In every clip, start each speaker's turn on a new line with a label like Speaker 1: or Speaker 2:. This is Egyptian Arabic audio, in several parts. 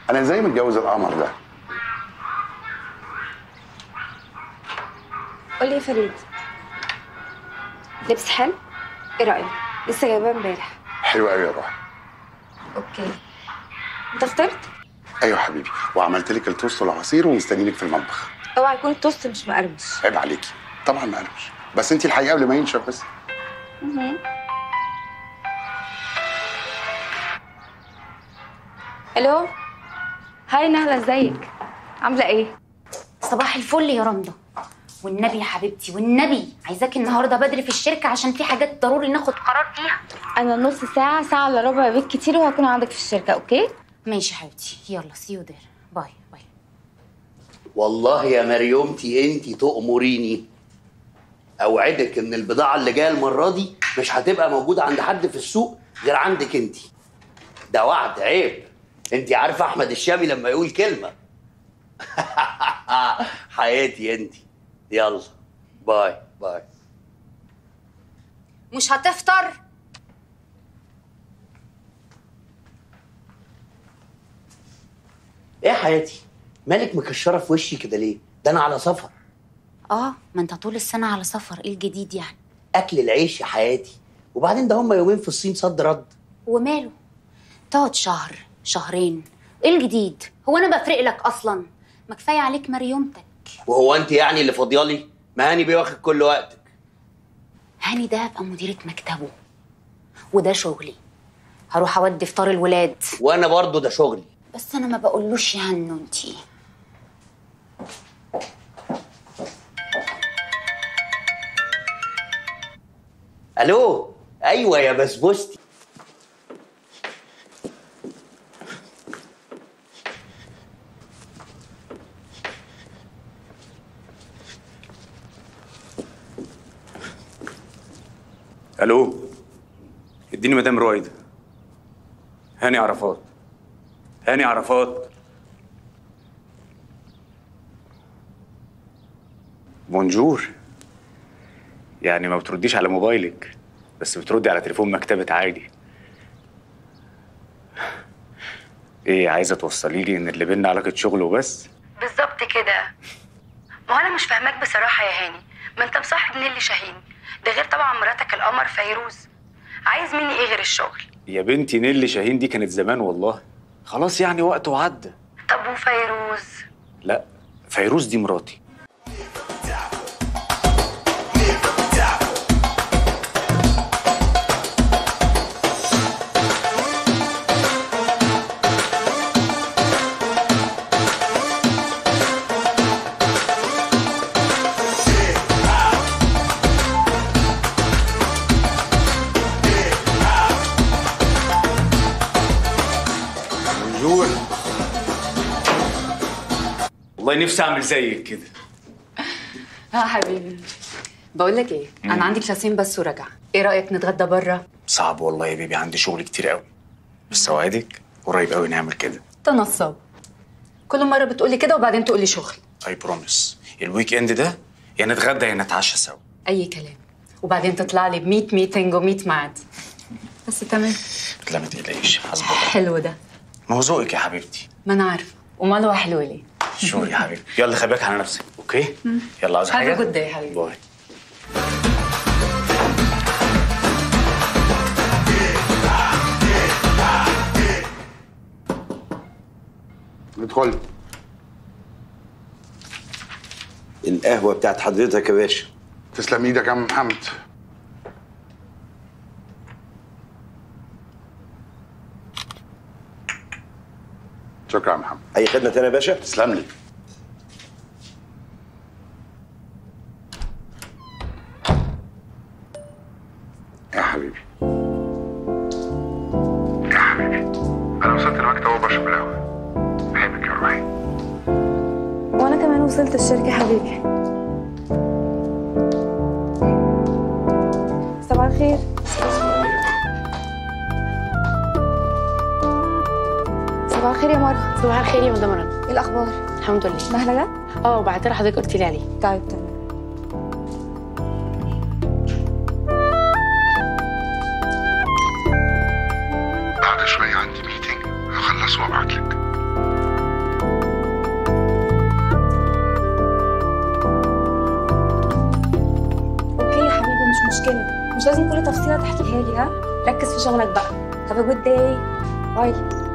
Speaker 1: انا ازاي متجوز القمر ده
Speaker 2: قولي يا فريد لبس حلو ايه رايك لسه جايباه امبارح
Speaker 1: حلو قوي يا روحي
Speaker 2: اوكي انت فطرت
Speaker 1: ايوه حبيبي وعملت لك التوست والعصير ومستنيلك في المطبخ
Speaker 2: اوعى يكون التوست مش مقرمش
Speaker 1: عيب عليكي طبعا ما قلبش بس انت الحقيقه قبل ما ينشف بس
Speaker 2: الو هاي نهله ازيك عامله ايه
Speaker 3: صباح الفل يا رندا والنبي يا حبيبتي والنبي عايزاكي النهارده بدري في الشركه عشان في حاجات ضروري ناخد قرار فيها
Speaker 2: انا نص ساعه ساعه الا ربع بيت كتير وهكون عندك في الشركه اوكي
Speaker 3: ماشي يا حبيبتي يلا سي يو دير باي باي
Speaker 4: والله يا مريومتي انت تأمريني اوعدك ان البضاعه اللي جايه المره دي مش هتبقى موجوده عند حد في السوق غير عندك انت ده وعد عيب انت عارفه احمد الشامي لما يقول كلمه حياتي انت يلا باي باي
Speaker 3: مش هتفطر
Speaker 4: ايه يا حياتي مالك مكشره في وشي كده ليه ده انا على سفر
Speaker 3: اه ما انت طول السنه على سفر ايه الجديد يعني
Speaker 4: اكل العيش يا حياتي وبعدين ده هم يومين في الصين صد رد
Speaker 3: وماله تقعد شهر شهرين ايه الجديد هو انا بفرق لك اصلا ما كفايه عليك مريومتك
Speaker 4: وهو انت يعني اللي فاضيالي ما هاني بيواخد كل وقتك
Speaker 3: هاني ده هبقى مديرة مكتبه وده شغلي هروح اودي فطار الولاد
Speaker 4: وانا برضو ده شغلي
Speaker 3: بس انا ما بقولوش يا هنو انتي
Speaker 4: الو ايوه يا بسبوستي
Speaker 5: الو اديني مدام رويدة هاني عرفات هاني عرفات بونجور يعني ما بترديش على موبايلك بس بتردي على تليفون مكتبة عادي ايه عايزة توصلي لي ان اللي بينا علاقة شغل وبس
Speaker 6: بالظبط كده ما هو انا مش فاهماك بصراحه يا هاني ما انت مصاحب نيلي شاهين ده غير طبعا مراتك القمر فيروز عايز مني ايه غير الشغل
Speaker 5: يا بنتي نيلي شاهين دي كانت زمان والله خلاص يعني وقته عدى
Speaker 6: طب وفيروز
Speaker 5: لا فيروز دي مراتي بونجور والله نفسي اعمل زيك كده
Speaker 7: ها حبيبي بقول لك ايه انا عندي كلاسين بس وراجعه ايه رايك نتغدى بره
Speaker 5: صعب والله يا بيبي عندي شغل كتير قوي بس اوعدك قريب قوي نعمل كده
Speaker 7: انت نصاب كل مره بتقولي كده وبعدين تقولي شغل
Speaker 5: اي بروميس الويك اند ده يا نتغدى يا نتعشى سوا
Speaker 7: اي كلام وبعدين تطلع لي ب 100 ميتنج و100 ميعاد بس تمام
Speaker 5: لا ما تقلقيش حسب الله
Speaker 7: حلو ده
Speaker 5: ما هو ذوقك يا حبيبتي
Speaker 7: ما انا عارفه امال هو حلو ليه
Speaker 5: شور يا حبيبي يلا خلي بالك على نفسك اوكي يلا عاوز
Speaker 7: Have a
Speaker 5: حاجه
Speaker 7: good day يا حبيبي.
Speaker 5: باي
Speaker 1: ادخل
Speaker 8: القهوة بتاعت حضرتك يا باشا
Speaker 1: تسلم ايدك يا عم محمد شكرا يا محمد
Speaker 8: أي خدمة تانية يا باشا؟
Speaker 1: تسلم لي يا حبيبي يا حبيبي انا وصلت المكتب وبشرب القهوه بحبك يا روحي
Speaker 2: وانا كمان وصلت الشركه حبيبي صباح الخير صباح الخير يا مروه
Speaker 9: صباح الخير يا مدام رنا
Speaker 2: ايه الاخبار
Speaker 9: الحمد لله
Speaker 2: نهله جت
Speaker 9: اه وبعت لها حضرتك قلت لي عليه
Speaker 2: طيب تمام
Speaker 1: بعد شويه عندي ميتنج هخلصه وابعت لك
Speaker 2: مش مشكله مش لازم كل تفصيله تحكيها لي ها ركز في شغلك بقى have a good day باي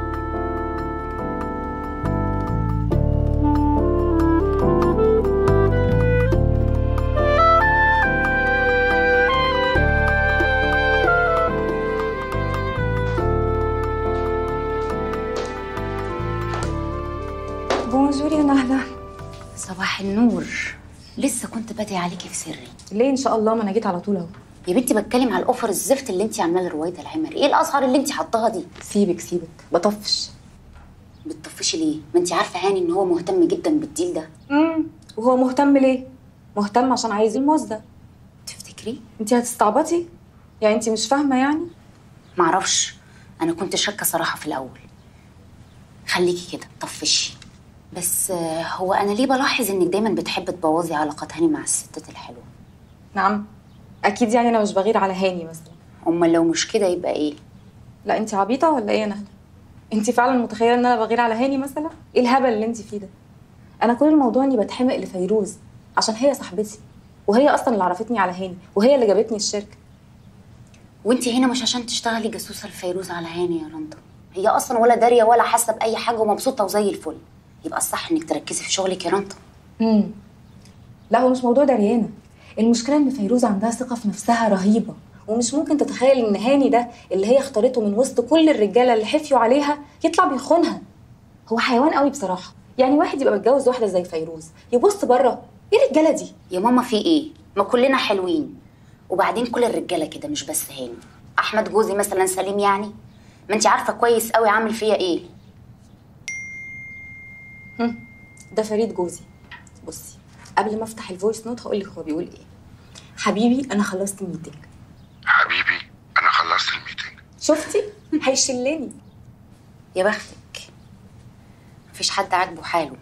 Speaker 2: بونجور يا نهله
Speaker 3: صباح النور لسه كنت بادئ عليكي في سري
Speaker 2: ليه ان شاء الله ما انا جيت على طول اهو
Speaker 3: يا بنتي بتكلم على الاوفر الزفت اللي انت عاملاه لرويده العمري ايه الاسعار اللي انت حطاها دي
Speaker 2: سيبك سيبك بطفش
Speaker 3: بتطفشي ليه ما انت عارفه هاني ان هو مهتم جدا بالديل ده
Speaker 2: امم وهو مهتم ليه مهتم عشان عايز الموز ده
Speaker 3: تفتكري
Speaker 2: انت هتستعبطي يعني انت مش فاهمه يعني
Speaker 3: معرفش انا كنت شاكه صراحه في الاول خليكي كده طفشي بس آه، هو انا ليه بلاحظ انك دايما بتحب تبوظي علاقات هاني مع الستات الحلوه
Speaker 2: نعم اكيد يعني انا مش بغير على هاني مثلا
Speaker 3: امال لو مش كده يبقى ايه
Speaker 2: لا انت عبيطه ولا ايه يا نهله انت فعلا متخيله ان انا بغير على هاني مثلا ايه الهبل اللي انت فيه ده انا كل الموضوع اني بتحمق لفيروز عشان هي صاحبتي وهي اصلا اللي عرفتني على هاني وهي اللي جابتني الشركه
Speaker 3: وانت هنا مش عشان تشتغلي جاسوسه الفيروز على هاني يا رندا هي اصلا ولا داريه ولا حاسه باي حاجه ومبسوطه وزي الفل يبقى الصح انك تركزي في شغلك يا رندا
Speaker 2: امم لا هو مش موضوع دريانه المشكله ان فيروز عندها ثقه في نفسها رهيبه ومش ممكن تتخيل ان هاني ده اللي هي اختارته من وسط كل الرجاله اللي حفيوا عليها يطلع بيخونها هو حيوان قوي بصراحه يعني واحد يبقى متجوز واحده زي فيروز يبص بره ايه الرجاله دي
Speaker 3: يا ماما في ايه ما كلنا حلوين وبعدين كل الرجاله كده مش بس هاني احمد جوزي مثلا سليم يعني ما انت عارفه كويس قوي عامل فيا ايه
Speaker 2: هم، ده فريد جوزي بصي قبل ما افتح الفويس نوت هقول لك هو بيقول ايه حبيبي انا خلصت الميتنج
Speaker 1: حبيبي انا خلصت الميتنج
Speaker 2: شفتي هيشلني
Speaker 3: يا بختك مفيش حد عاجبه حاله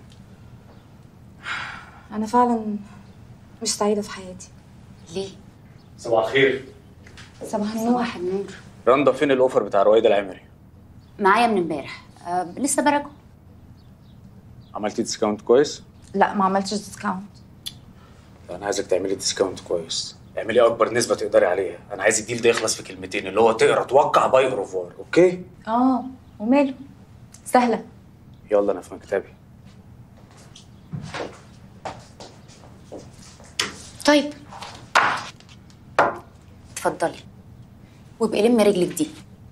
Speaker 2: انا فعلا مش سعيده في حياتي
Speaker 3: ليه
Speaker 5: صباح الخير
Speaker 2: صباح النور
Speaker 3: صباح النور
Speaker 5: رندا فين الاوفر بتاع رويده العمري
Speaker 3: معايا من امبارح أه لسه براجعه
Speaker 5: عملتي ديسكاونت كويس
Speaker 2: لا ما عملتش ديسكاونت
Speaker 5: انا عايزك تعملي ديسكاونت كويس اعملي اكبر نسبه تقدري عليها انا عايز الديل ده يخلص في كلمتين اللي هو تقرا توقع باي اوفر اوكي
Speaker 2: اه وماله سهله
Speaker 5: يلا انا في مكتبي
Speaker 3: طيب اتفضلي وابقي لمي رجلك دي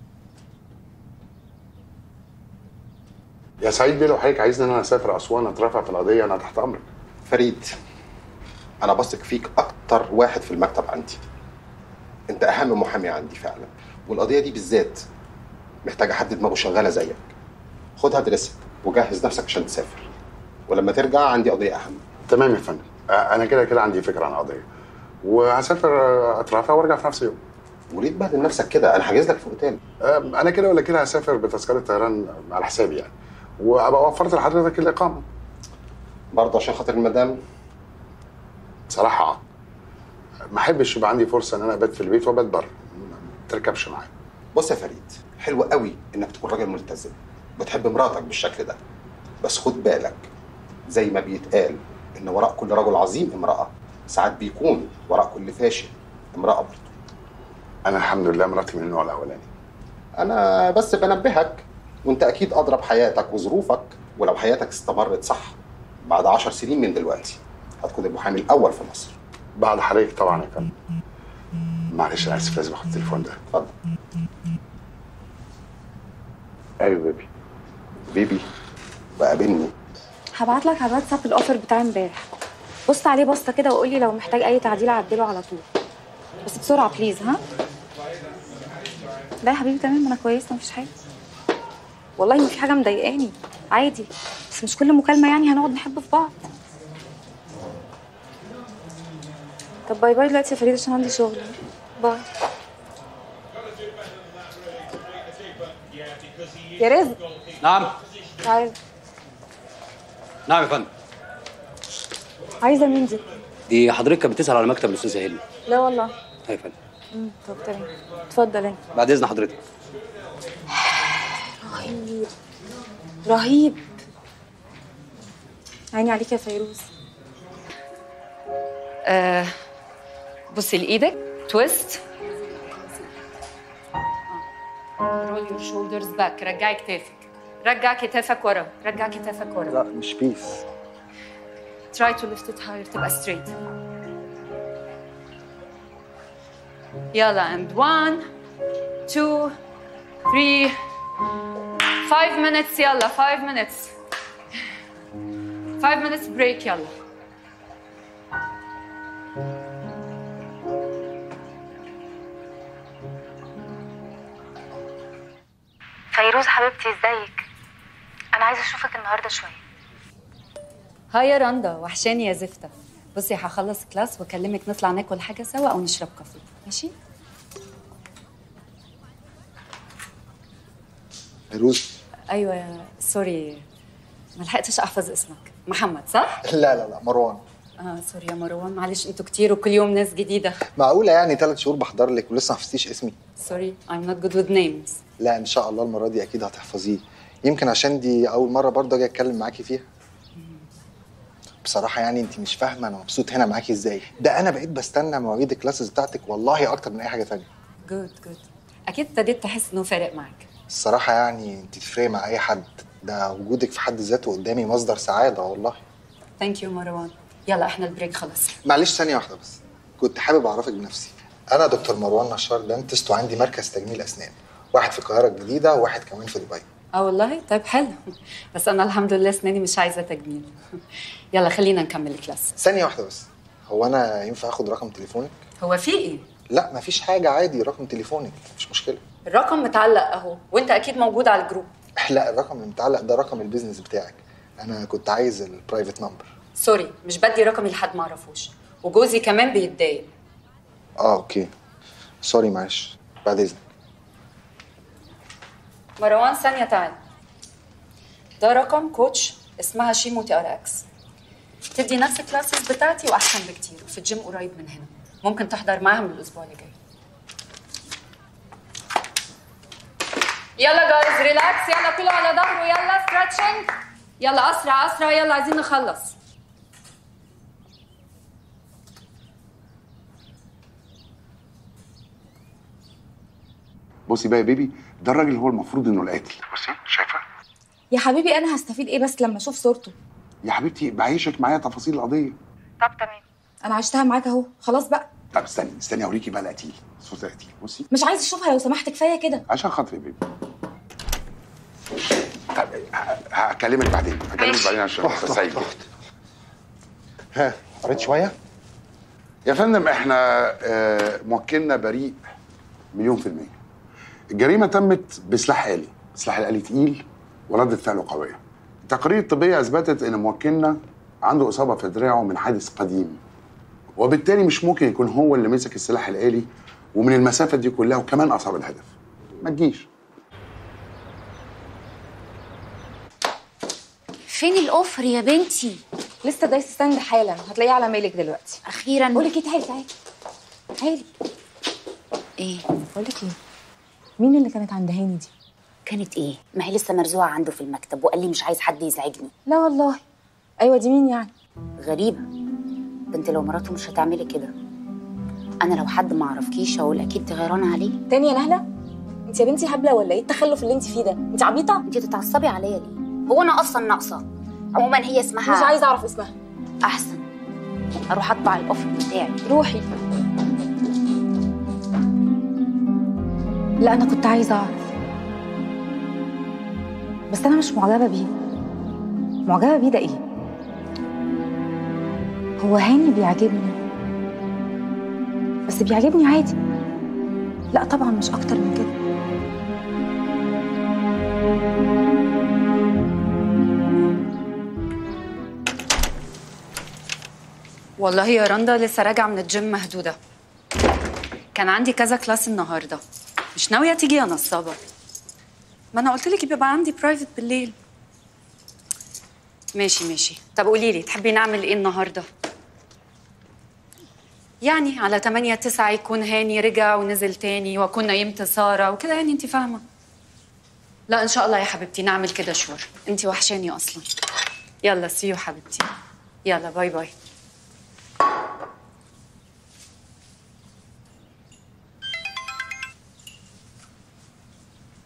Speaker 1: يا سعيد بيه لو حضرتك عايزني ان انا اسافر اسوان اترافع في القضيه انا تحت امرك
Speaker 10: فريد انا بثق فيك اكتر واحد في المكتب عندي انت اهم محامي عندي فعلا والقضيه دي بالذات محتاجه حد دماغه شغاله زيك خدها ادرسها وجهز نفسك عشان تسافر ولما ترجع عندي قضيه اهم
Speaker 1: تمام يا فندم آه، انا كده كده عندي فكره عن القضيه وهسافر آه، اترافع وارجع في نفس اليوم
Speaker 10: وليه تبهدل نفسك كده انا حاجز لك في اوتيل
Speaker 1: آه، انا كده ولا كده هسافر بتذكره طيران على حسابي يعني وابقى وفرت لحضرتك الاقامه
Speaker 10: برضه عشان خاطر المدام
Speaker 1: بصراحه آه. ما احبش يبقى عندي فرصه ان انا ابات في البيت وابات بره ما تركبش معايا
Speaker 10: بص يا فريد حلو قوي انك تكون راجل ملتزم بتحب مراتك بالشكل ده بس خد بالك زي ما بيتقال ان وراء كل رجل عظيم امراه ساعات بيكون وراء كل فاشل امراه برضه
Speaker 1: انا الحمد لله مراتي من النوع الاولاني
Speaker 10: انا بس بنبهك وانت اكيد ادرى بحياتك وظروفك ولو حياتك استمرت صح بعد عشر سنين من دلوقتي هتكون المحامي الاول في مصر
Speaker 1: بعد حضرتك طبعا يا فندم معلش انا اسف لازم اخد التليفون ده
Speaker 10: اتفضل
Speaker 1: ايوه بيبي
Speaker 10: بيبي وقابلني
Speaker 2: هبعت لك على الواتساب الاوفر بتاع امبارح بص عليه بصه كده وقول لي لو محتاج اي تعديل اعدله على طول بس بسرعه بليز ها لا يا حبيبي تمام انا كويسه مفيش حاجه والله ما في حاجه مضايقاني عادي بس مش كل مكالمه يعني هنقعد نحب في بعض طب باي باي دلوقتي يا فريد عشان عندي شغل باي يا رزق
Speaker 11: نعم
Speaker 2: عايز
Speaker 11: نعم يا فندم
Speaker 2: عايزه مين دي
Speaker 11: دي حضرتك كانت بتسأل على مكتب الاستاذه هيلي
Speaker 2: لا والله
Speaker 11: ايوه يا فندم
Speaker 2: امم طب تمام اتفضل انت
Speaker 11: بعد اذن حضرتك
Speaker 2: رهيب رهيب عيني عليك يا فيروز
Speaker 7: آه بصي لايدك تويست رول يور شولدرز باك رجعي كتافك رجع كتافك ورا رجع كتافك ورا
Speaker 12: لا مش بيس
Speaker 7: try to lift it higher تبقى straight يلا and one two three five minutes يلا five minutes five minutes break يلا
Speaker 6: فيروز حبيبتي ازيك انا عايزه اشوفك النهارده شويه
Speaker 7: هاي يا رندا وحشاني يا زفتة بصي هخلص كلاس واكلمك نطلع ناكل حاجة سوا او نشرب كافيه ماشي؟
Speaker 12: فيروز
Speaker 7: ايوه يا سوري ما لحقتش احفظ اسمك محمد صح؟
Speaker 12: لا لا لا مروان
Speaker 7: اه سوري يا مروان معلش انتوا كتير وكل يوم ناس جديدة
Speaker 12: معقولة يعني ثلاث شهور بحضر لك ولسه ما حفظتيش اسمي
Speaker 7: سوري I'm not good with names
Speaker 12: لا ان شاء الله المرة دي اكيد هتحفظيه يمكن عشان دي اول مرة برضه اجي اتكلم معاكي فيها بصراحة يعني انت مش فاهمة انا مبسوط هنا معاكي ازاي ده انا بقيت بستنى مواعيد الكلاسز بتاعتك والله اكتر من اي حاجة تانية
Speaker 7: جود جود اكيد ابتديت تحس انه فارق معاك
Speaker 12: الصراحة يعني انت تفرقي مع اي حد ده وجودك في حد ذاته قدامي مصدر سعادة والله
Speaker 7: ثانك يو مروان يلا احنا البريك خلص
Speaker 12: معلش ثانية واحدة بس كنت حابب أعرفك بنفسي أنا دكتور مروان نشار دانتست وعندي مركز تجميل أسنان واحد في القاهرة الجديدة وواحد كمان في دبي
Speaker 7: اه والله طيب حلو بس انا الحمد لله اسناني مش عايزة تجميل يلا خلينا نكمل الكلاس
Speaker 12: ثانية واحدة بس هو أنا ينفع آخد رقم تليفونك؟
Speaker 7: هو في ايه؟
Speaker 12: لا مفيش حاجة عادي رقم تليفونك مش مشكلة
Speaker 7: الرقم متعلق اهو وانت اكيد موجود على الجروب
Speaker 12: لا الرقم المتعلق ده رقم البيزنس بتاعك أنا كنت عايز البرايفت نمبر
Speaker 7: سوري مش بدي رقمي لحد ما اعرفوش وجوزي كمان بيتضايق
Speaker 12: اه اوكي سوري معلش بعد إذنك
Speaker 7: مروان ثانية تعال ده رقم كوتش اسمها شيمو تي ار اكس تدي نفس الكلاسز بتاعتي واحسن بكتير وفي الجيم قريب من هنا ممكن تحضر معاها من الاسبوع اللي جاي يلا جايز ريلاكس يلا كله على ظهره يلا ستريتشنج يلا اسرع اسرع يلا عايزين نخلص
Speaker 1: بصي بقى يا بيبي ده الراجل هو المفروض انه القاتل بصي شايفه
Speaker 2: يا حبيبي انا هستفيد ايه بس لما اشوف صورته
Speaker 1: يا حبيبتي بعيشك معايا تفاصيل القضيه
Speaker 6: طب تمام
Speaker 2: انا عشتها معاك اهو خلاص بقى
Speaker 1: طب استني استني اوريكي بقى القتيل صوت القتيل بصي
Speaker 2: مش عايز اشوفها لو سمحت كفايه كده
Speaker 1: عشان خاطري يا بيبي طب ه- هكلمك بعدين هكلمك بعدين عشان
Speaker 12: أخت، أخت،
Speaker 1: سعيد
Speaker 12: أخت. ها قريت شوية؟
Speaker 1: يا فندم احنا آه، موكلنا بريء مليون في المية الجريمة تمت بسلاح آلي السلاح الآلي تقيل وردة فعله قوية التقارير الطبية أثبتت إن موكلنا عنده إصابة في دراعه من حادث قديم وبالتالي مش ممكن يكون هو اللي مسك السلاح الآلي ومن المسافة دي كلها وكمان أصاب الهدف ما تجيش
Speaker 3: فين الاوفر يا بنتي
Speaker 2: لسه دايس ستاند حالا هتلاقيه على ميلك دلوقتي
Speaker 3: اخيرا
Speaker 2: بقول لك ايه تعالي تعالي تعالي
Speaker 3: ايه
Speaker 2: بقول لك ايه مين اللي كانت عند هاني دي
Speaker 3: كانت ايه ما هي لسه مرزوعه عنده في المكتب وقال لي مش عايز حد يزعجني
Speaker 2: لا والله ايوه دي مين يعني
Speaker 3: غريبه بنت لو مراته مش هتعملي كده انا لو حد ما اعرفكيش هقول اكيد تغيرانه عليه
Speaker 2: تاني يا نهله انت يا بنتي هبله ولا ايه التخلف اللي انت فيه ده انت عبيطه
Speaker 3: انت تتعصبي عليا ليه هو انا اصلا ناقصه عموما هي اسمها
Speaker 2: مش عايزه اعرف اسمها
Speaker 3: احسن اروح اطبع الاوفر بتاعي
Speaker 2: روحي لا انا كنت عايزه اعرف بس انا مش معجبه بيه معجبه بيه ده ايه هو هاني بيعجبني بس بيعجبني عادي لا طبعا مش اكتر من كده
Speaker 7: والله يا رندا لسه راجعه من الجيم مهدوده كان عندي كذا كلاس النهارده مش ناويه تيجي يا نصابه ما انا قلت لك بيبقى عندي برايفت بالليل ماشي ماشي طب قولي لي تحبي نعمل ايه النهارده يعني على 8 9 يكون هاني رجع ونزل تاني واكون نيمت ساره وكده يعني انت فاهمه لا ان شاء الله يا حبيبتي نعمل كده شور انت وحشاني اصلا يلا سيو حبيبتي يلا باي باي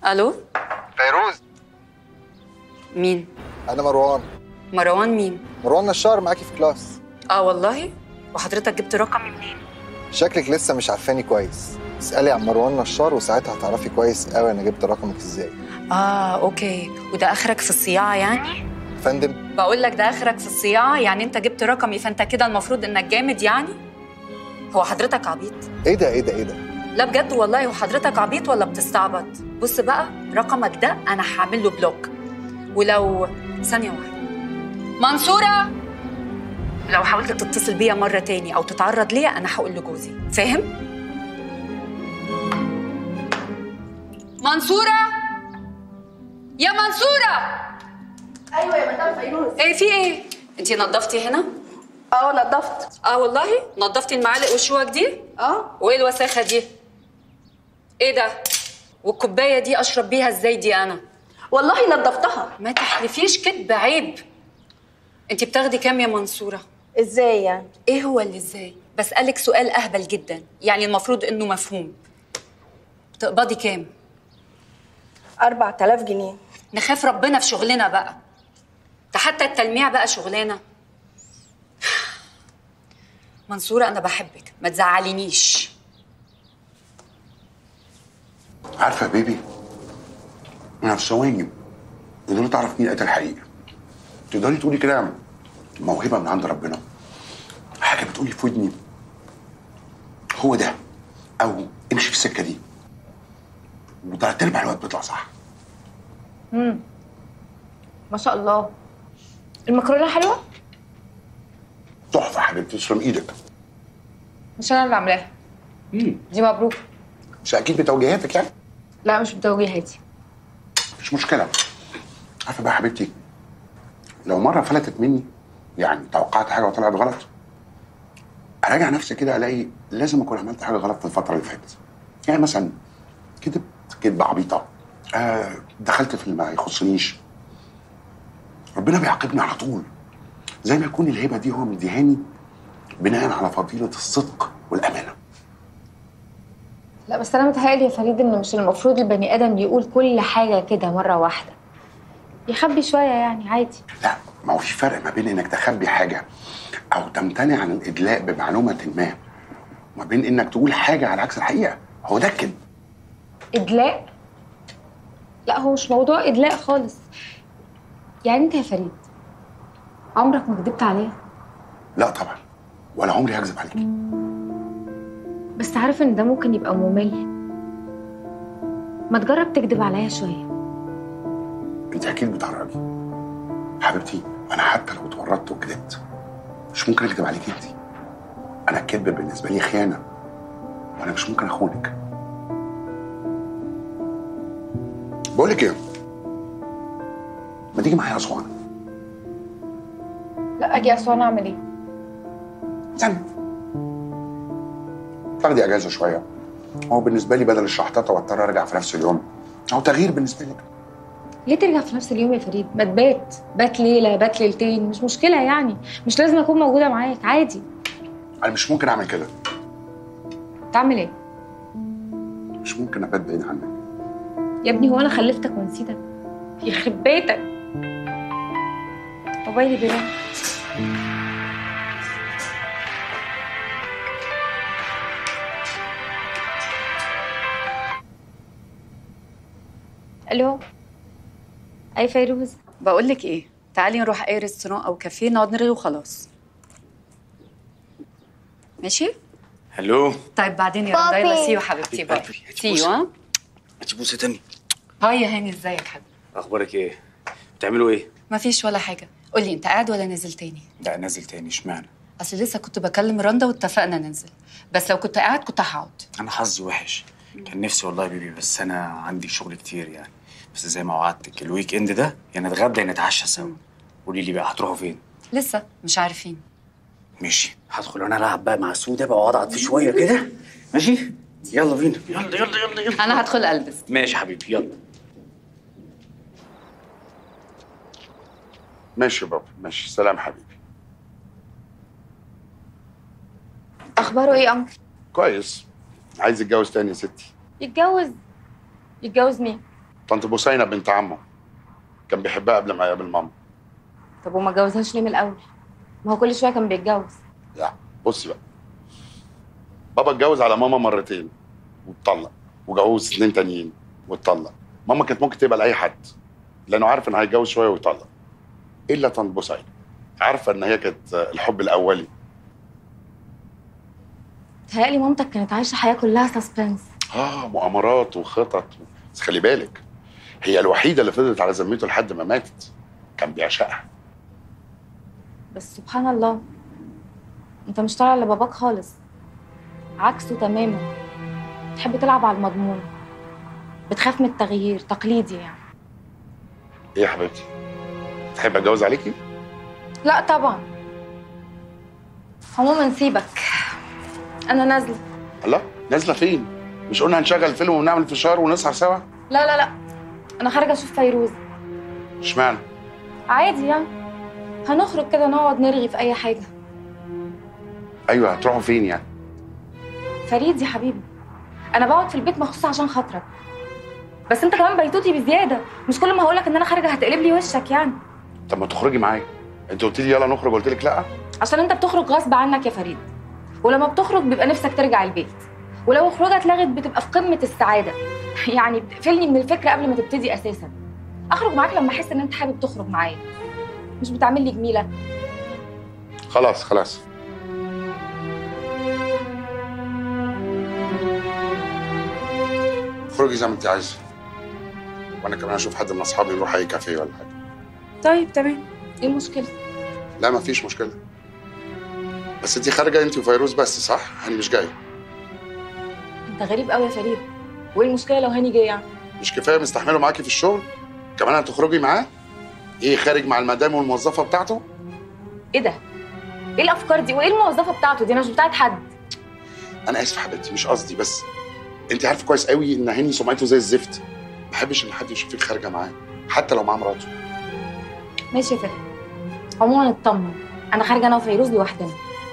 Speaker 7: الو
Speaker 12: فيروز
Speaker 7: مين
Speaker 12: انا مروان
Speaker 7: مروان مين
Speaker 12: مروان نشار معاكي في كلاس
Speaker 7: اه والله وحضرتك جبت رقمي منين
Speaker 12: شكلك لسه مش عارفاني كويس اسالي عن مروان نشار وساعتها هتعرفي كويس قوي انا جبت رقمك ازاي
Speaker 7: اه اوكي وده اخرك في الصياعه يعني
Speaker 12: فندم
Speaker 7: بقول لك ده اخرك في الصياعه يعني انت جبت رقمي فانت كده المفروض انك جامد يعني هو حضرتك عبيط
Speaker 12: ايه ده ايه ده ايه ده
Speaker 7: لا بجد والله هو حضرتك عبيط ولا بتستعبط بص بقى رقمك ده انا هعمل له بلوك ولو ثانيه واحده منصوره لو حاولت تتصل بيا مره تاني او تتعرض ليا انا هقول لجوزي فاهم منصوره يا منصوره
Speaker 6: ايوه يا مدام فيروز
Speaker 7: ايه في ايه انتي نظفتي هنا
Speaker 6: اه نضفت
Speaker 7: اه والله نظفتي المعالق والشوك دي
Speaker 6: اه
Speaker 7: وايه الوساخه دي ايه ده والكوبايه دي اشرب بيها ازاي دي انا
Speaker 6: والله نضفتها
Speaker 7: ما تحلفيش كدب عيب انت بتاخدي كام يا منصوره
Speaker 6: ازاي يعني
Speaker 7: ايه هو اللي ازاي بسالك سؤال اهبل جدا يعني المفروض انه مفهوم تقبضي كام
Speaker 6: 4000 جنيه
Speaker 7: نخاف ربنا في شغلنا بقى ده حتى التلميع بقى شغلانه منصوره انا بحبك ما تزعلينيش
Speaker 1: عارفه يا بيبي انا في ثواني قدرت اعرف مين قتل الحقيقه تقدري تقولي كده موهبه من عند ربنا حاجه بتقولي في ودني هو ده او امشي في السكه دي وتلات ارباع الوقت بيطلع صح
Speaker 2: امم ما شاء الله المكرونه حلوه
Speaker 1: تحفه حبيبتي تسلم ايدك
Speaker 2: مش انا اللي عاملاها دي مبروك
Speaker 1: مش اكيد بتوجيهاتك يعني
Speaker 2: لا مش بتوجيهاتي
Speaker 1: مش مشكله عارفه بقى يا حبيبتي لو مره فلتت مني يعني توقعت حاجه وطلعت غلط اراجع نفسي كده الاقي لازم اكون عملت حاجه غلط في الفتره اللي فاتت يعني مثلا كدبت كدبه عبيطه آه دخلت في اللي ما يخصنيش ربنا بيعاقبني على طول زي ما يكون الهبه دي هو مديهاني بناء على فضيله الصدق والامانه
Speaker 2: لا بس انا متهيألي يا فريد ان مش المفروض البني ادم يقول كل حاجه كده مره واحده يخبي شويه يعني عادي
Speaker 1: لا ما هو في فرق ما بين انك تخبي حاجه او تمتنع عن الادلاء بمعلومه ما وما بين انك تقول حاجه على عكس الحقيقه هو ده الكذب
Speaker 2: ادلاء لا هو مش موضوع ادلاء خالص يعني انت يا فريد عمرك ما كدبت عليا
Speaker 1: لا طبعا ولا عمري هكذب عليك
Speaker 2: بس عارف ان ده ممكن يبقى ممل ما تجرب تكدب عليا شويه
Speaker 1: انت اكيد بتهرجي حبيبتي انا حتى لو اتورطت وكدبت مش ممكن اكدب عليك انت انا الكذب بالنسبه لي خيانه وانا مش ممكن اخونك بقول لك ايه ما تيجي معايا اسوان
Speaker 2: لا اجي اسوان اعمل ايه
Speaker 1: يعني تاخدي اجازه شويه هو بالنسبه لي بدل الشحططه واضطر ارجع في نفس اليوم او تغيير بالنسبه لك
Speaker 2: ليه ترجع في نفس اليوم يا فريد ما تبات بات ليله بات ليلتين مش مشكله يعني مش لازم اكون موجوده معاك عادي
Speaker 1: انا مش ممكن اعمل كده
Speaker 2: تعمل ايه
Speaker 1: مش ممكن ابات بعيد عنك
Speaker 2: يا ابني هو انا خلفتك ونسيتك يخرب بيتك موبايلي بيرن الو اي فيروز
Speaker 7: بقول لك ايه تعالي نروح اي ريستوران او كافيه نقعد نرغي وخلاص ماشي
Speaker 5: هلو
Speaker 7: طيب بعدين يا رضا يلا سيو حبيبتي باي سيو ها
Speaker 5: هاتي بوسه تاني
Speaker 7: هاي يا هاني ازيك حبيبي
Speaker 5: اخبارك ايه بتعملوا ايه
Speaker 7: مفيش ولا حاجه قولي انت قاعد ولا نازل تاني
Speaker 5: لا نازل تاني اشمعنى
Speaker 7: اصل لسه كنت بكلم رندا واتفقنا ننزل بس لو كنت قاعد كنت هقعد
Speaker 5: انا حظي وحش كان نفسي والله يا بيبي بس انا عندي شغل كتير يعني بس زي ما وعدتك الويك اند ده يا نتغدى يا نتعشى سوا قولي لي بقى هتروحوا فين
Speaker 7: لسه مش عارفين
Speaker 5: ماشي هدخل انا العب بقى مع سوده بقى واقعد فيه شويه كده ماشي يلا بينا يلا يلا يلا يلا
Speaker 7: انا هدخل البس
Speaker 5: ماشي حبيبي يلا
Speaker 1: ماشي يا بابا ماشي سلام حبيبي
Speaker 2: اخباره ايه امر
Speaker 1: كويس عايز اتجوز تاني يا ستي
Speaker 2: يتجوز يتجوز مين
Speaker 1: طنط بوسينه بنت عمه كان بيحبها قبل ما يقابل ماما
Speaker 2: طب وما اتجوزهاش ليه من الاول ما هو كل شويه كان بيتجوز
Speaker 1: لا بصي بقى بابا اتجوز على ماما مرتين واتطلق وجوز اتنين تانيين واتطلق ماما كانت ممكن تبقى لاي حد لانه عارف ان هيتجوز شويه ويطلق الا طنط بوسينه عارفه ان هي كانت الحب الاولي
Speaker 2: تهيألي مامتك كانت عايشه حياه كلها سسبنس
Speaker 1: اه مؤامرات وخطط بس خلي بالك هي الوحيده اللي فضلت على ذمته لحد ما ماتت كان بيعشقها
Speaker 2: بس سبحان الله انت مش طالع لباباك خالص عكسه تماما بتحب تلعب على المضمون بتخاف من التغيير تقليدي يعني
Speaker 1: ايه يا حبيبتي تحب اتجوز عليكي
Speaker 2: لا طبعا عموما سيبك انا نازله
Speaker 1: الله نازله فين مش قلنا هنشغل فيلم ونعمل فشار ونسهر سوا
Speaker 2: لا لا لا انا خارجه اشوف فيروز
Speaker 1: اشمعنى
Speaker 2: عادي يعني هنخرج كده نقعد نرغي في اي حاجه
Speaker 1: ايوه هتروحوا فين يعني
Speaker 2: فريد يا حبيبي انا بقعد في البيت مخصوص عشان خاطرك بس انت كمان بيتوتي بزياده مش كل ما هقولك ان انا خارجه هتقلب لي وشك يعني
Speaker 1: طب ما تخرجي معايا انت قلت لي يلا نخرج قلت لك لا
Speaker 2: عشان انت بتخرج غصب عنك يا فريد ولما بتخرج بيبقى نفسك ترجع البيت ولو خروجه اتلغت بتبقى في قمه السعاده يعني بتقفلني من الفكره قبل ما تبتدي اساسا اخرج معاك لما احس ان انت حابب تخرج معايا مش بتعمل لي جميله
Speaker 1: خلاص خلاص خرجي زي ما انت عايزه وانا كمان اشوف حد من اصحابي نروح اي كافيه ولا حاجه
Speaker 2: طيب تمام ايه المشكله
Speaker 1: لا ما فيش مشكله بس انت خارجه انت وفيروز بس صح انا مش جاي
Speaker 2: انت غريب قوي يا فريد وايه المشكله لو هاني جه يعني
Speaker 1: مش كفايه مستحمله معاكي في الشغل كمان هتخرجي معاه ايه خارج مع المدام والموظفه بتاعته
Speaker 2: ايه ده ايه الافكار دي وايه الموظفه بتاعته دي انا مش بتاعت حد
Speaker 1: انا اسف حبيبتي مش قصدي بس انت عارفه كويس قوي ان هاني سمعته زي الزفت ما بحبش ان حد يشوفك خارجه معاه حتى لو مع مراته
Speaker 2: ماشي يا فريد عموما اطمن انا خارجه انا وفيروز لوحدنا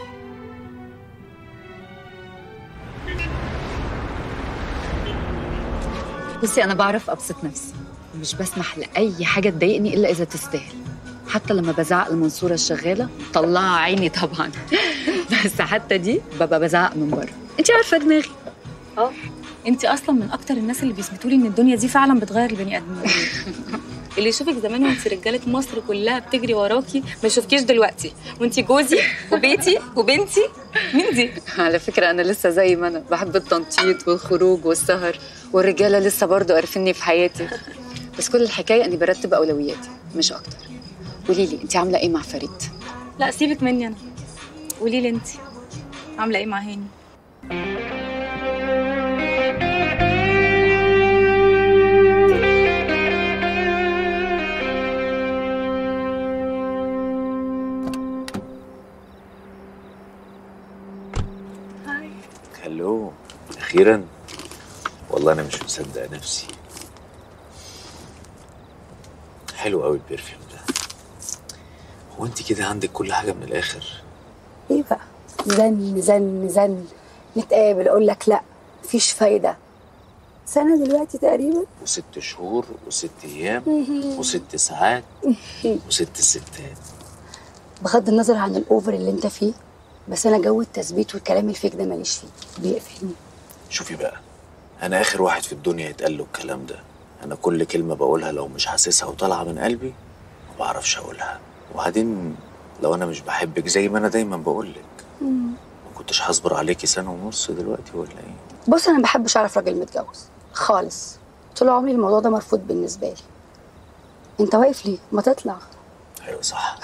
Speaker 7: بصي انا بعرف ابسط نفسي ومش بسمح لاي حاجه تضايقني الا اذا تستاهل حتى لما بزعق المنصوره الشغاله طلعها عيني طبعا بس حتى دي ببقى بزعق من بره انت عارفه دماغي
Speaker 2: اه انت اصلا من اكتر الناس اللي بيثبتوا لي ان الدنيا دي فعلا بتغير البني ادمين اللي يشوفك زمان وانت رجاله مصر كلها بتجري وراكي ما يشوفكيش دلوقتي وانت جوزي وبيتي وبنتي مين دي
Speaker 7: على فكره انا لسه زي ما انا بحب التنطيط والخروج والسهر والرجاله لسه برضو عارفيني في حياتي بس كل الحكايه اني برتب اولوياتي مش اكتر قولي لي انت عامله ايه مع فريد
Speaker 2: لا سيبك مني انا قولي لي انت عامله ايه مع هاني
Speaker 13: هلو اخيرا والله انا مش مصدق نفسي حلو قوي البرفيوم ده هو انت كده عندك كل حاجه من الاخر
Speaker 14: ايه بقى زن زن زن نتقابل اقول لك لا مفيش فايده سنه دلوقتي تقريبا
Speaker 13: وست شهور وست ايام
Speaker 14: مهم.
Speaker 13: وست ساعات وست الستات
Speaker 14: بغض النظر عن الاوفر اللي انت فيه بس انا جو التثبيت والكلام الفيك ده ماليش فيه بيقفلني
Speaker 13: شوفي بقى انا اخر واحد في الدنيا يتقال له الكلام ده انا كل كلمه بقولها لو مش حاسسها وطالعه من قلبي ما بعرفش اقولها وبعدين لو انا مش بحبك زي ما انا دايما بقول لك ما كنتش هصبر عليكي سنه ونص دلوقتي ولا ايه
Speaker 14: بص انا ما بحبش اعرف راجل متجوز خالص طول عمري الموضوع ده مرفوض بالنسبه لي انت واقف ليه ما تطلع
Speaker 13: ايوه صح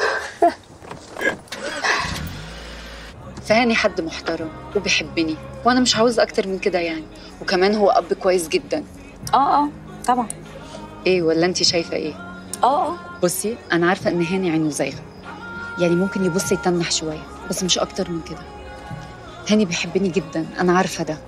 Speaker 7: فهاني حد محترم وبيحبني وانا مش عاوز اكتر من كده يعني وكمان هو اب كويس جدا
Speaker 2: اه اه طبعا
Speaker 7: ايه ولا انت شايفه ايه
Speaker 2: اه اه
Speaker 7: بصي انا عارفه ان هاني عينه زايغه يعني ممكن يبص يتنح شويه بس مش اكتر من كده هاني بيحبني جدا انا عارفه ده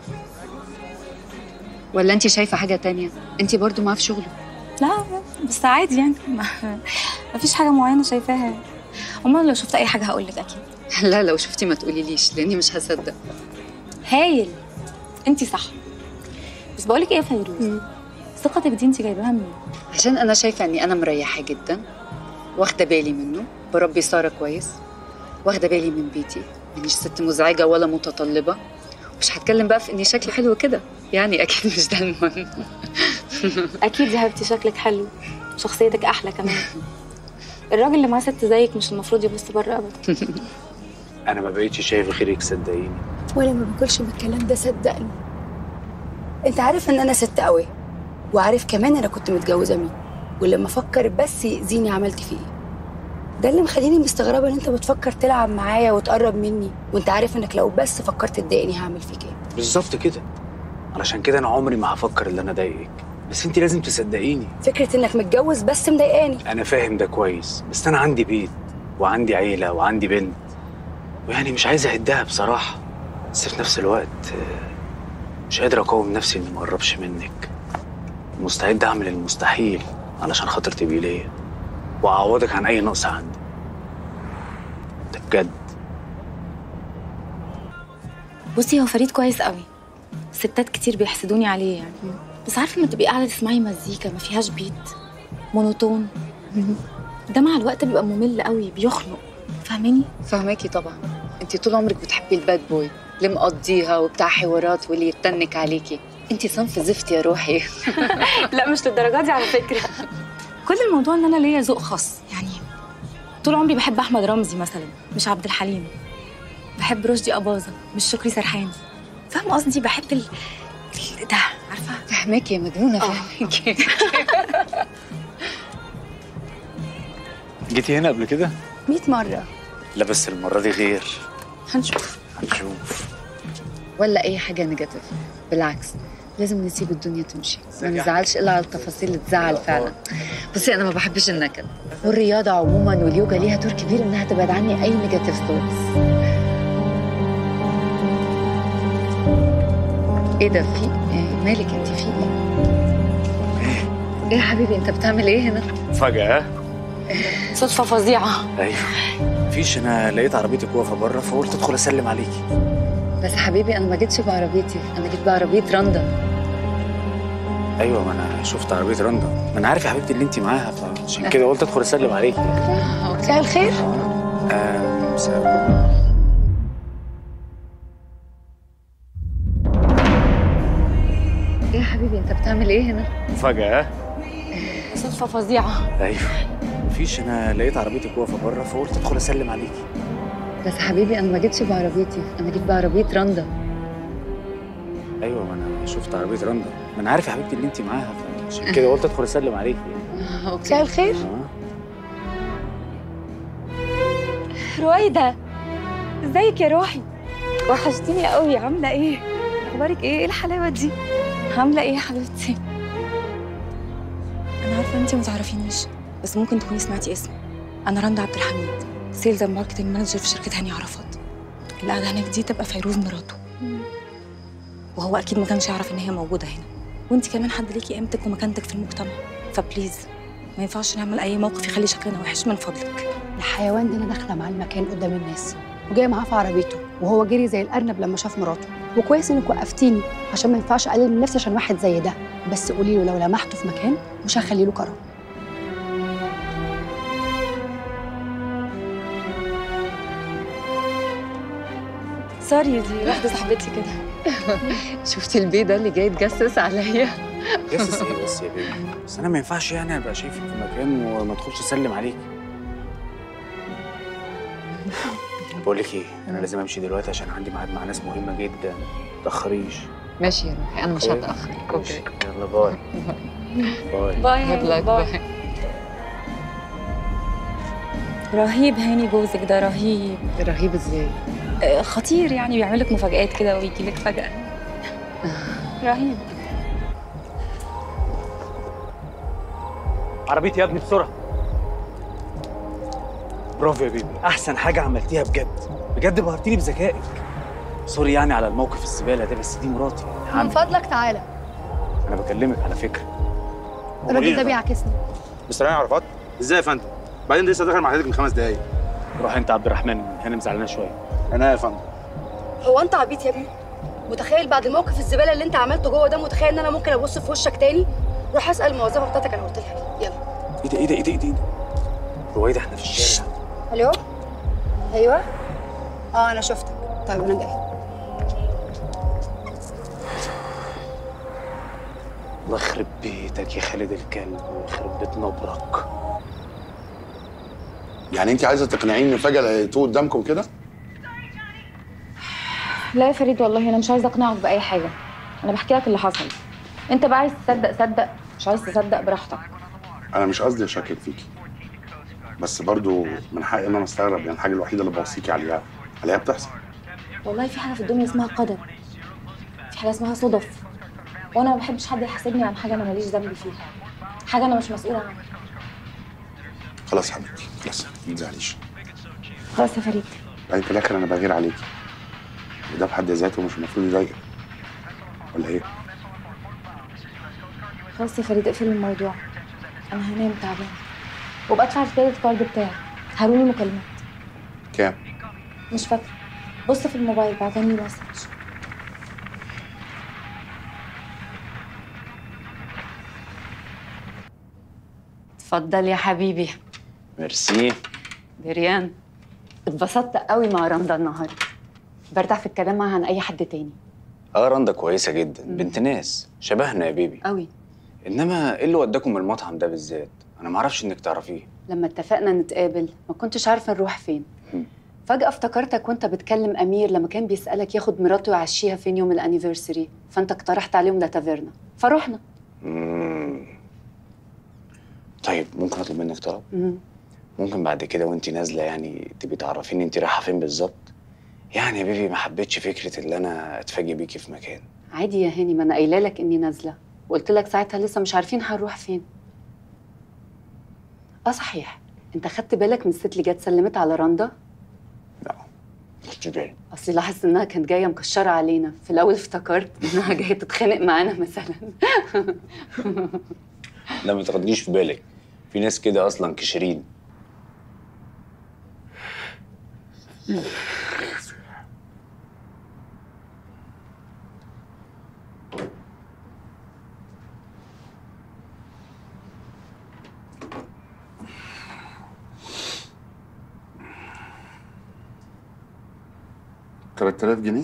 Speaker 7: ولا انت شايفه حاجه تانية انت برضو معاه في شغله
Speaker 2: لا بس عادي يعني ما مفيش حاجه معينه شايفاها امال لو شفت اي حاجه هقول لك اكيد
Speaker 7: لا لو شفتي ما تقوليليش لاني مش هصدق
Speaker 2: هايل انت صح بس بقول لك ايه يا فيروز ثقتك دي انت جايباها منين
Speaker 7: عشان انا شايفه اني انا مريحه جدا واخده بالي منه بربي ساره كويس واخده بالي من بيتي مانيش ست مزعجه ولا متطلبه مش هتكلم بقى في اني شكلي حلو كده يعني اكيد مش ده المهم
Speaker 2: اكيد يا حبيبتي شكلك حلو شخصيتك احلى كمان الراجل اللي معاه ست زيك مش المفروض يبص بره ابدا
Speaker 5: انا ما بقيتش شايف غيرك صدقيني
Speaker 14: وانا ما باكلش من الكلام ده صدقني انت عارف ان انا ست قوي وعارف كمان انا كنت متجوزه مين ولما افكر بس يأذيني عملت فيه ايه ده اللي مخليني مستغربه ان انت بتفكر تلعب معايا وتقرب مني وانت عارف انك لو بس فكرت تضايقني هعمل فيك ايه
Speaker 5: بالظبط كده علشان كده انا عمري ما هفكر ان انا اضايقك بس انت لازم تصدقيني
Speaker 14: فكره انك متجوز بس مضايقاني
Speaker 5: انا فاهم ده كويس بس انا عندي بيت وعندي عيله وعندي بنت ويعني مش عايز اهدها بصراحه بس في نفس الوقت آه، مش قادر اقاوم نفسي اني ما اقربش منك مستعد اعمل المستحيل علشان خاطر تبقي ليا واعوضك عن اي نقص عندي ده بجد
Speaker 2: بصي هو فريد كويس قوي ستات كتير بيحسدوني عليه يعني بس عارفه لما تبقي قاعده تسمعي مزيكا ما فيهاش بيت مونوتون ده مع الوقت بيبقى ممل قوي بيخنق فاهماني
Speaker 7: فهماكي طبعا انت طول عمرك بتحبي الباد بوي اللي مقضيها وبتاع حوارات واللي يتنك عليكي انت صنف زفت يا روحي
Speaker 2: لا مش للدرجه دي على فكره كل الموضوع ان انا ليا ذوق خاص يعني طول عمري بحب احمد رمزي مثلا مش عبد الحليم بحب رشدي اباظه مش شكري سرحان فاهمه قصدي بحب ال... ال- ده عارفه
Speaker 7: فهماكي يا مجنونه فهماكي
Speaker 5: جيتي هنا قبل كده
Speaker 14: 100 مره
Speaker 5: لا بس المره دي غير
Speaker 7: هنشوف
Speaker 5: هنشوف
Speaker 7: ولا اي حاجه نيجاتيف بالعكس لازم نسيب الدنيا تمشي ما نزعلش الا على التفاصيل اللي تزعل فعلا بصي انا ما بحبش النكد والرياضه عموما واليوجا ليها دور كبير انها تبعد عني اي نيجاتيف ثوتس ايه ده في إيه مالك انت في ايه ايه يا حبيبي انت بتعمل ايه هنا
Speaker 5: فجاه
Speaker 2: صدفه فظيعه
Speaker 5: ايوه مفيش انا لقيت عربيتك واقفه بره فقلت ادخل اسلم عليكي
Speaker 7: بس حبيبي انا ما جيتش بعربيتي انا جيت بعربيه رندا
Speaker 5: ايوه ما انا شفت عربيه رندا ما انا عارف يا حبيبتي اللي انت معاها فعشان كده قلت ادخل اسلم عليكي
Speaker 14: مساء الخير
Speaker 5: آه مساء
Speaker 7: ايه يا حبيبي انت بتعمل ايه هنا
Speaker 5: فجاه
Speaker 2: صدفه فظيعه
Speaker 5: ايوه مفيش انا لقيت عربيتك واقفه بره فقلت ادخل اسلم عليكي
Speaker 7: بس حبيبي انا ما جيتش بعربيتي انا جيت بعربيه رندا
Speaker 5: ايوه ما انا شفت عربيه رندا ما انا عارف يا حبيبتي اللي انت معاها فعشان كده قلت ادخل اسلم عليكي
Speaker 14: مساء الخير
Speaker 2: رويدة ازيك يا روحي وحشتيني قوي عامله ايه اخبارك ايه ايه الحلاوه دي عامله ايه يا حبيبتي انا عارفه انتي ما تعرفينيش بس ممكن تكوني سمعتي اسمي انا رندا عبد الحميد سيلز اند ماركتنج مانجر في شركه هاني عرفات اللي قاعده هناك دي تبقى فيروز مراته وهو اكيد ما كانش يعرف ان هي موجوده هنا وانت كمان حد ليكي قيمتك ومكانتك في المجتمع فبليز ما ينفعش نعمل اي موقف يخلي شكلنا وحش من فضلك
Speaker 14: الحيوان ده انا داخله معاه المكان قدام الناس وجايه معاه في عربيته وهو جري زي الارنب لما شاف مراته وكويس انك وقفتيني عشان ما ينفعش اقلل من نفسي عشان واحد زي ده بس قولي له لو لمحته في مكان مش هخلي له كرم
Speaker 2: سوري دي واحده صاحبتي كده
Speaker 7: شفتي البيه ده اللي جاي يتجسس عليا
Speaker 5: جسس ايه بس يا بيبي بس انا ما ينفعش يعني ابقى شايفك في مكان وما ادخلش اسلم عليك بقول لك ايه انا لازم امشي دلوقتي عشان عندي ميعاد مع ناس مهمه جدا ما تاخريش
Speaker 7: ماشي يا روحي انا مش
Speaker 5: أوكي.
Speaker 7: هتاخر
Speaker 5: ماشي. يلا باي باي
Speaker 2: باي
Speaker 7: Good luck.
Speaker 2: باي رهيب هاني جوزك ده رهيب
Speaker 7: رهيب ازاي
Speaker 2: آه، خطير يعني بيعمل لك مفاجآت كده ويجي لك فجأة رهيب
Speaker 5: عربيتي يا ابني بسرعه برافو يا بيبي احسن حاجه عملتيها بجد بجد بهرتيني بذكائك سوري يعني على الموقف الزباله ده بس دي مراتي
Speaker 14: من
Speaker 5: عندي.
Speaker 14: فضلك تعالى
Speaker 5: انا بكلمك على فكره
Speaker 14: الراجل ده بيعكسني
Speaker 15: مستر هاني عرفات ازاي يا فندم بعدين ده لسه داخل مع حضرتك من خمس دقايق
Speaker 5: روح انت عبد الرحمن هانم زعلانه شويه
Speaker 15: انا يا فندم
Speaker 14: هو انت عبيط يا ابني متخيل بعد الموقف الزباله اللي انت عملته جوه ده متخيل ان انا ممكن ابص في وشك تاني روح اسال الموظفه بتاعتك انا قلت لها إيه. يلا
Speaker 5: ايه ده ايه ده ايه ده ايه ده إيه ده؟ رويدة احنا في الشارع
Speaker 14: الو ايوه اه انا شفتك طيب انا جاي
Speaker 5: الله يخرب بيتك يا خالد الكلب ويخرب بيت نبرك
Speaker 1: يعني انت عايزه تقنعيني ان فجاه لقيتوه قدامكم كده
Speaker 2: لا يا فريد والله انا مش عايزه اقنعك باي حاجه انا بحكي لك اللي حصل انت بقى عايز تصدق صدق مش عايز تصدق براحتك
Speaker 1: انا مش قصدي اشكك فيكي بس برضو من حقي ان انا استغرب يعني الحاجه الوحيده اللي بوصيكي عليها عليها بتحصل
Speaker 2: والله في حاجه في الدنيا اسمها قدر في حاجه اسمها صدف وانا ما بحبش حد يحاسبني عن حاجه انا ماليش ذنب فيها حاجه انا مش مسؤوله عنها
Speaker 1: خلاص يا حبيبتي خلاص ما تزعليش
Speaker 2: خلاص يا فريد
Speaker 1: بعدين في الاخر انا بغير عليكي وده بحد ذاته مش المفروض يضايقك ولا ايه؟
Speaker 2: خلاص يا فريد اقفل الموضوع انا هنام تعبان وابقى ادفع الكريدت كارد بتاعي هاروني مكالمات
Speaker 1: كام؟
Speaker 2: مش فاكره بص في الموبايل بعتني مسج
Speaker 7: اتفضل يا حبيبي
Speaker 5: ميرسي
Speaker 7: دريان اتبسطت قوي مع رندا النهارده برتاح في الكلام معاها عن اي حد تاني
Speaker 5: اه رندا كويسه جدا بنت ناس شبهنا يا بيبي
Speaker 7: قوي
Speaker 5: انما ايه اللي وداكم المطعم ده بالذات انا ما اعرفش انك تعرفيه
Speaker 7: لما اتفقنا نتقابل ما كنتش عارفه نروح فين فجأة افتكرتك وانت بتكلم أمير لما كان بيسألك ياخد مراته يعشيها فين يوم الانيفرساري فانت اقترحت عليهم لا تافيرنا فروحنا
Speaker 5: مم. طيب ممكن اطلب منك طلب
Speaker 7: مم.
Speaker 5: ممكن بعد كده وانت نازله يعني تبقي تعرفيني انت رايحه فين بالظبط يعني يا بيبي ما حبيتش فكره ان انا اتفاجئ بيكي في مكان
Speaker 7: عادي يا هاني ما انا قايله لك اني نازله وقلت لك ساعتها لسه مش عارفين هنروح فين اه صحيح انت خدت بالك من الست اللي جت سلمت على رندا
Speaker 5: خدتش بالي
Speaker 7: اصلي لاحظت انها كانت جايه مكشره علينا في الاول افتكرت انها جايه تتخانق معانا مثلا
Speaker 5: لا ما تاخدنيش في بالك في ناس كده اصلا كشرين
Speaker 1: تلات آلاف جنيه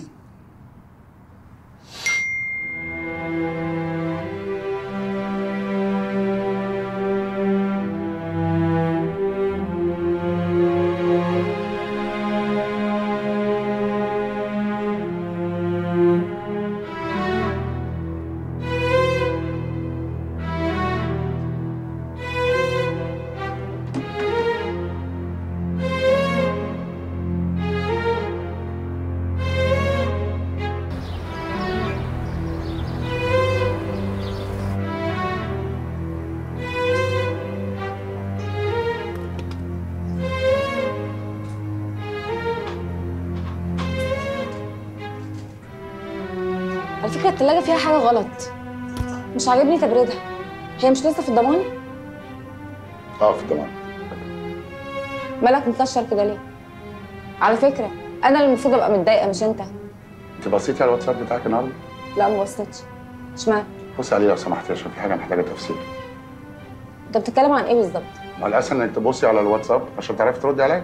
Speaker 2: على فكره التلاجة فيها حاجه غلط مش عاجبني تبريدها هي مش لسه في الضمان
Speaker 1: اه في الضمان
Speaker 2: مالك مكشر كده ليه على فكره انا اللي المفروض ابقى متضايقه مش انت
Speaker 1: انت بصيتي على الواتساب بتاعك النهارده؟
Speaker 2: لا ما بصيتش اشمعنى
Speaker 1: بصي عليه لو سمحتي عشان في حاجه محتاجه تفصيل
Speaker 2: انت بتتكلم عن ايه بالظبط
Speaker 1: ما الاسهل انك تبصي على الواتساب عشان تعرفي تردي عليا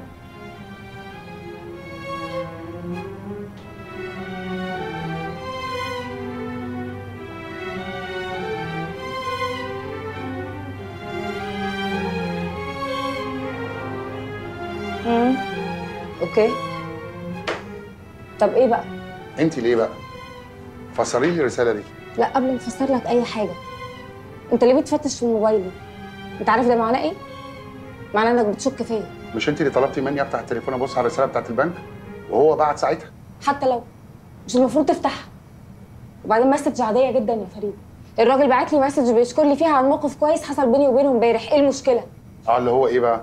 Speaker 2: امم اوكي طب ايه بقى
Speaker 1: انت ليه بقى؟ فسري لي الرساله دي
Speaker 2: لا قبل ما افسر لك اي حاجه انت ليه بتفتش في موبايلي انت عارف ده معناه ايه معناه انك بتشك فيا
Speaker 1: مش انت اللي طلبتي مني افتح التليفون ابص على الرساله بتاعت البنك وهو بعت ساعتها
Speaker 2: حتى لو مش المفروض تفتحها وبعدين مسج عاديه جدا يا فريد الراجل بعت لي مسج بيشكر لي فيها عن موقف كويس حصل بيني وبينه امبارح ايه المشكله
Speaker 1: اه اللي هو ايه بقى؟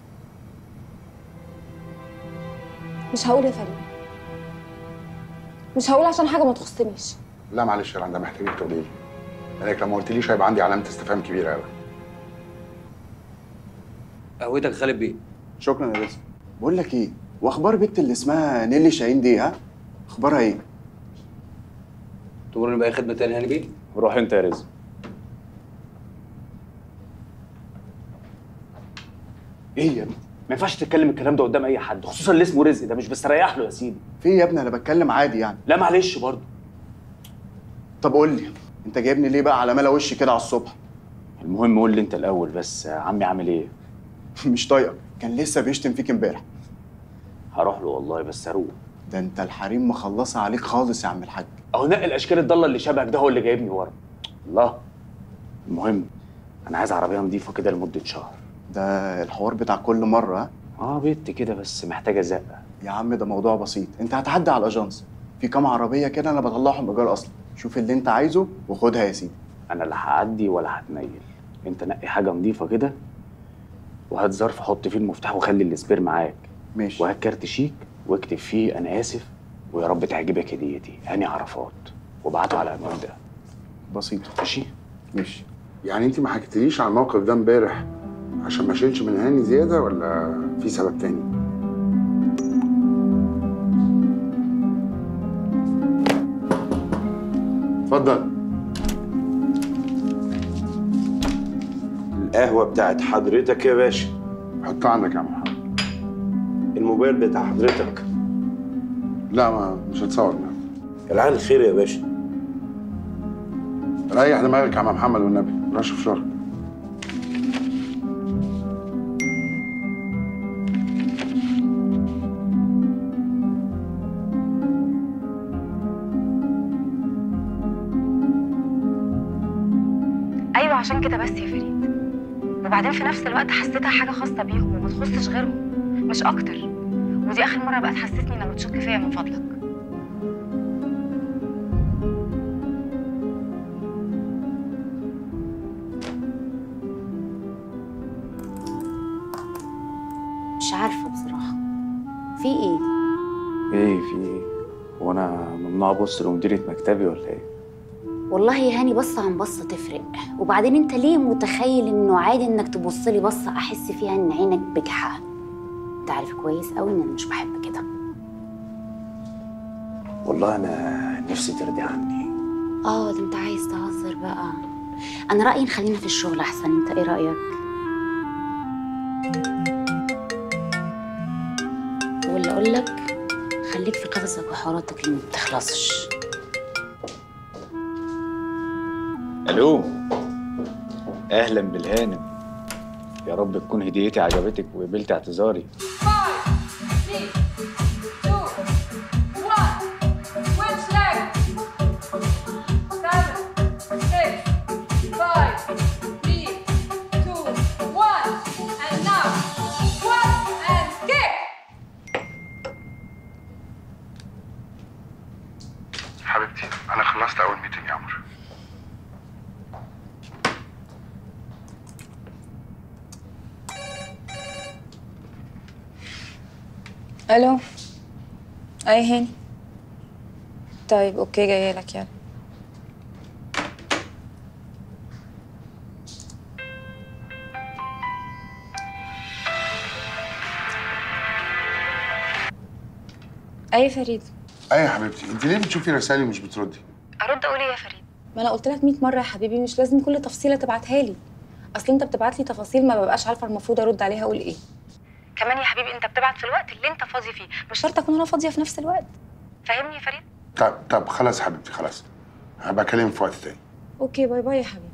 Speaker 2: مش هقول يا فريد مش هقول عشان حاجه ما تخصنيش
Speaker 1: لا معلش يا رندا محتاجك تقولي لي لانك لما قلتليش هيبقى عندي علامه استفهام كبيره قوي
Speaker 11: قهوتك خالد بيه
Speaker 16: شكرا يا رزق بقول لك ايه واخبار بنت اللي اسمها نيلي شاهين دي ها اخبارها ايه
Speaker 11: تمرني باي خدمه تاني هاني بيه
Speaker 5: روح انت يا رزق ايه يا ابني ما ينفعش تتكلم الكلام ده قدام اي حد خصوصا اللي اسمه رزق ده مش مستريح له يا سيدي
Speaker 16: في إيه يا ابني انا بتكلم عادي يعني
Speaker 5: لا معلش برضه
Speaker 16: طب قول لي انت جايبني ليه بقى على ملا وشي كده على الصبح
Speaker 5: المهم قول لي انت الاول بس عمي عامل ايه
Speaker 16: مش طايقك كان لسه بيشتم فيك امبارح
Speaker 5: هروح له والله بس اروح
Speaker 16: ده انت الحريم مخلصه عليك خالص يا عم الحاج
Speaker 5: اهو نقي الاشكال الضاله اللي شبهك ده هو اللي جايبني ورا الله المهم انا عايز عربيه نظيفه كده لمده شهر
Speaker 16: ده الحوار بتاع كل مره ها
Speaker 5: اه بنت كده بس محتاجه زقه
Speaker 16: يا عم ده موضوع بسيط انت هتعدي على الاجانس في كام عربيه كده انا بطلعهم ايجار اصلا شوف اللي انت عايزه وخدها يا سيدي
Speaker 5: انا لا هعدي ولا هتنيل انت نقي حاجه نظيفه كده وهات ظرف حط فيه المفتاح وخلي السبير معاك
Speaker 16: ماشي
Speaker 5: وهات كارت شيك واكتب فيه انا اسف ويا رب تعجبك هديتي هاني عرفات وابعته على العنوان ده
Speaker 16: بسيط
Speaker 5: ماشي
Speaker 16: ماشي
Speaker 1: يعني انت ما حكيتليش على الموقف ده امبارح عشان ما اشيلش من هاني زياده ولا في سبب تاني اتفضل
Speaker 8: القهوة بتاعت حضرتك يا باشا
Speaker 1: حطها عندك يا عم محمد
Speaker 8: الموبايل بتاع حضرتك
Speaker 1: لا ما مش هتصور لا
Speaker 8: العين خير يا باشا
Speaker 1: ريح دماغك يا عم محمد والنبي رش في شرب
Speaker 6: ايوه عشان كده بس يا فريد وبعدين في نفس الوقت حسيتها حاجه خاصه بيهم وما تخصش غيرهم مش اكتر ودي اخر مره بقى تحسسني لما تشك فيا من فضلك
Speaker 3: مش عارفه بصراحه في ايه
Speaker 5: ايه في ايه وانا ممنوع ابص لمديره مكتبي ولا ايه
Speaker 3: والله يا هاني بصه عن بصه تفرق وبعدين انت ليه متخيل انه عادي انك تبص لي بصه احس فيها ان عينك بجحه انت عارف كويس قوي ان انا مش بحب كده
Speaker 5: والله انا نفسي ترضي عني
Speaker 3: اه ده انت عايز تهزر بقى انا رايي نخلينا في الشغل احسن انت ايه رايك ولا اقول لك خليك في قفصك وحواراتك اللي ما بتخلصش
Speaker 5: الو اهلا بالهانم يا رب تكون هديتي عجبتك وقبلت اعتذاري
Speaker 1: حبيبتي انا خلصت اول ميتنج يا عمرو
Speaker 2: الو اي هاني طيب اوكي جايه لك يلا اي فريد
Speaker 1: ايه يا حبيبتي انت ليه بتشوفي رسائلي ومش بتردي
Speaker 6: ارد اقول ايه يا فريد
Speaker 2: ما انا قلت لك 100 مره يا حبيبي مش لازم كل تفصيله تبعتها لي اصل انت بتبعت لي تفاصيل ما ببقاش عارفه المفروض ارد عليها اقول ايه
Speaker 6: كمان يا حبيبي انت بتبعت في الوقت اللي انت فاضي فيه
Speaker 2: مش شرط اكون انا فاضيه في نفس الوقت
Speaker 6: فاهمني يا فريد
Speaker 1: طب طب خلاص يا حبيبتي خلاص هبقى اكلمك في وقت تاني
Speaker 2: اوكي باي باي يا حبيبي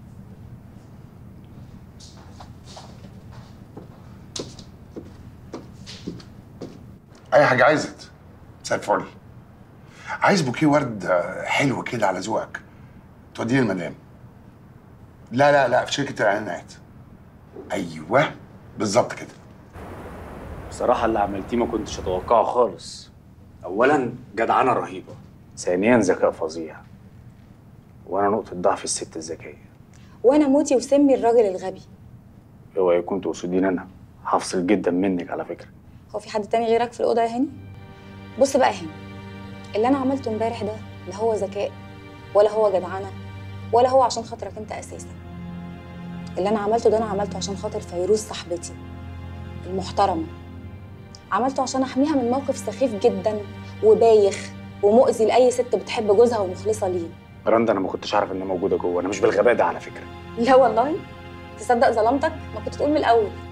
Speaker 1: اي حاجه عايزت مساء الفل عايز بوكيه ورد آه، حلو كده على ذوقك توديه للمدام لا لا لا في شركه الاعلانات ايوه بالظبط كده
Speaker 5: بصراحه اللي عملتيه ما كنتش اتوقعه خالص اولا جدعنه رهيبه ثانيا ذكاء فظيع وانا نقطه ضعف الست الذكيه
Speaker 2: وانا موتي وسمي الراجل الغبي
Speaker 5: اوعى يكون تقصدين انا هفصل جدا منك على فكره
Speaker 2: هو في حد تاني غيرك في الاوضه يا هاني بص بقى يا هاني اللي انا عملته امبارح ده لا هو ذكاء ولا هو جدعنه ولا هو عشان خاطرك انت اساسا اللي انا عملته ده انا عملته عشان خاطر فيروز صاحبتي المحترمه عملته عشان احميها من موقف سخيف جدا وبايخ ومؤذي لاي ست بتحب جوزها ومخلصه ليه
Speaker 5: رندا انا ما كنتش عارف انها موجوده جوه انا مش بالغباء ده على فكره
Speaker 2: لا والله تصدق ظلمتك ما كنت تقول من الاول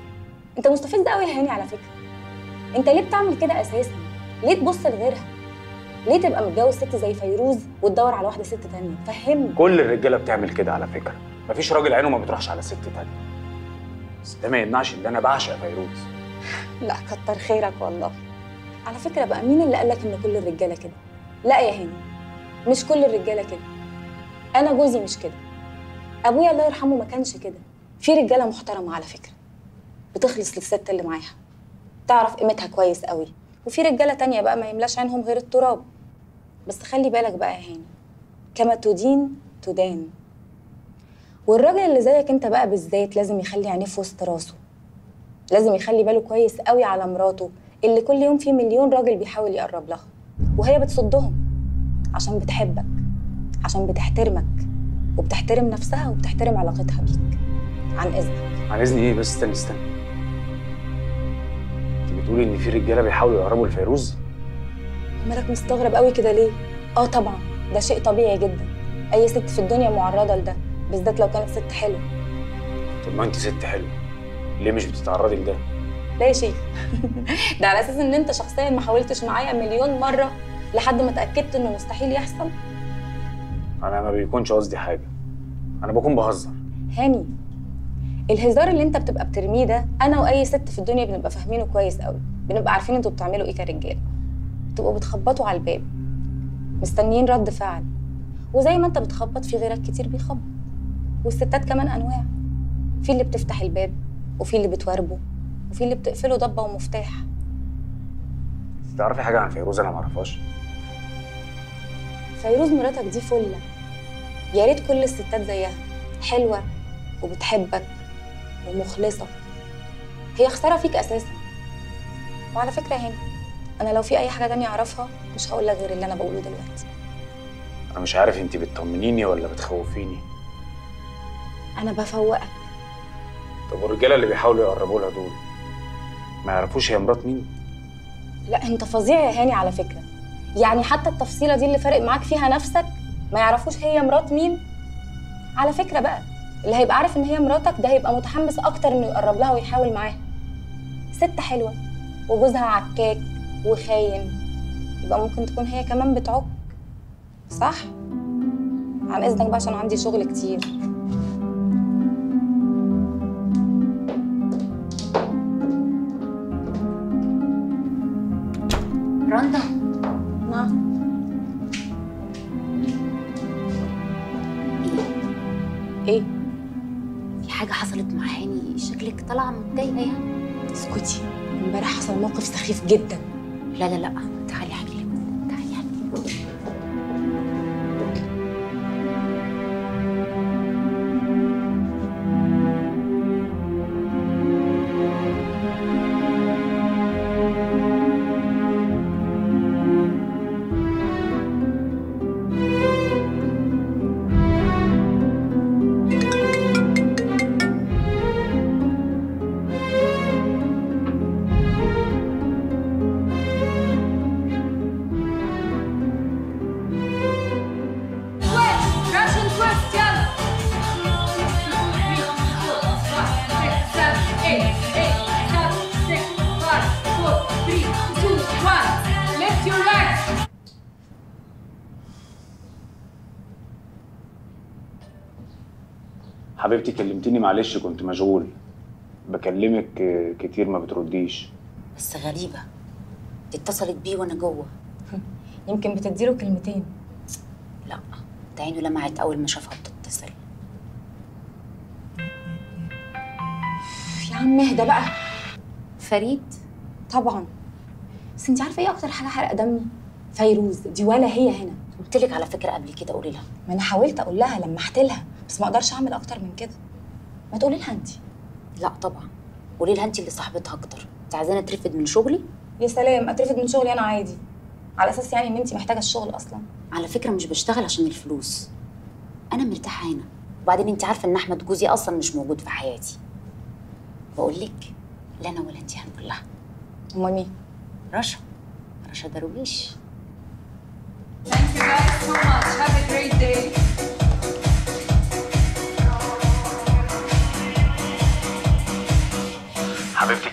Speaker 2: انت مستفز قوي يا هاني على فكره انت ليه بتعمل كده اساسا ليه تبص لغيرها ليه تبقى متجوز ست زي فيروز وتدور على واحده ست تانية فهمني
Speaker 5: كل الرجاله بتعمل كده على فكره مفيش راجل عينه ما بتروحش على ست تانية بس ده ما يمنعش ان انا بعشق فيروز
Speaker 2: لا كتر خيرك والله على فكره بقى مين اللي قالك ان كل الرجاله كده لا يا هاني مش كل الرجاله كده انا جوزي مش كده ابويا الله يرحمه ما كانش كده في رجاله محترمه على فكره بتخلص للست اللي معاها تعرف قيمتها كويس قوي وفي رجاله تانية بقى ما يملاش عينهم غير التراب بس خلي بالك بقى يا هاني كما تدين تدان والراجل اللي زيك انت بقى بالذات لازم يخلي عينيه في وسط راسه لازم يخلي باله كويس قوي على مراته اللي كل يوم في مليون راجل بيحاول يقرب لها وهي بتصدهم عشان بتحبك عشان بتحترمك وبتحترم نفسها وبتحترم علاقتها بيك عن اذنك
Speaker 5: عن اذني ايه بس استني استني انت بتقولي ان في رجاله بيحاولوا يقربوا لفيروز
Speaker 2: مالك مستغرب قوي كده ليه اه طبعا ده شيء طبيعي جدا اي ست في الدنيا معرضه لده بالذات لو كانت ست حلوه
Speaker 5: طب ما انت ست حلوه ليه مش بتتعرضي لده
Speaker 2: لا يا شيخ ده على اساس ان انت شخصيا ما حاولتش معايا مليون مره لحد ما اتاكدت انه مستحيل يحصل
Speaker 5: انا ما بيكونش قصدي حاجه انا بكون بهزر
Speaker 2: هاني الهزار اللي انت بتبقى بترميه ده انا واي ست في الدنيا بنبقى فاهمينه كويس قوي بنبقى عارفين انتوا بتعملوا ايه كرجاله بتبقوا بتخبطوا على الباب مستنيين رد فعل وزي ما انت بتخبط في غيرك كتير بيخبط والستات كمان انواع في اللي بتفتح الباب وفي اللي بتوربه وفي اللي بتقفله ضبه ومفتاح
Speaker 5: تعرفي حاجه عن فيروز انا ما اعرفهاش
Speaker 2: فيروز مراتك دي فله يا ريت كل الستات زيها حلوه وبتحبك ومخلصه هي خساره فيك اساسا وعلى فكره يا هاني انا لو في اي حاجه تانية اعرفها مش هقول لك غير اللي انا بقوله دلوقتي
Speaker 5: انا مش عارف انت بتطمنيني ولا بتخوفيني
Speaker 2: انا بفوقك
Speaker 5: طب والرجاله اللي بيحاولوا يقربوا لها دول ما يعرفوش هي مرات مين
Speaker 2: لا انت فظيع يا هاني على فكره يعني حتى التفصيله دي اللي فارق معاك فيها نفسك ما يعرفوش هي مرات مين على فكره بقى اللي هيبقى عارف ان هي مراتك ده هيبقى متحمس اكتر انه يقرب لها ويحاول معاها ست حلوه وجوزها عكاك وخاين يبقى ممكن تكون هي كمان بتعك صح عن اذنك بقى عشان عندي شغل كتير
Speaker 3: رندا
Speaker 2: نعم ايه
Speaker 3: في حاجه حصلت مع هاني شكلك طالعه متضايقه يعني
Speaker 2: اسكتي امبارح حصل موقف سخيف جدا
Speaker 3: لا لا لا تعالي احكي لك تعالي احكي لك
Speaker 17: Russian twist, يلا. One, six, seven, eight, eight, seven, six, five, four, three, two, one. Lift your legs.
Speaker 5: حبيبتي كلمتيني معلش كنت مشغول بكلمك آه، كتير ما بترديش
Speaker 3: بس غريبه دي اتصلت بيه وانا جوه
Speaker 2: يمكن بتديله كلمتين
Speaker 3: لا ده عينه لمعت اول ما شافها بتتصل
Speaker 2: يا عم اهدى بقى
Speaker 3: فريد
Speaker 2: طبعا بس انت عارفه ايه اكتر حاجه حرق دمي فيروز دي ولا هي هنا
Speaker 3: قلت لك على فكره قبل كده قولي لها
Speaker 2: ما انا حاولت اقول لها لمحت لها بس ما اقدرش اعمل اكتر من كده ما تقولي لها انت
Speaker 3: لا طبعا قولي لها انت اللي صاحبتها اكتر انت عايزاني اترفد من شغلي
Speaker 2: يا سلام اترفد من شغلي انا عادي على اساس يعني ان انت محتاجه الشغل اصلا
Speaker 3: على فكره مش بشتغل عشان الفلوس انا مرتاحه هنا وبعدين انت عارفه ان احمد جوزي اصلا مش موجود في حياتي بقول لك لا انا ولا انت هنقول لها
Speaker 2: امال مين
Speaker 3: رشا رشا درويش
Speaker 17: Thank you guys so much. Have a great day.
Speaker 5: حبيبتي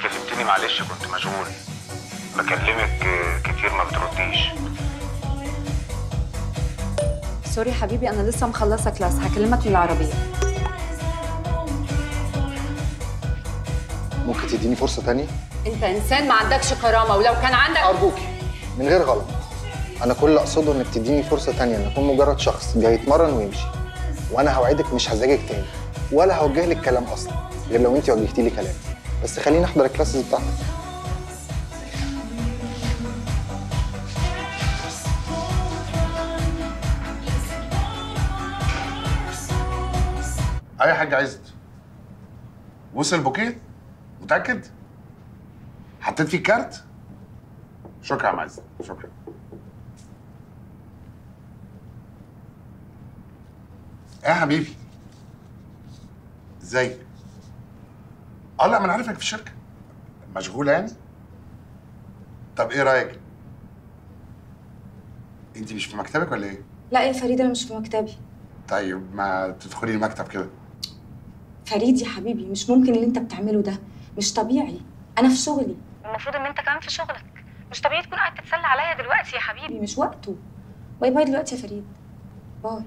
Speaker 5: بكلمك آه، كتير ما بترديش
Speaker 7: سوري حبيبي انا لسه مخلصه كلاس هكلمك من العربيه
Speaker 12: ممكن تديني فرصه تانية
Speaker 7: انت انسان ما عندكش كرامه ولو كان عندك
Speaker 12: ارجوكي من غير غلط انا كل اللي اقصده انك تديني فرصه تانية ان اكون مجرد شخص جاي يتمرن ويمشي وانا هوعدك مش هزعجك تاني ولا هوجه لك كلام اصلا غير لو انت وجهتي لي كلام بس خليني احضر الكلاسز بتاعتك
Speaker 1: اي حاجه عزت وصل البوكيه متاكد حطيت فيه كارت شكرا يا عم عزت شكرا ايه يا حبيبي ازيك اه لا ما انا عارف انك في الشركه مشغوله يعني طب ايه رايك انت مش في مكتبك ولا ايه
Speaker 2: لا يا فريد انا مش في مكتبي
Speaker 1: طيب ما تدخلي المكتب كده
Speaker 2: فريد يا حبيبي مش ممكن اللي انت بتعمله ده مش طبيعي انا في شغلي
Speaker 6: المفروض ان انت كمان في شغلك مش طبيعي تكون قاعد تتسلى عليا دلوقتي يا حبيبي
Speaker 2: مش وقته باي باي دلوقتي يا فريد باي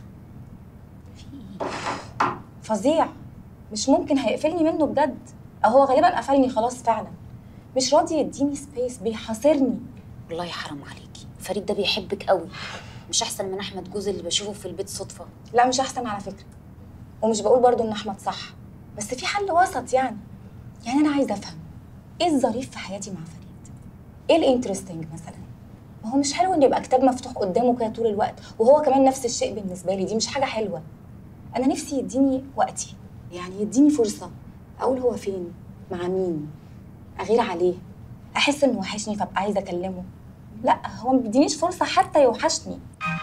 Speaker 2: فظيع مش ممكن هيقفلني منه بجد او هو غالبا قفلني خلاص فعلا مش راضي يديني سبيس بيحاصرني
Speaker 3: والله حرام عليكي فريد ده بيحبك قوي مش احسن من احمد جوز اللي بشوفه في البيت صدفه
Speaker 2: لا مش احسن على فكره ومش بقول برضو ان احمد صح بس في حل وسط يعني يعني انا عايزه افهم ايه الظريف في حياتي مع فريد ايه الانترستنج مثلا ما هو مش حلو ان يبقى كتاب مفتوح قدامه كده طول الوقت وهو كمان نفس الشيء بالنسبه لي دي مش حاجه حلوه انا نفسي يديني وقتي يعني يديني فرصه اقول هو فين مع مين اغير عليه احس انه وحشني فابقى عايزه اكلمه لا هو ما بيدينيش فرصه حتى يوحشني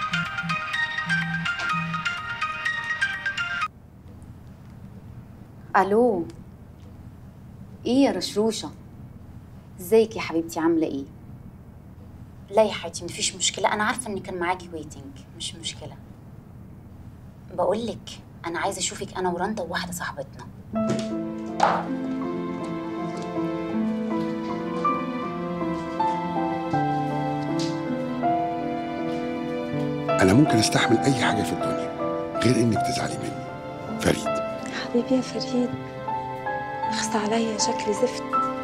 Speaker 3: الو ايه يا رشروشه ازيك يا حبيبتي عامله ايه لا يا حبيبتي مفيش مشكله انا عارفه ان كان معاكي ويتنج مش مشكله بقول لك انا عايزه اشوفك انا ورندا وواحده صاحبتنا
Speaker 1: انا ممكن استحمل اي حاجه في الدنيا غير انك تزعلي مني فريد
Speaker 2: حبيبي يا فريد اخص عليا شكلي زفت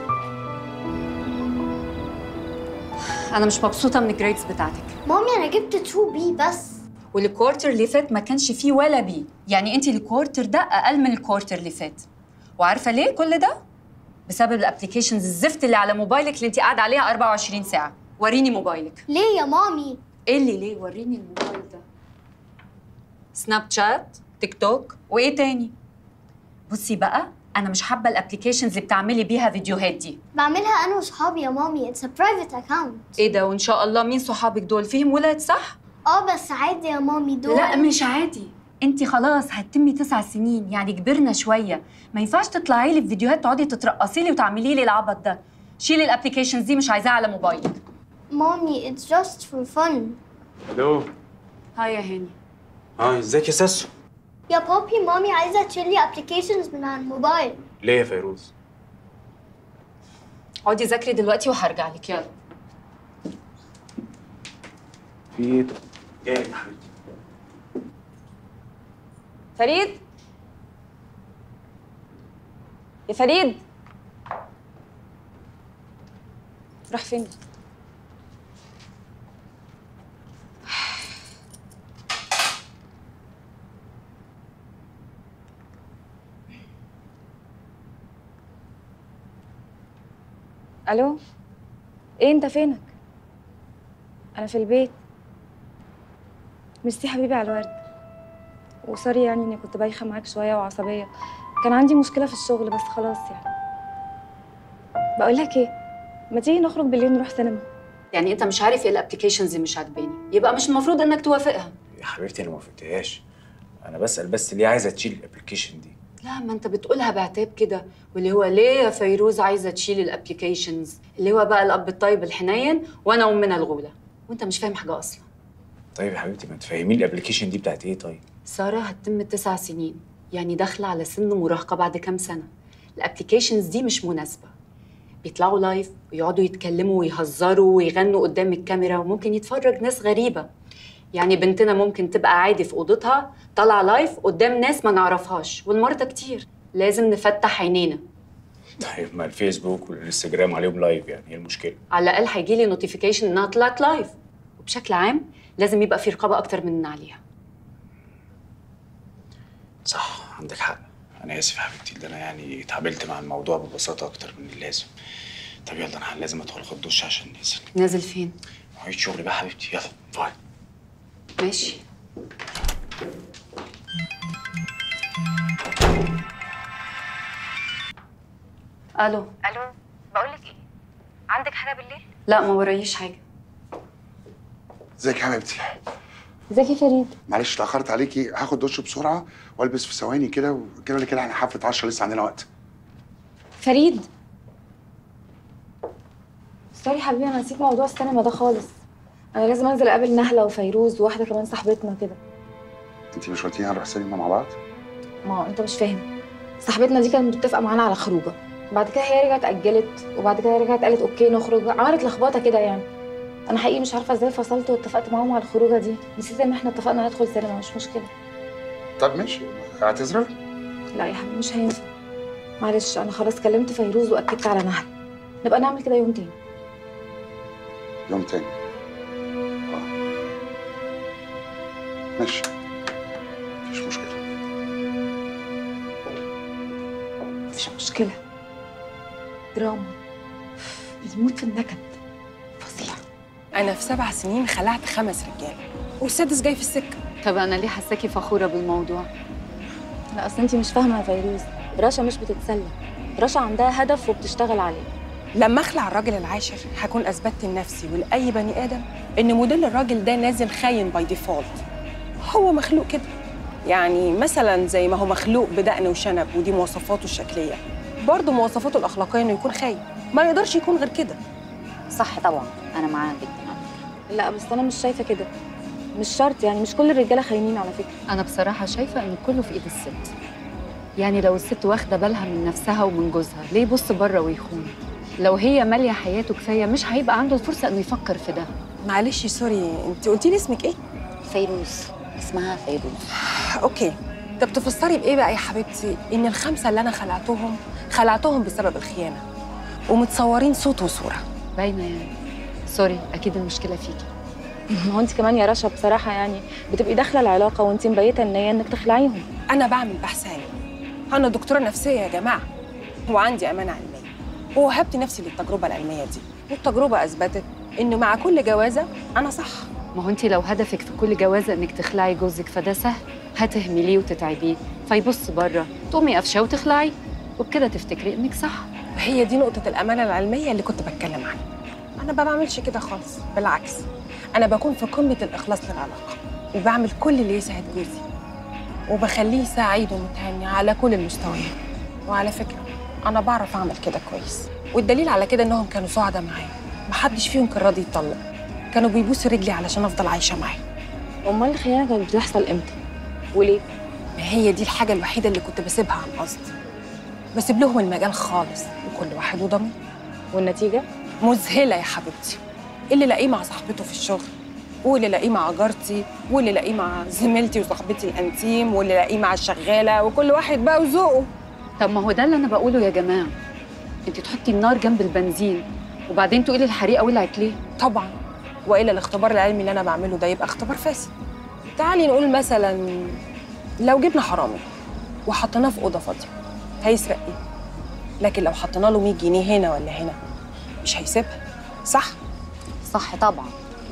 Speaker 7: انا مش مبسوطه من الجريدز بتاعتك
Speaker 18: مامي انا جبت 2 بي بس
Speaker 7: والكوارتر اللي فات ما كانش فيه ولا بي يعني انت الكوارتر ده اقل من الكوارتر اللي فات وعارفه ليه كل ده بسبب الابلكيشنز الزفت اللي على موبايلك اللي انت قاعده عليها 24 ساعه وريني موبايلك
Speaker 18: ليه يا مامي
Speaker 7: ايه اللي ليه وريني الموبايل ده سناب شات تيك توك وايه تاني بصي بقى انا مش حابه الابلكيشنز اللي بتعملي بيها فيديوهات دي
Speaker 18: بعملها انا وصحابي يا مامي اتس ا برايفت اكاونت
Speaker 7: ايه ده وان شاء الله مين صحابك دول فيهم ولاد صح
Speaker 18: اه بس عادي يا مامي دول
Speaker 7: لا مش عادي انت خلاص هتتمي تسع سنين يعني كبرنا شويه ما ينفعش تطلعي لي في فيديوهات تقعدي تترقصي لي وتعملي لي العبط ده شيلي الابلكيشنز دي مش عايزاها على موبايلك
Speaker 18: مامي اتس جاست فور فن
Speaker 5: الو
Speaker 7: هاي يا هاني
Speaker 5: اه ازيك يا ساسو
Speaker 18: يا بابي مامي عايزه تشيلي ابلكيشنز من على الموبايل
Speaker 5: ليه يا فيروز
Speaker 7: اقعدي ذاكري دلوقتي وهرجع لك يلا
Speaker 5: في ايه ايه يا حبيبتي
Speaker 2: فريد يا فريد راح فين الو ايه انت فينك انا في البيت ميرسي حبيبي على الورد وسوري يعني اني كنت بايخه معاك شويه وعصبيه كان عندي مشكله في الشغل بس خلاص يعني بقول لك ايه ما تيجي نخرج بالليل نروح سينما
Speaker 7: يعني انت مش عارف ايه الابلكيشنز اللي مش عاجباني يبقى مش المفروض انك توافقها
Speaker 5: يا حبيبتي انا ما وافقتهاش انا بسال بس ليه عايزه تشيل الابلكيشن دي
Speaker 7: لا ما انت بتقولها بعتاب كده واللي هو ليه يا فيروز عايزه تشيل الابلكيشنز اللي هو بقى الاب الطيب الحنين وانا امنا الغوله وانت مش فاهم حاجه اصلا
Speaker 5: طيب يا حبيبتي ما تفهميني الابلكيشن دي بتاعت ايه طيب
Speaker 7: ساره هتتم تسع سنين يعني داخله على سن مراهقه بعد كام سنه الابلكيشنز دي مش مناسبه بيطلعوا لايف ويقعدوا يتكلموا ويهزروا ويغنوا قدام الكاميرا وممكن يتفرج ناس غريبة يعني بنتنا ممكن تبقى عادي في أوضتها طالعة لايف قدام ناس ما نعرفهاش والمرضى كتير لازم نفتح عينينا
Speaker 5: طيب ما الفيسبوك والانستجرام عليهم لايف يعني ايه المشكله؟
Speaker 7: على الأقل هيجي لي نوتيفيكيشن إنها طلعت لايف وبشكل عام لازم يبقى في رقابة أكتر مننا عليها
Speaker 5: صح عندك حق انا اسف يا حبيبتي ده انا يعني اتعاملت مع الموضوع ببساطه اكتر من اللازم طب يلا انا لازم ادخل اخد دش عشان ننزل
Speaker 7: نازل فين؟
Speaker 5: مواعيد شغل بقى حبيبتي يلا باي
Speaker 7: ماشي الو
Speaker 6: الو بقول لك ايه عندك حاجه بالليل
Speaker 7: لا ما ورايش حاجه
Speaker 1: ازيك يا حبيبتي
Speaker 2: ازيك يا فريد
Speaker 1: معلش اتاخرت عليكي هاخد دش بسرعه والبس في ثواني كده وكده ولا كده احنا حفله 10 لسه عندنا وقت
Speaker 2: فريد سوري حبيبي انا نسيت موضوع السينما ده خالص انا لازم انزل اقابل نهله وفيروز وواحده كمان صاحبتنا كده
Speaker 1: انت مش قلتي هنروح سينما مع بعض
Speaker 2: ما هو انت مش فاهم صاحبتنا دي كانت متفقه معانا على خروجه بعد كده هي رجعت اجلت وبعد كده رجعت قالت اوكي نخرج عملت لخبطه كده يعني انا حقيقي مش عارفه ازاي فصلت واتفقت معاهم على الخروجه دي نسيت ان احنا اتفقنا ندخل سينما مش مشكله
Speaker 1: طب ماشي اعتذر
Speaker 2: لا يا حبيبي مش هينفع معلش انا خلاص كلمت فيروز واكدت على نهله نبقى نعمل كده يوم تاني
Speaker 1: يوم تاني اه ماشي مفيش مشكله
Speaker 2: مفيش مشكله دراما بيموت في النكد
Speaker 19: انا في سبع سنين خلعت خمس رجاله والسادس جاي في السكه
Speaker 7: طب انا ليه حاساكي فخوره بالموضوع
Speaker 2: لا اصل انت مش فاهمه يا فيروز رشا مش بتتسلى رشا عندها هدف وبتشتغل عليه
Speaker 19: لما اخلع الراجل العاشر هكون اثبتت لنفسي ولاي بني ادم ان موديل الراجل ده نازل خاين باي ديفولت هو مخلوق كده يعني مثلا زي ما هو مخلوق بدقن وشنب ودي مواصفاته الشكليه برضه مواصفاته الاخلاقيه انه يكون خاين ما يقدرش يكون غير كده
Speaker 3: صح طبعا انا معاها جدا
Speaker 2: لا بس انا مش شايفه كده مش شرط يعني مش كل الرجاله خاينين على فكره
Speaker 7: انا بصراحه شايفه ان كله في ايد الست يعني لو الست واخده بالها من نفسها ومن جوزها ليه يبص بره ويخون لو هي ماليه حياته كفايه مش هيبقى عنده الفرصه انه يفكر في ده
Speaker 19: معلش سوري انت قلتي لي اسمك ايه
Speaker 3: فيروز اسمها فيروز
Speaker 19: اوكي طب تفسري بايه بقى يا حبيبتي ان الخمسه اللي انا خلعتهم خلعتهم بسبب الخيانه ومتصورين صوت وصوره
Speaker 7: باينه يعني سوري اكيد المشكله فيكي
Speaker 2: ما هو انت كمان يا رشا بصراحه يعني بتبقي داخله العلاقه وانت مبيته النيه انك تخلعيهم
Speaker 19: انا بعمل بحث علمي انا دكتوره نفسيه يا جماعه وعندي امانه علميه ووهبت نفسي للتجربه العلميه دي والتجربه اثبتت انه مع كل جوازه انا صح
Speaker 7: ما هو انت لو هدفك في كل جوازه انك تخلعي جوزك فده سهل هتهمليه وتتعبيه فيبص بره تقومي قفشه وتخلعي وبكده تفتكري انك صح
Speaker 19: هي دي نقطه الامانه العلميه اللي كنت بتكلم عنها انا ما بعملش كده خالص بالعكس انا بكون في قمه الاخلاص للعلاقه وبعمل كل اللي يسعد جوزي وبخليه سعيد ومتهني على كل المستويات وعلى فكره انا بعرف اعمل كده كويس والدليل على كده انهم كانوا سعداء معايا محدش فيهم كان راضي يطلق كانوا بيبوسوا رجلي علشان افضل عايشه معاه
Speaker 2: امال الخيانه كانت بتحصل امتى وليه
Speaker 19: ما هي دي الحاجه الوحيده اللي كنت بسيبها عن قصد بسيب لهم المجال خالص وكل واحد وضمير
Speaker 2: والنتيجه
Speaker 19: مذهله يا حبيبتي اللي لاقيه مع صاحبته في الشغل واللي لاقيه مع جارتي واللي لاقيه مع زميلتي وصاحبتي الانتيم واللي لاقيه مع الشغاله وكل واحد بقى وذوقه
Speaker 7: طب ما هو ده اللي انا بقوله يا جماعه انت تحطي النار جنب البنزين وبعدين تقولي الحريقه ولعت ليه
Speaker 19: طبعا والا الاختبار العلمي اللي انا بعمله ده يبقى اختبار فاسد تعالي نقول مثلا لو جبنا حرامي وحطيناه في اوضه فاضيه هيسرق ايه لكن لو حطينا له 100 جنيه هنا ولا هنا مش هيسيبها صح
Speaker 3: صح طبعا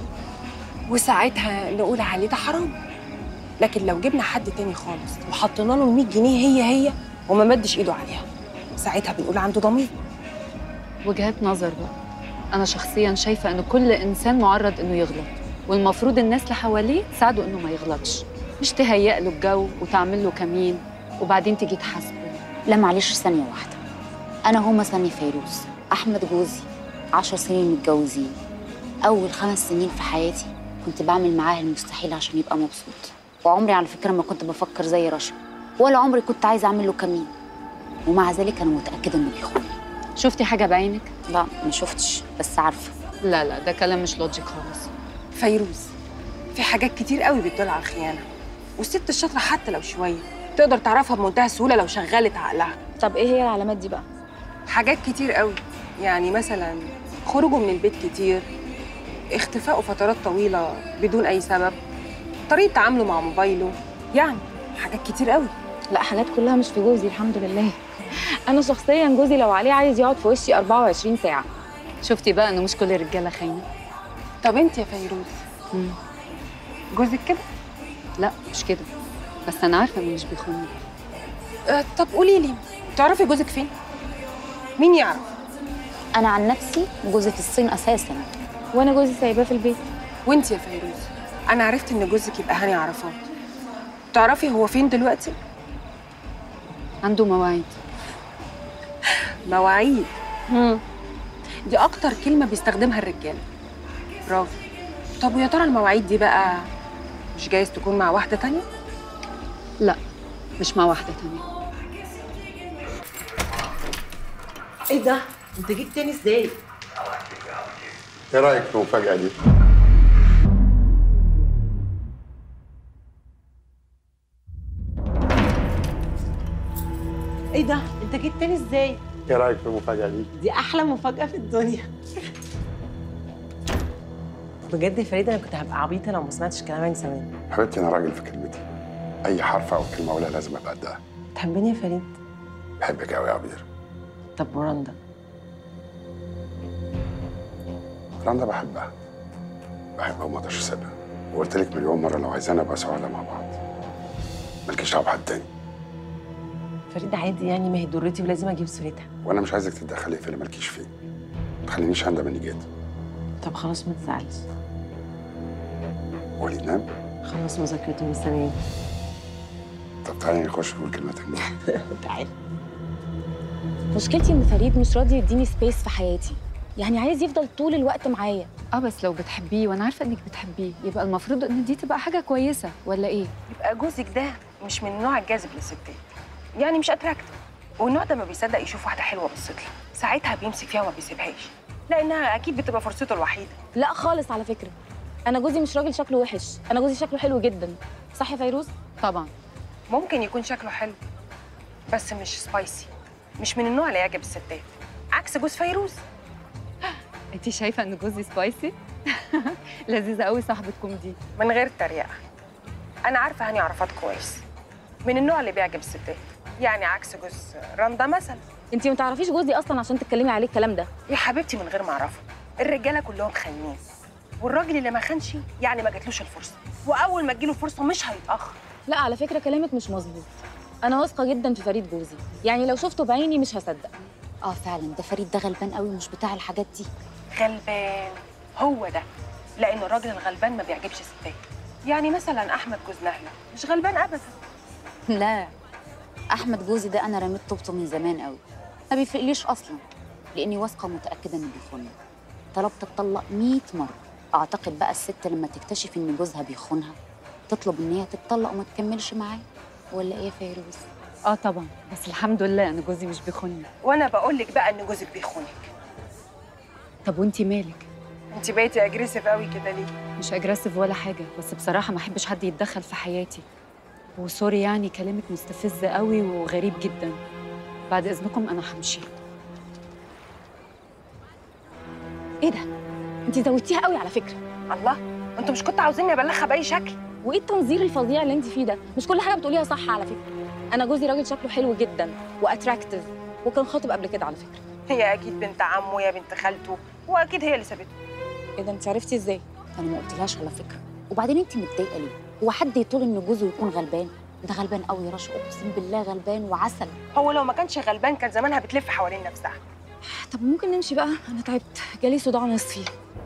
Speaker 19: وساعتها نقول عليه ده حرام لكن لو جبنا حد تاني خالص وحطينا له ال 100 جنيه هي هي وما مدش ايده عليها ساعتها بنقول عنده ضمير
Speaker 7: وجهات نظر بقى انا شخصيا شايفه ان كل انسان معرض انه يغلط والمفروض الناس اللي حواليه تساعده انه ما يغلطش مش تهيأ له الجو وتعمل له كمين وبعدين تيجي تحاسبه
Speaker 3: لا معلش ثانيه واحده انا هو مثلا فيروز احمد جوزي عشر سنين متجوزين اول خمس سنين في حياتي كنت بعمل معاه المستحيل عشان يبقى مبسوط وعمري على فكره ما كنت بفكر زي رشا ولا عمري كنت عايزه اعمل له كمين ومع ذلك انا متاكده انه بيخوني
Speaker 7: شفتي حاجه بعينك
Speaker 3: لا ما شفتش بس عارفه
Speaker 7: لا لا ده كلام مش لوجيك خالص
Speaker 19: فيروز في حاجات كتير قوي بتدل على الخيانه والست الشاطره حتى لو شويه تقدر تعرفها بمنتهى السهوله لو شغلت عقلها
Speaker 2: طب ايه هي العلامات دي بقى
Speaker 19: حاجات كتير قوي يعني مثلا خروجه من البيت كتير اختفائه فترات طويله بدون اي سبب طريقه تعامله مع موبايله يعني حاجات كتير قوي
Speaker 2: لا حاجات كلها مش في جوزي الحمد لله انا شخصيا جوزي لو عليه عايز يقعد في وشي 24 ساعه
Speaker 7: شفتي بقى انه مش كل الرجاله خاينه
Speaker 19: طب انت يا فيروز جوزك كده
Speaker 7: لا مش كده بس انا عارفه انه مش بيخوني
Speaker 19: أه طب قولي لي تعرفي جوزك فين مين يعرف
Speaker 3: انا عن نفسي جوزي في الصين اساسا
Speaker 2: وانا جوزي سايباه في البيت
Speaker 19: وانت يا فيروز انا عرفت ان جوزك يبقى هاني عرفات تعرفي هو فين دلوقتي
Speaker 7: عنده مواعيد
Speaker 19: مواعيد مم. دي اكتر كلمه بيستخدمها الرجاله برافو طب ويا ترى المواعيد دي بقى مش جايز تكون مع واحده تانية
Speaker 7: لا مش مع واحده تانية
Speaker 20: ايه ده؟ انت جيت تاني ازاي؟
Speaker 1: ايه رايك في المفاجاه دي؟
Speaker 20: ايه ده؟ انت جيت تاني ازاي؟
Speaker 1: ايه رايك في المفاجاه دي؟
Speaker 20: دي احلى مفاجأة في الدنيا بجد يا فريدة انا كنت هبقى عبيطة لو ما سمعتش كلامك زمان
Speaker 1: حبيبتي انا راجل في كلمتي اي حرف او كلمه اقولها لازم ابقى قدها
Speaker 20: تحبني يا فريد؟
Speaker 1: بحبك قوي يا عبير
Speaker 20: طب ورندا
Speaker 1: رندا بحبها بحبها وما اقدرش اسيبها وقلت لك مليون مره لو عايزانا ابقى سعداء مع بعض مالكيش دعوه بحد تاني
Speaker 20: فريدة عادي يعني ما هي ضرتي ولازم اجيب سيرتها
Speaker 1: وانا مش عايزك تتدخلي في اللي مالكيش فيه ما تخلينيش اندم اني جيت
Speaker 20: طب خلاص ما تزعلش
Speaker 1: قولي نام
Speaker 20: خلص مذاكرته مستنيين
Speaker 1: طب تعالي نخش نقول كلمتين
Speaker 20: تعالي
Speaker 2: مشكلتي ان فريد مش راضي يديني سبيس في حياتي يعني عايز يفضل طول الوقت معايا
Speaker 7: اه بس لو بتحبيه وانا عارفه انك بتحبيه يبقى المفروض ان دي تبقى حاجه كويسه ولا ايه
Speaker 19: يبقى جوزك ده مش من النوع الجاذب للستات يعني مش اتراكتيف والنوع ده ما بيصدق يشوف واحده حلوه بصت له ساعتها بيمسك فيها وما بيسيبهاش لانها اكيد بتبقى فرصته الوحيده
Speaker 2: لا خالص على فكره انا جوزي مش راجل شكله وحش انا جوزي شكله حلو جدا صح يا فيروز
Speaker 7: طبعا
Speaker 19: ممكن يكون شكله حلو بس مش سبايسي مش من النوع اللي يعجب الستات عكس جوز فيروز
Speaker 7: انت شايفه ان جوزي سبايسي لذيذه قوي صاحبتكم دي
Speaker 19: من غير تريقه انا عارفه هاني عرفات كويس من النوع اللي بيعجب الستات يعني عكس جوز رندا مثلا
Speaker 2: انت ما تعرفيش جوزي اصلا عشان تتكلمي عليه الكلام ده
Speaker 19: يا حبيبتي من غير ما اعرفه الرجاله كلهم خاينين والراجل اللي ما خانش يعني ما جاتلوش الفرصه واول ما تجيله فرصه مش هيتاخر
Speaker 2: لا على فكره كلامك مش مظبوط انا واثقه جدا في فريد جوزي يعني لو شفته بعيني مش هصدق
Speaker 3: اه فعلا ده فريد ده غلبان قوي مش بتاع الحاجات دي
Speaker 19: غلبان هو ده لان الراجل الغلبان ما بيعجبش ستات يعني مثلا احمد جوز نهله مش غلبان ابدا
Speaker 3: لا احمد جوزي ده انا رميت طوبته من زمان قوي ما بيفرقليش اصلا لاني واثقه ومتاكده انه بيخونني طلبت اتطلق 100 مره اعتقد بقى الست لما تكتشف ان جوزها بيخونها تطلب ان هي تتطلق وما تكملش معاه ولا ايه يا فيروز
Speaker 7: اه طبعا بس الحمد لله انا جوزي مش بيخوني
Speaker 19: وانا بقول لك بقى ان جوزك بيخونك
Speaker 7: طب وانتي مالك
Speaker 19: انت بقيتي اجريسيف قوي كده ليه
Speaker 7: مش اجريسيف ولا حاجه بس بصراحه ما احبش حد يتدخل في حياتي وسوري يعني كلامك مستفز قوي وغريب جدا بعد اذنكم انا همشي
Speaker 2: ايه ده انت زودتيها قوي على فكره
Speaker 19: الله انتوا مش كنتوا عاوزيني ابلغها باي شكل
Speaker 2: وايه التنظير الفظيع اللي انت فيه ده مش كل حاجه بتقوليها صح على فكره انا جوزي راجل شكله حلو جدا واتراكتيف وكان خاطب قبل كده على فكره
Speaker 19: هي اكيد بنت عمه يا بنت خالته واكيد هي اللي سابته
Speaker 2: ايه ده انت عرفتي ازاي
Speaker 3: انا ما قلتلهاش على فكره وبعدين انت متضايقه ليه هو حد يطول ان جوزه يكون غلبان ده غلبان قوي يا رشا اقسم بالله غلبان وعسل
Speaker 19: هو لو ما كانش غلبان كان زمانها بتلف حوالين نفسها
Speaker 2: طب ممكن نمشي بقى انا تعبت جالي صداع نصفي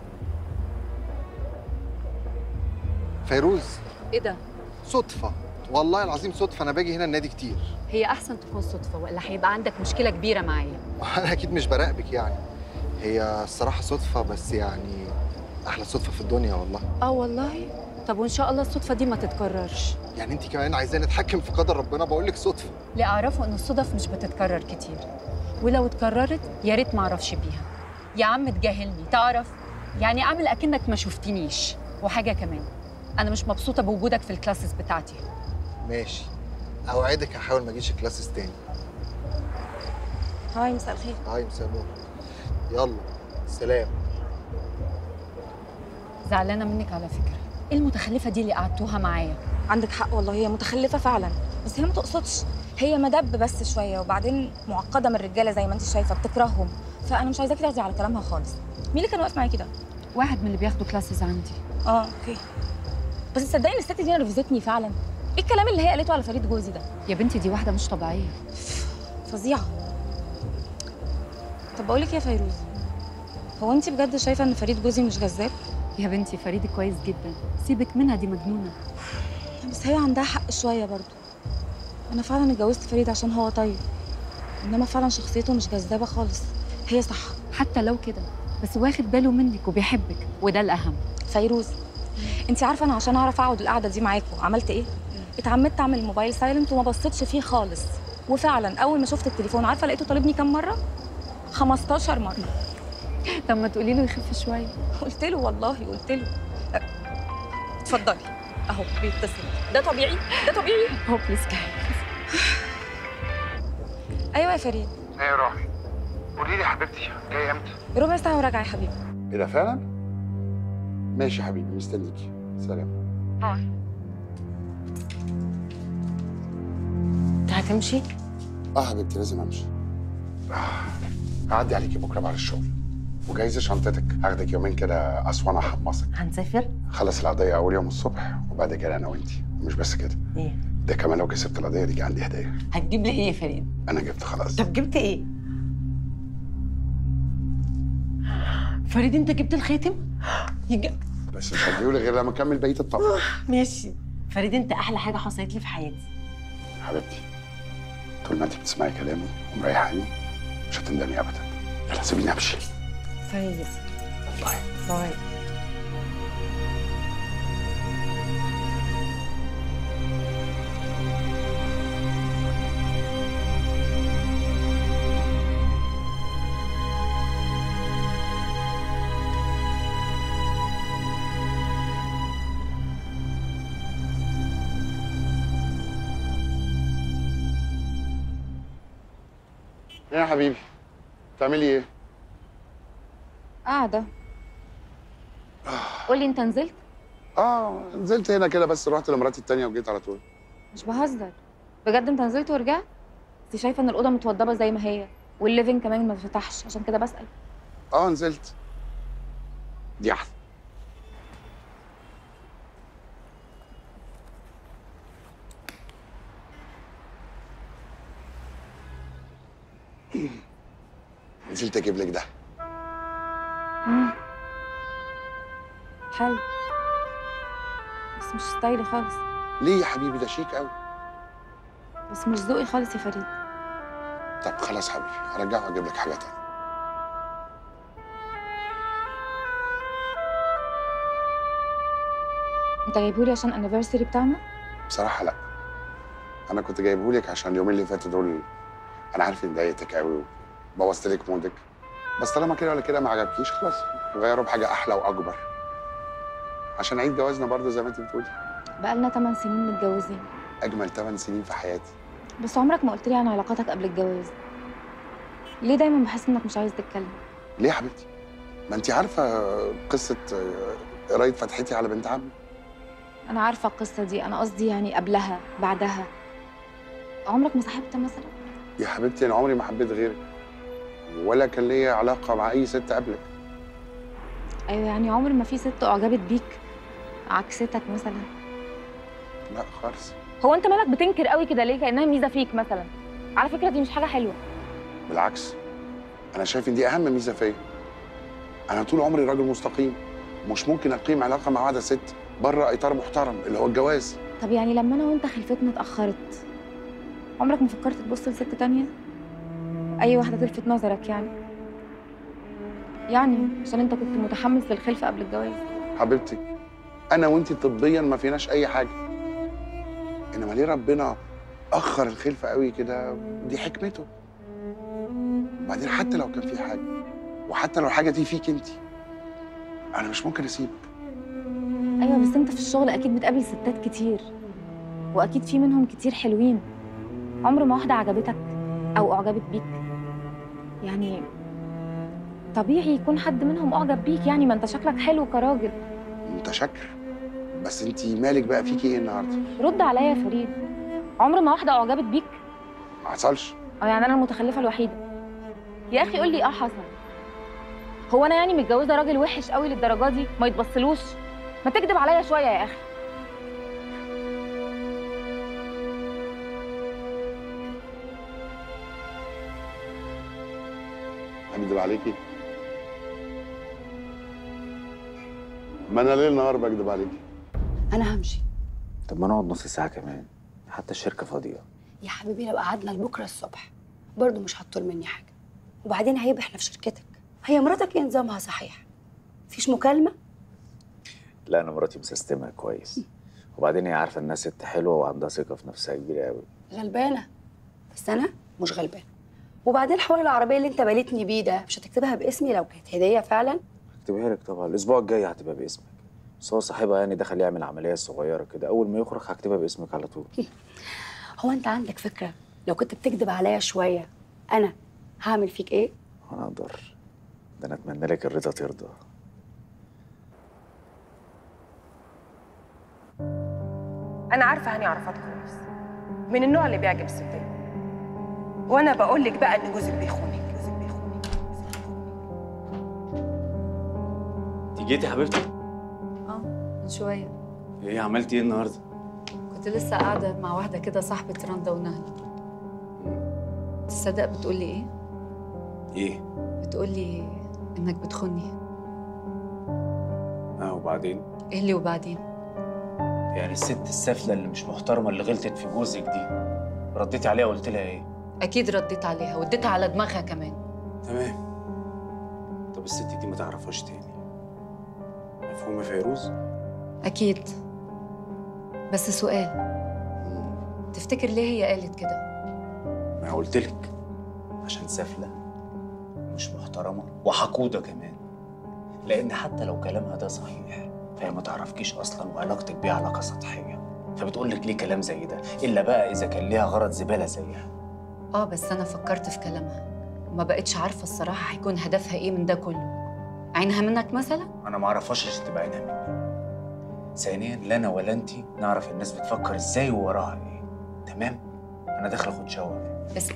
Speaker 12: فيروز
Speaker 7: ايه ده
Speaker 12: صدفة والله العظيم صدفة أنا باجي هنا النادي كتير
Speaker 7: هي احسن تكون صدفه ولا هيبقى عندك مشكله كبيره معايا
Speaker 12: أنا أكيد مش براقبك يعني هي الصراحة صدفة بس يعني أحلى صدفة في الدنيا والله
Speaker 2: اه والله
Speaker 7: طب وان شاء الله الصدفه دي ما تتكررش
Speaker 12: يعني انت كمان عايزاني اتحكم في قدر ربنا بقول لك صدفه
Speaker 7: اللي اعرفه ان الصدف مش بتتكرر كتير ولو اتكررت يا ريت ما اعرفش بيها يا عم تجاهلني تعرف يعني اعمل اكنك ما شفتنيش وحاجه كمان انا مش مبسوطه بوجودك في الكلاسز بتاعتي
Speaker 12: ماشي اوعدك هحاول ما اجيش كلاسز تاني
Speaker 2: هاي مساء الخير
Speaker 12: هاي مساء النور يلا سلام
Speaker 7: زعلانه منك على فكره ايه المتخلفه دي اللي قعدتوها معايا
Speaker 2: عندك حق والله هي متخلفه فعلا بس هي ما تقصدش هي مدب بس شويه وبعدين معقده من الرجاله زي ما انت شايفه بتكرههم فانا مش عايزاكي تاخدي على كلامها خالص مين اللي كان واقف معاكي ده
Speaker 7: واحد من اللي بياخدوا كلاسز عندي
Speaker 2: اه اوكي بس تصدقي ان الست دي نرفزتني فعلا ايه الكلام اللي هي قالته على فريد جوزي ده
Speaker 7: يا بنتي دي واحده مش طبيعيه
Speaker 2: فظيعه طب بقول لك يا فيروز هو انت بجد شايفه ان فريد جوزي مش جذاب
Speaker 7: يا بنتي فريد كويس جدا سيبك منها دي مجنونه
Speaker 2: بس هي عندها حق شويه برضو انا فعلا اتجوزت فريد عشان هو طيب انما فعلا شخصيته مش جذابه خالص هي صح
Speaker 7: حتى لو كده بس واخد باله منك وبيحبك وده الاهم
Speaker 2: فيروز انت عارفه انا عشان اعرف اقعد القعده دي معاكم عملت ايه اتعمدت اعمل الموبايل سايلنت وما بصيتش فيه خالص وفعلا اول ما شفت التليفون عارفه لقيته طالبني كام مره 15 مره
Speaker 7: طب ما تقولي له يخف شويه
Speaker 2: قلت له والله قلت له أه، اتفضلي اهو بيتصل ده طبيعي ده طبيعي
Speaker 7: هو بليز
Speaker 2: ايوه يا فريد
Speaker 1: ايه يا روحي قولي لي يا حبيبتي جايه امتى
Speaker 2: ربع ساعه وراجعه يا حبيبي
Speaker 1: ايه ده فعلا ماشي يا حبيبي مستنيكي سلام
Speaker 2: باي
Speaker 20: انت هتمشي؟
Speaker 1: اه حبيبتي لازم امشي آه، هعدي عليكي بكره بعد الشغل وجايزه شنطتك هاخدك يومين كده اسوان احمصك
Speaker 20: هنسافر؟
Speaker 1: خلص القضيه اول يوم الصبح وبعد كده انا وانتي ومش بس كده
Speaker 20: ايه؟
Speaker 1: ده كمان لو كسبت القضيه دي عندي هديه
Speaker 20: هتجيب لي ايه يا فريد؟
Speaker 1: انا جبت خلاص
Speaker 20: طب جبت ايه؟ فريد انت جبت الخاتم؟ يج...
Speaker 1: بس مش هديهولك غير لما اكمل بقيه الطبق
Speaker 20: ماشي فريد انت احلى حاجه حصلت لي في حياتي
Speaker 1: حبيبتي طول ما انت بتسمعي كلامي ومريحاني مش هتندمي ابدا يلا سيبيني امشي
Speaker 20: فريد
Speaker 1: باي
Speaker 20: باي
Speaker 1: ايه يا حبيبي بتعملي ايه
Speaker 2: قاعده قولي انت نزلت
Speaker 1: اه نزلت هنا كده بس رحت لمراتي التانية وجيت على طول
Speaker 2: مش بهزر بجد انت نزلت ورجعت انت شايفه ان الاوضه متوضبه زي ما هي والليفنج كمان ما فتحش عشان كده بسال
Speaker 1: اه نزلت دي احلى نزلت اجيب لك ده
Speaker 2: مم. حلو بس مش ستايلي خالص
Speaker 1: ليه يا حبيبي ده شيك قوي
Speaker 2: بس مش ذوقي خالص يا فريد
Speaker 1: طب خلاص حبيبي ارجعه واجيب لك حاجه تانية
Speaker 2: انت جايبهولي عشان انيفرساري بتاعنا
Speaker 1: بصراحه لا انا كنت جايبه لك عشان اليومين اللي فاتوا دول انا عارف اني ضايقتك قوي وبوظت لك مودك بس طالما كده ولا كده ما عجبكيش خلاص غيره بحاجه احلى واكبر عشان عيد جوازنا برضه زي ما انت بتقولي
Speaker 2: بقالنا 8 سنين متجوزين
Speaker 1: اجمل 8 سنين في حياتي
Speaker 2: بس عمرك ما قلت لي عن علاقاتك قبل الجواز ليه دايما بحس انك مش عايز تتكلم
Speaker 1: ليه يا حبيبتي ما انت عارفه قصه آه، قرايه فتحتي على بنت عمي
Speaker 2: انا عارفه القصه دي انا قصدي يعني قبلها بعدها عمرك ما صاحبت مثلا
Speaker 1: يا حبيبتي انا عمري ما حبيت غيرك ولا كان ليا علاقه مع اي ست قبلك
Speaker 2: ايوه يعني عمر ما في ست اعجبت بيك عكستك مثلا
Speaker 1: لا خالص
Speaker 2: هو انت مالك بتنكر قوي كده ليه كانها ميزه فيك مثلا على فكره دي مش حاجه حلوه
Speaker 1: بالعكس انا شايف ان دي اهم ميزه فيا انا طول عمري راجل مستقيم مش ممكن اقيم علاقه مع واحده ست بره اطار محترم اللي هو الجواز
Speaker 2: طب يعني لما انا وانت خلفتنا اتاخرت عمرك ما فكرت تبص لست تانية اي واحده تلفت نظرك يعني يعني عشان انت كنت متحمس للخلفه قبل الجواز
Speaker 1: حبيبتي انا وانت طبيا ما فيناش اي حاجه انما ليه ربنا اخر الخلفه قوي كده دي حكمته وبعدين حتى لو كان في حاجه وحتى لو الحاجه دي فيك انت انا مش ممكن اسيب
Speaker 2: ايوه بس انت في الشغل اكيد بتقابل ستات كتير واكيد في منهم كتير حلوين عمر ما واحده عجبتك او اعجبت بيك يعني طبيعي يكون حد منهم اعجب بيك يعني ما انت شكلك حلو كراجل
Speaker 1: متشكر بس انت مالك بقى فيكي ايه النهارده
Speaker 2: رد عليا يا فريد عمر ما واحده اعجبت بيك
Speaker 1: ما حصلش
Speaker 2: اه يعني انا المتخلفه الوحيده يا اخي قول لي اه حصل هو انا يعني متجوزه راجل وحش قوي للدرجه دي ما يتبصلوش ما تكذب عليا شويه يا اخي
Speaker 1: اكذب عليكي ما انا ليل نهار بكذب عليكي
Speaker 14: انا همشي
Speaker 13: طب ما نقعد نص ساعة كمان حتى الشركة فاضية
Speaker 14: يا حبيبي لو قعدنا لبكره الصبح برضه مش هتطول مني حاجه وبعدين عيب احنا في شركتك هي مراتك ايه نظامها صحيح مفيش مكالمه
Speaker 13: لا أنا مراتي مسستمها كويس وبعدين هي عارفة إنها ست حلوة وعندها ثقة في نفسها كبيرة أوي
Speaker 14: غلبانه بس انا مش غلبانه وبعدين حوار العربيه اللي انت بالتني بيه ده مش هتكتبها باسمي لو كانت هديه فعلا
Speaker 13: هكتبها لك طبعا الأسبوع الجاي هتبقى باسمك بس هو صاحبها يعني دخل يعمل عملية صغيرة كده أول ما يخرج هكتبها باسمك على طول
Speaker 14: هو انت عندك فكره لو كنت بتكذب عليا شويه انا هعمل فيك ايه
Speaker 13: أنا أقدر ده أنا أتمنى لك الرضا ترضى
Speaker 19: انا عارفه هاني عرفات كويس من النوع اللي بيعجب الستات وانا بقول لك بقى ان جوزك بيخونك جوزك بيخونك
Speaker 5: انت جيتي يا حبيبتي
Speaker 7: اه من شويه
Speaker 5: ايه عملتي ايه النهارده
Speaker 7: كنت لسه قاعده مع واحده كده صاحبه رندا ونهل تصدق بتقول لي ايه
Speaker 5: ايه
Speaker 7: بتقول لي انك بتخوني
Speaker 5: اه وبعدين
Speaker 7: ايه اللي وبعدين
Speaker 5: يعني الست السافله اللي مش محترمه اللي غلطت في جوزك دي رديتي عليها وقلت لها ايه
Speaker 7: اكيد رديت عليها واديتها على دماغها كمان
Speaker 5: تمام طب الست دي ما تعرفهاش تاني مفهوم يا فيروز
Speaker 7: اكيد بس سؤال تفتكر ليه هي قالت كده
Speaker 5: ما قلت لك عشان سافله مش محترمه وحقوده كمان لان حتى لو كلامها ده صحيح فهي ما تعرفكيش اصلا وعلاقتك بيها علاقه سطحيه فبتقول لك ليه كلام زي ده الا بقى اذا كان ليها غرض زباله زيها
Speaker 7: اه بس انا فكرت في كلامها وما بقتش عارفه الصراحه هيكون هدفها ايه من ده كله عينها منك مثلا
Speaker 5: انا ما اعرفهاش عشان تبقى عينها مني ثانيا لا انا ولا انت نعرف الناس بتفكر ازاي ووراها ايه تمام انا داخل اخد شاور
Speaker 7: بس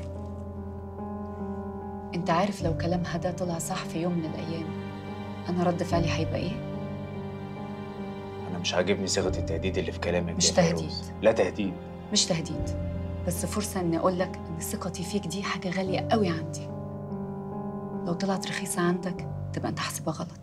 Speaker 7: انت عارف لو كلامها ده طلع صح في يوم من الايام انا رد فعلي هيبقى ايه
Speaker 5: انا مش عاجبني صيغه التهديد اللي في كلامك
Speaker 7: مش
Speaker 5: دي يا
Speaker 7: تهديد.
Speaker 5: فيروز. لا تهديد
Speaker 7: مش تهديد بس فرصه اني اقول لك ان ثقتي فيك دي حاجه غاليه قوي عندي لو طلعت رخيصه عندك تبقى انت حاسبها غلط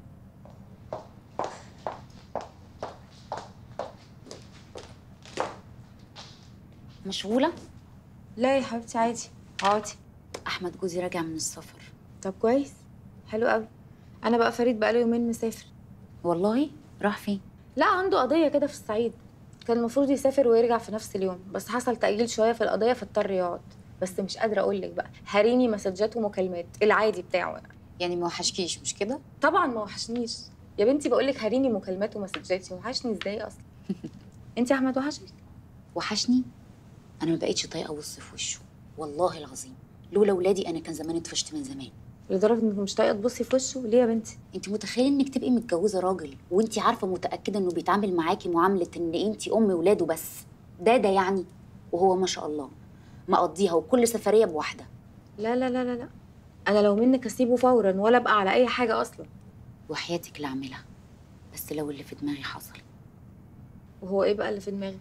Speaker 3: مشغولة؟
Speaker 2: لا يا حبيبتي عادي اقعدي
Speaker 3: أحمد جوزي راجع من السفر
Speaker 2: طب كويس حلو قوي انا بقى فريد بقاله يومين مسافر
Speaker 3: والله راح فين
Speaker 2: لا عنده قضيه كده في الصعيد كان المفروض يسافر ويرجع في نفس اليوم بس حصل تأجيل شويه في القضيه فاضطر يقعد بس مش قادره اقول لك بقى هاريني مسجات ومكالمات العادي بتاعه يعني
Speaker 3: يعني ما وحشكيش مش كده
Speaker 2: طبعا ما وحشنيش يا بنتي بقول لك هاريني مكالمات ومسجات وحشني ازاي اصلا انت يا احمد وحشك
Speaker 3: وحشني أنا ما بقتش طايقة أبص في وشه والله العظيم لولا ولادي أنا كان زمان اتفشت من زمان
Speaker 2: لدرجه انك مش طايقه تبصي في وشه ليه يا بنتي
Speaker 3: انت متخيله انك تبقي متجوزه راجل وانت عارفه متاكده انه بيتعامل معاكي معامله ان انت ام ولاده بس ده ده يعني وهو ما شاء الله مقضيها وكل سفريه بواحده
Speaker 2: لا لا لا لا لا انا لو منك اسيبه فورا ولا ابقى على اي حاجه اصلا
Speaker 3: وحياتك لا اعملها بس لو اللي في دماغي حصل
Speaker 2: وهو ايه بقى اللي في دماغك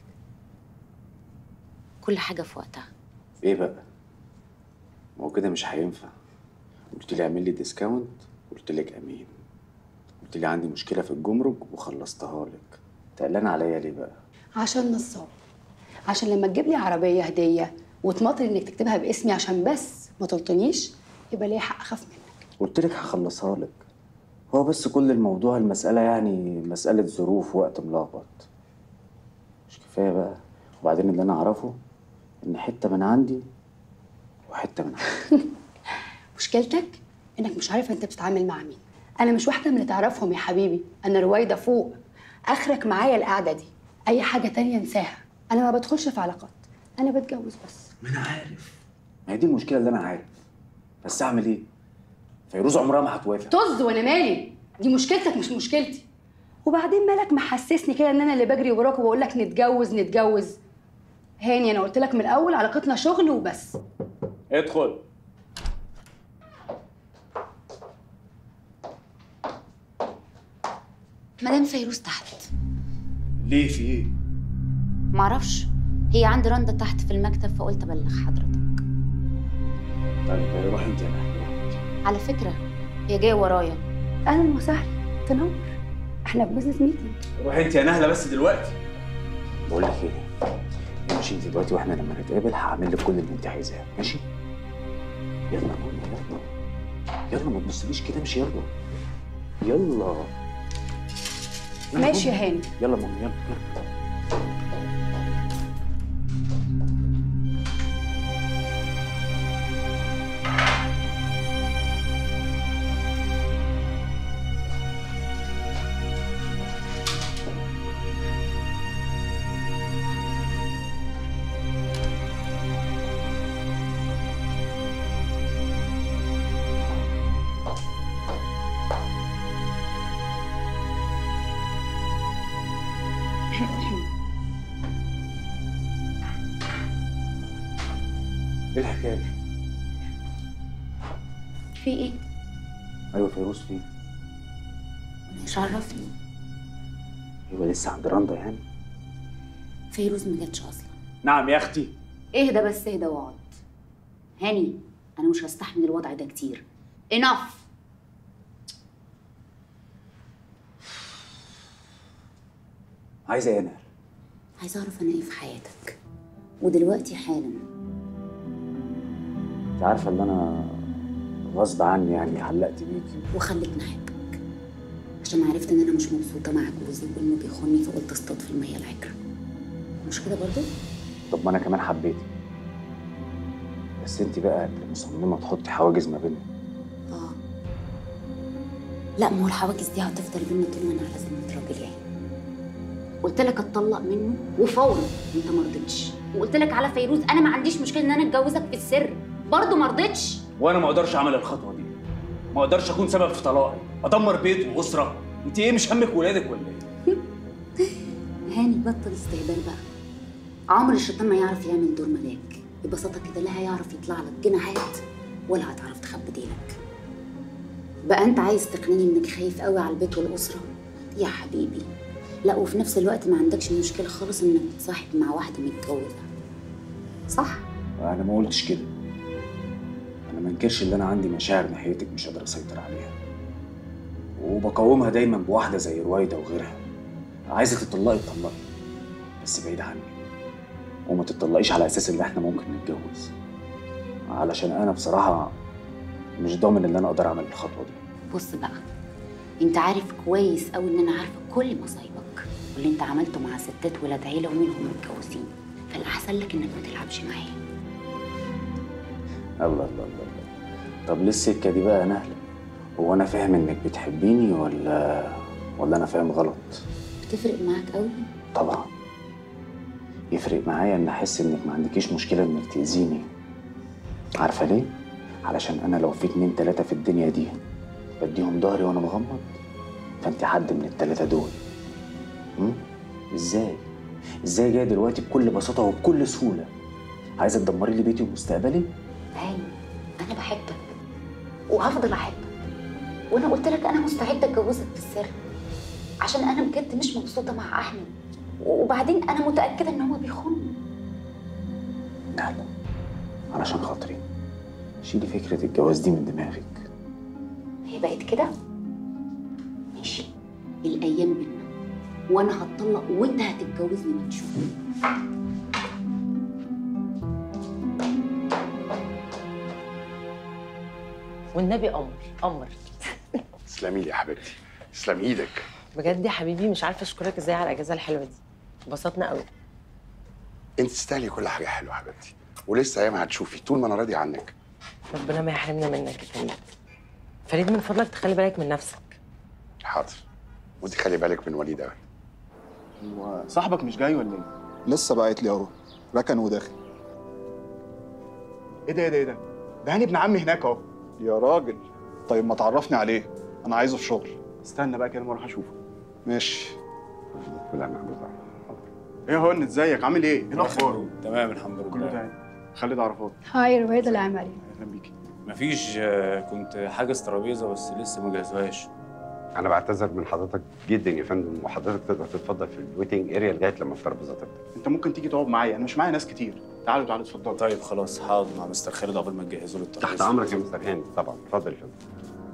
Speaker 3: كل حاجه في وقتها
Speaker 5: ايه بقى ما هو كده مش هينفع قلت لي اعمل لي ديسكاونت قلت لك امين قلت لي عندي مشكله في الجمرك وخلصتها لك تقلان عليا ليه بقى
Speaker 14: عشان نصاب عشان لما تجيب لي عربيه هديه وتماطل انك تكتبها باسمي عشان بس ما تلطنيش يبقى ليا حق اخاف منك
Speaker 5: قلت لك هخلصها لك هو بس كل الموضوع المسألة يعني مسألة ظروف وقت ملخبط مش كفاية بقى وبعدين اللي أنا أعرفه إن حتة من عندي وحتة من عندي
Speaker 14: مشكلتك انك مش عارف انت بتتعامل مع مين انا مش واحده من اللي تعرفهم يا حبيبي انا رويده فوق اخرك معايا القعده دي اي حاجه تانية انساها انا ما بدخلش في علاقات انا بتجوز بس
Speaker 5: ما أنا عارف ما هي دي المشكلة اللي أنا عارف بس أعمل إيه؟ فيروز عمرها ما هتوافق
Speaker 14: طز وانا مالي دي مشكلتك مش مشكلتي وبعدين مالك محسسني كده ان انا اللي بجري وراك وبقول لك نتجوز نتجوز هاني انا قلت لك من الاول علاقتنا شغل وبس
Speaker 5: ادخل
Speaker 3: مدام فيروز تحت
Speaker 5: ليه في إيه؟
Speaker 3: معرفش هي عند رندا تحت في المكتب فقلت ابلغ حضرتك
Speaker 5: طيب روحي أنت يا نهلة
Speaker 3: على فكره هي جايه ورايا
Speaker 14: اهلا وسهلا تنور احنا في بزنس ميتنج
Speaker 5: روحي أنت يا نهلة بس دلوقتي بقول لك إيه؟ امشي انت دلوقتي واحنا لما نتقابل هعمل لك كل اللي انت عايزاه ماشي؟ يلا يا ماما يلا يلا ما تبصليش كده امشي يلا يلا يلا
Speaker 14: ماشي يا
Speaker 5: ماما.
Speaker 14: هاني
Speaker 5: يلا ماما يلا يلا ايه الحكايه؟
Speaker 3: في ايه
Speaker 5: ايوه فيروز فين؟
Speaker 3: مش عرفني
Speaker 5: ايوه لسه عند رندا يعني؟
Speaker 3: فيروز ما جاتش اصلا
Speaker 5: نعم يا اختي
Speaker 3: اهدى بس اهدى واقعد هاني انا مش هستحمل الوضع ده كتير enough
Speaker 5: عايزه ايه يا نهر؟
Speaker 3: عايزه اعرف انا ايه في حياتك ودلوقتي حالا
Speaker 5: انت عارفه ان انا غصب عني يعني علقت بيكي
Speaker 3: وخلتني احبك عشان عرفت ان انا مش مبسوطه مع جوزي وانه بيخوني فقلت اصطاد في الميه العكره مش كده برضه
Speaker 5: طب ما انا كمان حبيتك بس انت بقى اللي مصممه تحطي حواجز ما بيننا
Speaker 3: اه لا ما هو الحواجز دي هتفضل بينا طول ما انا على ذمه راجل يعني قلت لك اتطلق منه وفورا انت ما رضيتش وقلت لك على فيروز انا ما عنديش مشكله ان انا اتجوزك في السر برضه ما رضيتش
Speaker 5: وانا ما اقدرش اعمل الخطوه دي ما اقدرش اكون سبب في طلاقي ادمر بيت واسره انت ايه مش همك ولادك ولا ايه
Speaker 3: هاني بطل استهبال بقى عمر الشيطان ما يعرف يعمل دور ملاك ببساطه كده لا هيعرف يطلع لك جناحات ولا هتعرف تخبي ديلك بقى انت عايز تقنعني انك خايف قوي على البيت والاسره يا حبيبي لا وفي نفس الوقت ما عندكش مشكله خالص انك تتصاحب مع واحده متجوزه صح
Speaker 5: انا ما قلتش كده انا ما انكرش ان انا عندي مشاعر ناحيتك مش قادر اسيطر عليها وبقاومها دايما بواحده زي رويده وغيرها عايزه تطلقي اتطلقي بس بعيد عني وما تتطلقيش على اساس ان احنا ممكن نتجوز علشان انا بصراحه مش ضامن ان انا اقدر اعمل الخطوه دي
Speaker 3: بص بقى انت عارف كويس قوي ان انا عارفه كل مصايبك واللي انت عملته مع ستات ولاد عيله ومنهم متجوزين فالاحسن لك انك ما تلعبش معايا
Speaker 5: الله الله الله الله طب ليه السكه دي بقى يا نهله هو انا فاهم انك بتحبيني ولا ولا انا فاهم غلط
Speaker 3: بتفرق معاك قوي
Speaker 5: طبعا يفرق معايا ان احس انك ما عندكيش مشكله انك تاذيني عارفه ليه علشان انا لو في اتنين تلاته في الدنيا دي بديهم ظهري وانا مغمض فانت حد من التلاته دول م? ازاي ازاي جايه دلوقتي بكل بساطه وبكل سهوله عايزه تدمري لي بيتي ومستقبلي
Speaker 3: هاني انا بحبك وهفضل احبك وانا قلت لك انا مستعده اتجوزك في السر عشان انا بجد مش مبسوطه مع احمد وبعدين انا متاكده ان هو بيخوني
Speaker 5: نهله علشان خاطري شيلي فكره الجواز دي من دماغك
Speaker 3: هي بقت كده ماشي الايام بينا وانا هتطلق وانت هتتجوزني ما تشوف
Speaker 20: والنبي قمر قمر
Speaker 1: تسلمي لي يا حبيبتي تسلم ايدك
Speaker 20: بجد يا حبيبي مش عارفه اشكرك ازاي على الاجازه الحلوه دي انبسطنا قوي
Speaker 1: انت تستاهلي كل حاجه حلوه يا حبيبتي ولسه ايام هتشوفي طول ما انا راضي عنك
Speaker 20: ربنا ما يحرمنا منك يا فريد فريد من فضلك تخلي بالك من نفسك
Speaker 1: حاضر وانت خلي بالك من وليد قوي
Speaker 16: هو صاحبك مش جاي ولا ايه؟
Speaker 12: لسه باعت لي اهو ركن وداخل
Speaker 16: ايه ده ايه ده ايه ده؟ ده هاني ابن عمي هناك اهو
Speaker 12: يا راجل طيب ما تعرفني عليه انا عايزه في شغل
Speaker 16: استنى بقى كده ما اروح اشوفه
Speaker 12: ماشي
Speaker 1: لا انا
Speaker 16: ايه يا هون ازيك عامل ايه؟ ايه الاخبار؟
Speaker 15: تمام الحمد لله
Speaker 16: كله تمام خالد عرفات
Speaker 21: هاي رويدة العمري
Speaker 16: اهلا بيكي
Speaker 15: مفيش آه، كنت حاجز ترابيزه بس لسه ما جهزوهاش
Speaker 22: انا بعتذر من حضرتك جدا يا فندم وحضرتك تقدر تتفضل في الويتنج اريا لغايه لما الترابيزه تبدا
Speaker 16: انت ممكن تيجي تقعد معايا انا مش معايا ناس كتير تعالوا تعالوا اتفضلوا
Speaker 15: طيب خلاص هقعد مع مستر خالد قبل ما تجهزوا له الترابيزه
Speaker 22: تحت امرك يا مستر هاني طبعا اتفضل يا فندم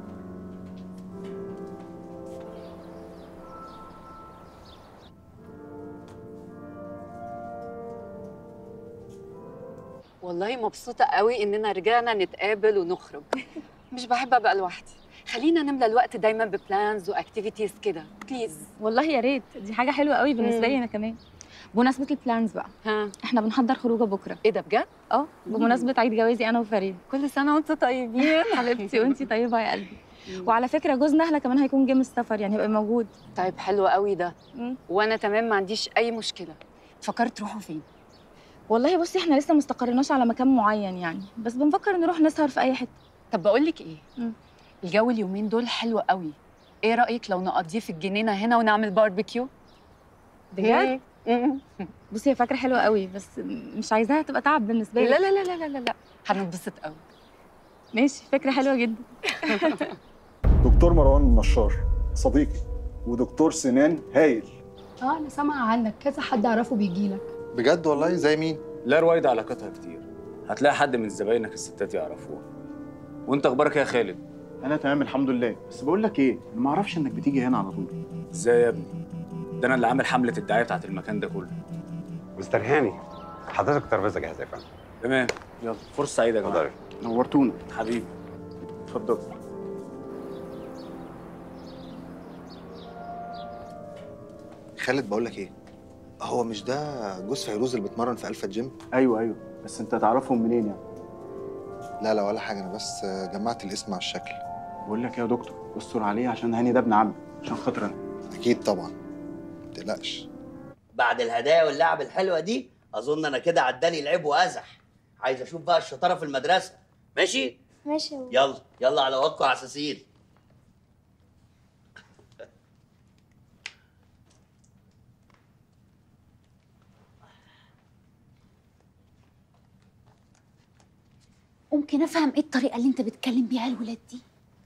Speaker 7: والله مبسوطة قوي إننا رجعنا نتقابل ونخرج مش بحب أبقى لوحدي خلينا نملى الوقت دايما ببلانز واكتيفيتيز كده بليز
Speaker 2: والله يا ريت دي حاجه حلوه قوي بالنسبه لي
Speaker 7: مم.
Speaker 2: انا كمان بمناسبه البلانز بقى
Speaker 7: ها
Speaker 2: احنا بنحضر خروجه بكره
Speaker 7: ايه ده بجد
Speaker 2: اه بمناسبه عيد جوازي انا وفريد
Speaker 7: كل سنه وانتم طيبين
Speaker 2: حبيبتي وانتي طيبه يا قلبي وعلى فكره جوز نهله كمان هيكون جه من السفر يعني هيبقى موجود
Speaker 7: طيب حلو قوي ده وانا تمام ما عنديش اي مشكله فكرت تروحوا فين
Speaker 2: والله بصي احنا لسه ما استقرناش على مكان معين يعني بس بنفكر نروح نسهر في اي حته
Speaker 7: طب بقول لك ايه الجو اليومين دول حلو قوي ايه رايك لو نقضيه في الجنينه هنا ونعمل باربيكيو
Speaker 2: بجد بصي هي فكره حلوه قوي بس مش عايزاها تبقى تعب بالنسبه لي
Speaker 7: لا لا لا لا لا لا لا هننبسط قوي
Speaker 2: ماشي فكره حلوه جدا
Speaker 12: دكتور مروان النشار صديقي ودكتور سنان هايل
Speaker 21: اه انا سامعه عنك كذا حد اعرفه بيجي لك
Speaker 12: بجد والله زي مين
Speaker 15: لا رويدة علاقتها كتير هتلاقي حد من زباينك الستات يعرفوها وانت اخبارك إيه يا خالد
Speaker 16: انا تمام الحمد لله بس بقول لك ايه انا ما اعرفش انك بتيجي هنا على طول
Speaker 15: ازاي يا ابني ده انا اللي عامل حمله الدعايه بتاعت المكان ده كله
Speaker 22: مستر هاني حضرتك الترابيزه جاهزه يا فندم
Speaker 15: تمام يلا فرصه سعيده يا جماعه
Speaker 16: نورتونا
Speaker 15: حبيبي
Speaker 16: اتفضل
Speaker 12: خالد بقول لك ايه هو مش ده جوز فيروز اللي بيتمرن في الفا جيم
Speaker 16: ايوه ايوه بس انت تعرفهم منين يعني
Speaker 12: لا لا ولا حاجه انا بس جمعت الاسم على الشكل
Speaker 16: بقول لك ايه يا دكتور استر عليه عشان هاني ده ابن عمي عشان خاطر انا
Speaker 12: اكيد طبعا ما تقلقش
Speaker 4: بعد الهدايا واللعب الحلوه دي اظن انا كده عداني العيب وازح عايز اشوف بقى الشطاره في المدرسه ماشي
Speaker 18: ماشي يا
Speaker 4: يلا يلا على وقتكم عساسين
Speaker 3: ممكن افهم ايه الطريقه اللي انت بتكلم بيها الولاد دي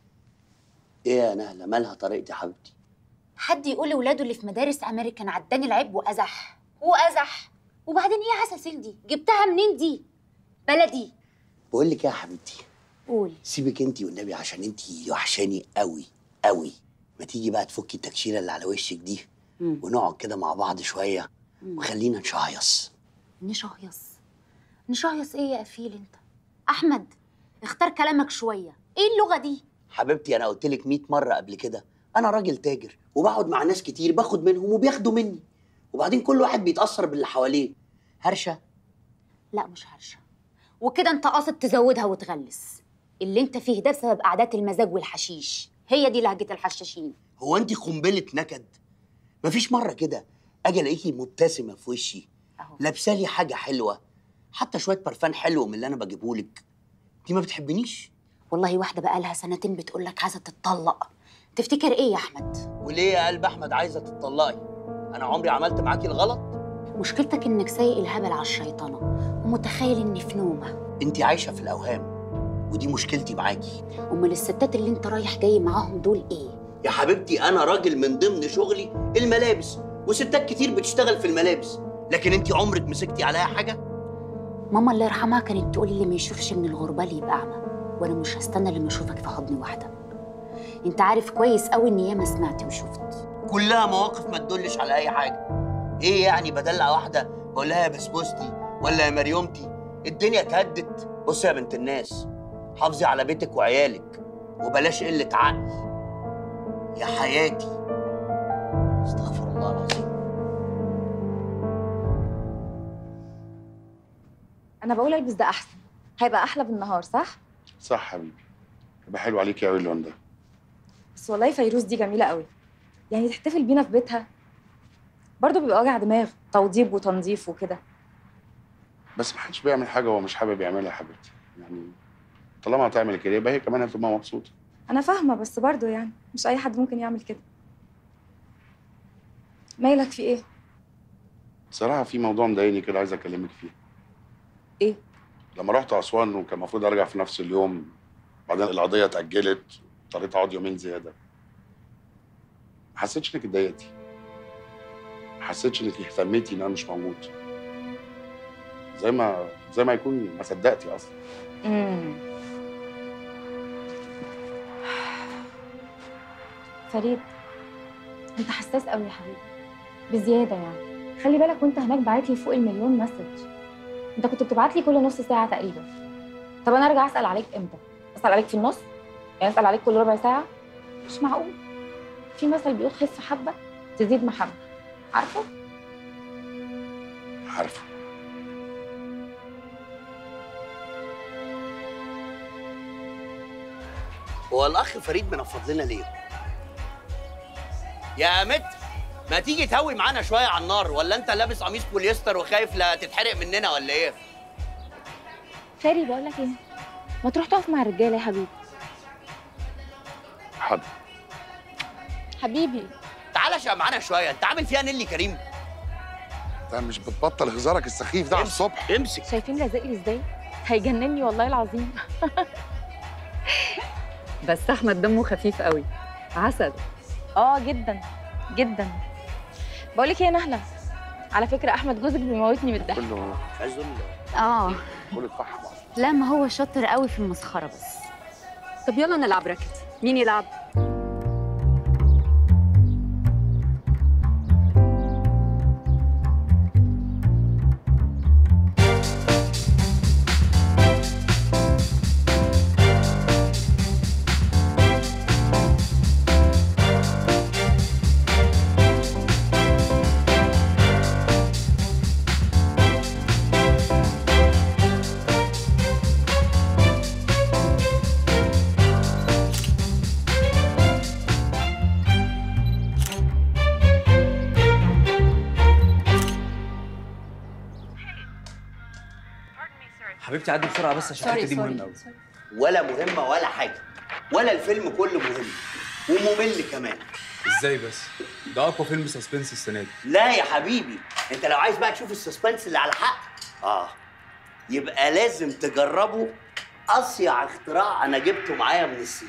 Speaker 4: ايه يا نهله مالها طريقتي يا حبيبتي
Speaker 3: حد يقول لاولاده اللي في مدارس امريكان عداني العيب وازح وازح وبعدين ايه عساسيل دي جبتها منين دي بلدي
Speaker 4: بقول لك ايه يا حبيبتي
Speaker 3: قول
Speaker 4: سيبك انت والنبي عشان انت وحشاني قوي قوي ما تيجي بقى تفكي التكشيره اللي على وشك دي ونقعد كده مع بعض شويه وخلينا نشهيص
Speaker 3: نشهيص نشهيص ايه يا قفيل انت احمد اختار كلامك شويه ايه اللغه دي
Speaker 4: حبيبتي انا قلت لك 100 مره قبل كده انا راجل تاجر وبقعد مع ناس كتير باخد منهم وبياخدوا مني وبعدين كل واحد بيتاثر باللي حواليه هرشه
Speaker 3: لا مش هرشه وكده انت قاصد تزودها وتغلس اللي انت فيه ده بسبب قعدات المزاج والحشيش هي دي لهجه الحشاشين
Speaker 4: هو انت قنبله نكد مفيش مره كده اجي الاقيكي مبتسمه في وشي لابسه لي حاجه حلوه حتى شويه برفان حلو من اللي انا بجيبهولك انت ما بتحبنيش
Speaker 3: والله واحده بقى لها سنتين بتقول لك عايزه تتطلق تفتكر ايه يا احمد
Speaker 4: وليه يا قلب احمد عايزه تتطلقي انا عمري عملت معاكي الغلط
Speaker 3: مشكلتك انك سايق الهبل على الشيطانه ومتخيل اني في نومه
Speaker 4: انت عايشه في الاوهام ودي مشكلتي معاكي
Speaker 3: امال الستات اللي انت رايح جاي معاهم دول ايه
Speaker 4: يا حبيبتي انا راجل من ضمن شغلي الملابس وستات كتير بتشتغل في الملابس لكن انت عمرك مسكتي عليا حاجه
Speaker 3: ماما الله يرحمها كانت تقول اللي ما يشوفش من الغربال يبقى اعمى وانا مش هستنى لما اشوفك في حضن واحده انت عارف كويس قوي اني ياما سمعت وشفت
Speaker 4: كلها مواقف ما تدلش على اي حاجه ايه يعني بدلع واحده بقول لها يا بسبوستي ولا يا مريومتي الدنيا اتهدت بصي يا بنت الناس حافظي على بيتك وعيالك وبلاش قله عقل يا حياتي استغفر الله العظيم
Speaker 2: انا بقول البس ده احسن هيبقى احلى بالنهار صح
Speaker 1: صح حبيبي يبقى حلو عليك قوي اللون ده
Speaker 2: بس والله فيروز دي جميله قوي يعني تحتفل بينا في بيتها برضه بيبقى وجع دماغ توضيب وتنظيف وكده
Speaker 1: بس ما حدش بيعمل حاجه هو مش حابب يعملها يا حبيبتي يعني طالما هتعمل كده يبقى هي كمان هتبقى مبسوطه
Speaker 2: انا فاهمه بس برضه يعني مش اي حد ممكن يعمل كده مالك في ايه
Speaker 1: بصراحه في موضوع مضايقني كده عايز اكلمك فيه
Speaker 2: ايه
Speaker 1: لما رحت اسوان وكان المفروض ارجع في نفس اليوم بعدين القضيه اتاجلت اضطريت اقعد يومين زياده ما حسيتش انك اتضايقتي ما حسيتش انك اهتميتي ان انا مش موجود زي ما زي ما يكون ما صدقتي اصلا
Speaker 2: امم فريد انت حساس قوي يا حبيبي بزياده يعني خلي بالك وانت هناك بعت لي فوق المليون مسج انت كنت بتبعت لي كل نص ساعه تقريبا طب انا ارجع اسال عليك امتى اسال عليك في النص يعني اسال عليك كل ربع ساعه مش معقول في مثل بيقول خف حبه تزيد محبه عارفه
Speaker 1: عارفه
Speaker 4: هو الاخ فريد منفض لنا ليه؟ يا مت ما تيجي تهوي معانا شويه على النار ولا انت لابس قميص بوليستر وخايف لا تتحرق مننا ولا ايه؟
Speaker 2: فاري بقول لك ايه ما تروح تقف مع الرجاله يا حبيبي
Speaker 1: حاضر
Speaker 2: حبيبي
Speaker 4: تعالى شقى معانا شويه انت عامل فيها نيلي كريم
Speaker 1: انت مش بتبطل هزارك السخيف ده على الصبح
Speaker 4: امسك
Speaker 2: شايفين لازق لي ازاي هيجنني والله العظيم
Speaker 7: بس احمد دمه خفيف قوي عسل
Speaker 2: اه جدا جدا بقول لك ايه يا نهله على فكره احمد جوزك بيموتني من الضحك
Speaker 1: كله
Speaker 4: عايز اقول
Speaker 3: اه
Speaker 1: كله اتفحم
Speaker 3: لا ما هو شاطر قوي في المسخره بس
Speaker 7: طب يلا نلعب راكت مين يلعب
Speaker 11: حبيبتي عدي بسرعه بس عشان الحته دي مهمه قوي
Speaker 4: ولا مهمه ولا حاجه ولا الفيلم كله مهم وممل كمان
Speaker 15: ازاي بس ده اقوى فيلم سسبنس السنه دي
Speaker 4: لا يا حبيبي انت لو عايز بقى تشوف السسبنس اللي على حق اه يبقى لازم تجربوا اصيع اختراع انا جبته معايا من الصين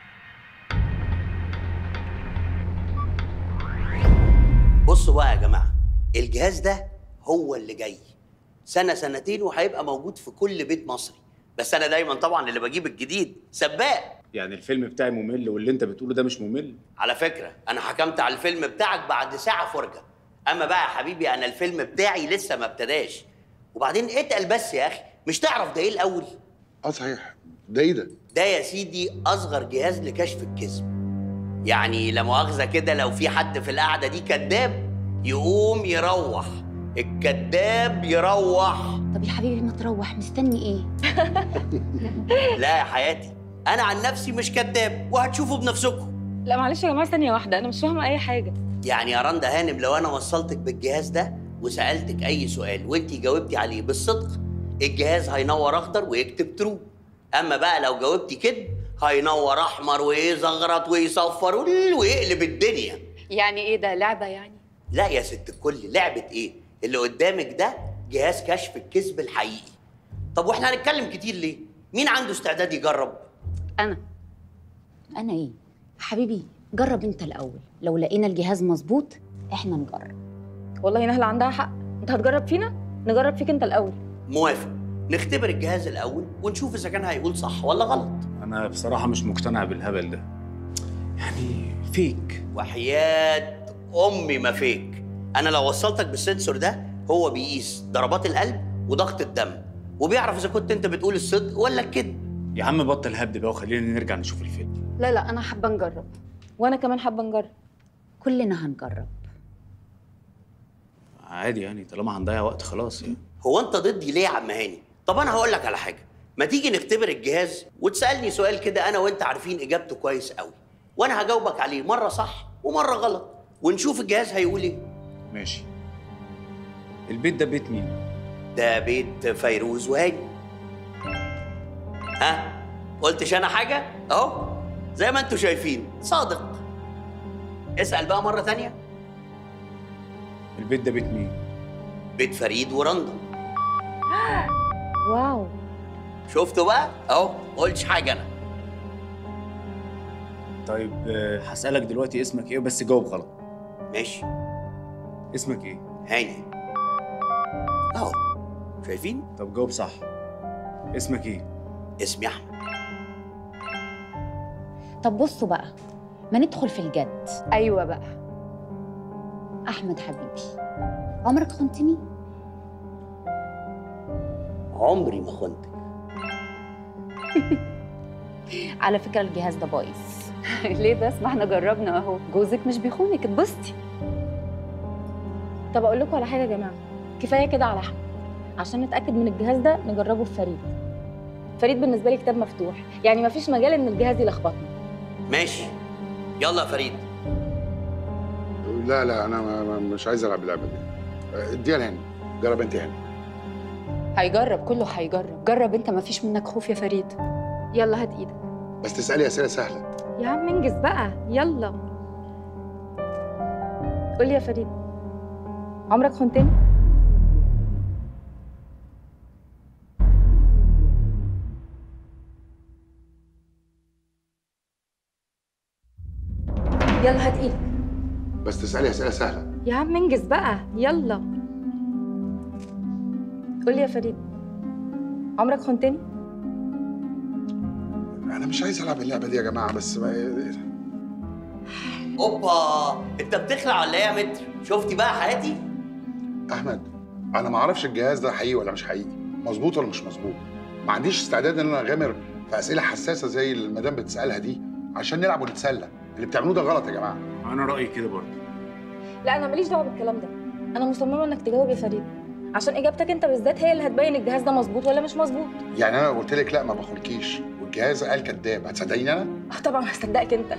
Speaker 4: بصوا بقى يا جماعه الجهاز ده هو اللي جاي سنه سنتين وهيبقى موجود في كل بيت مصري بس انا دايما طبعا اللي بجيب الجديد سباق
Speaker 15: يعني الفيلم بتاعي ممل واللي انت بتقوله ده مش ممل
Speaker 4: على فكره انا حكمت على الفيلم بتاعك بعد ساعه فرجه اما بقى يا حبيبي انا الفيلم بتاعي لسه ما ابتداش وبعدين اتقل بس يا اخي مش تعرف ده ايه الاول
Speaker 1: اه صحيح ده ايه ده
Speaker 4: ده يا سيدي اصغر جهاز لكشف الكذب يعني لا مؤاخذه كده لو في حد في القعده دي كذاب يقوم يروح الكذاب يروح
Speaker 3: طب يا حبيبي ما تروح مستني ايه
Speaker 4: لا يا حياتي انا عن نفسي مش كذاب وهتشوفوا بنفسكم
Speaker 2: لا معلش يا جماعه ثانيه واحده انا مش فاهمه اي حاجه
Speaker 4: يعني يا رندا هانم لو انا وصلتك بالجهاز ده وسالتك اي سؤال وانت جاوبتي عليه بالصدق الجهاز هينور اخضر ويكتب ترو اما بقى لو جاوبتي كذب هينور احمر ويزغرط ويصفر ويقلب الدنيا
Speaker 7: يعني ايه ده لعبه يعني
Speaker 4: لا يا ست الكل لعبه ايه اللي قدامك ده جهاز كشف الكذب الحقيقي طب واحنا هنتكلم كتير ليه مين عنده استعداد يجرب
Speaker 3: انا انا ايه حبيبي جرب انت الاول لو لقينا الجهاز مظبوط احنا نجرب
Speaker 2: والله نهله عندها حق انت هتجرب فينا نجرب فيك انت الاول
Speaker 4: موافق نختبر الجهاز الاول ونشوف اذا كان هيقول صح ولا غلط
Speaker 15: انا بصراحه مش مقتنع بالهبل ده يعني فيك
Speaker 4: وحياة امي ما فيك انا لو وصلتك بالسنسور ده هو بيقيس ضربات القلب وضغط الدم وبيعرف اذا كنت انت بتقول الصدق ولا الكذب
Speaker 15: يا عم بطل هبد بقى وخلينا نرجع نشوف الفيلم
Speaker 7: لا لا انا حابه نجرب
Speaker 2: وانا كمان حابه نجرب
Speaker 3: كلنا هنجرب
Speaker 5: عادي يعني طالما هنضيع وقت خلاص يعني
Speaker 4: هو انت ضدي ليه يا عم هاني طب انا هقول لك على حاجه ما تيجي نختبر الجهاز وتسالني سؤال كده انا وانت عارفين اجابته كويس قوي وانا هجاوبك عليه مره صح ومره غلط ونشوف الجهاز هيقول ايه
Speaker 5: ماشي البيت ده بيت مين
Speaker 4: ده بيت فيروز وهاني ها قلتش انا حاجه اهو زي ما انتوا شايفين صادق اسال بقى مره تانية
Speaker 5: البيت ده بيت مين
Speaker 4: بيت فريد ورندا
Speaker 2: واو
Speaker 4: شفتوا بقى اهو ما قلتش حاجه انا
Speaker 5: طيب آه، هسألك دلوقتي اسمك ايه بس جاوب غلط
Speaker 4: ماشي
Speaker 5: اسمك ايه
Speaker 4: هاني اهو شايفين
Speaker 5: طب جاوب صح اسمك ايه
Speaker 4: اسمي احمد
Speaker 3: طب بصوا بقى ما ندخل في الجد
Speaker 2: ايوه بقى
Speaker 3: احمد حبيبي عمرك خنتني
Speaker 4: عمري ما خنتك
Speaker 3: على فكره الجهاز ده بايظ
Speaker 7: ليه بس ما احنا جربنا اهو جوزك مش بيخونك اتبسطي
Speaker 2: طب اقول لكم على حاجه يا جماعه كفايه كده على احمد عشان نتاكد من الجهاز ده نجربه في فريد فريد بالنسبه لي كتاب مفتوح يعني مفيش مجال ان الجهاز يلخبطنا
Speaker 4: ماشي يلا يا فريد
Speaker 1: لا لا انا ما ما- مش عايز العب اللعبه دي آه، اديها لهاني جرب انت هاني
Speaker 7: هيجرب كله هيجرب جرب انت ما فيش منك خوف يا فريد
Speaker 2: يلا هات ايدك
Speaker 1: بس تسالي اسئله سهله
Speaker 2: يا عم انجز بقى يلا قولي يا فريد عمرك خنتني يلا هات ايدك
Speaker 1: بس تسالي اسئله سهله
Speaker 2: يا عم انجز بقى يلا قولي يا فريد عمرك خنتني
Speaker 1: انا مش عايز العب اللعبه دي يا جماعه بس ما...
Speaker 4: اوبا انت بتخلع ولا ايه يا متر شفتي بقى حياتي
Speaker 1: احمد انا ما اعرفش الجهاز ده حقيقي ولا مش حقيقي مظبوط ولا مش مظبوط ما عنديش استعداد ان انا اغامر في اسئله حساسه زي اللي المدام بتسالها دي عشان نلعب ونتسلى اللي بتعملوه ده غلط يا جماعه
Speaker 5: انا رايي كده برضه
Speaker 2: لا انا ماليش دعوه بالكلام ده انا مصممه انك تجاوب يا فريد عشان اجابتك انت بالذات هي اللي هتبين الجهاز ده مظبوط ولا مش مظبوط
Speaker 1: يعني انا لو قلت لك لا ما باخدكيش والجهاز قال كذاب هتصدقيني انا
Speaker 2: اه طبعا هصدقك انت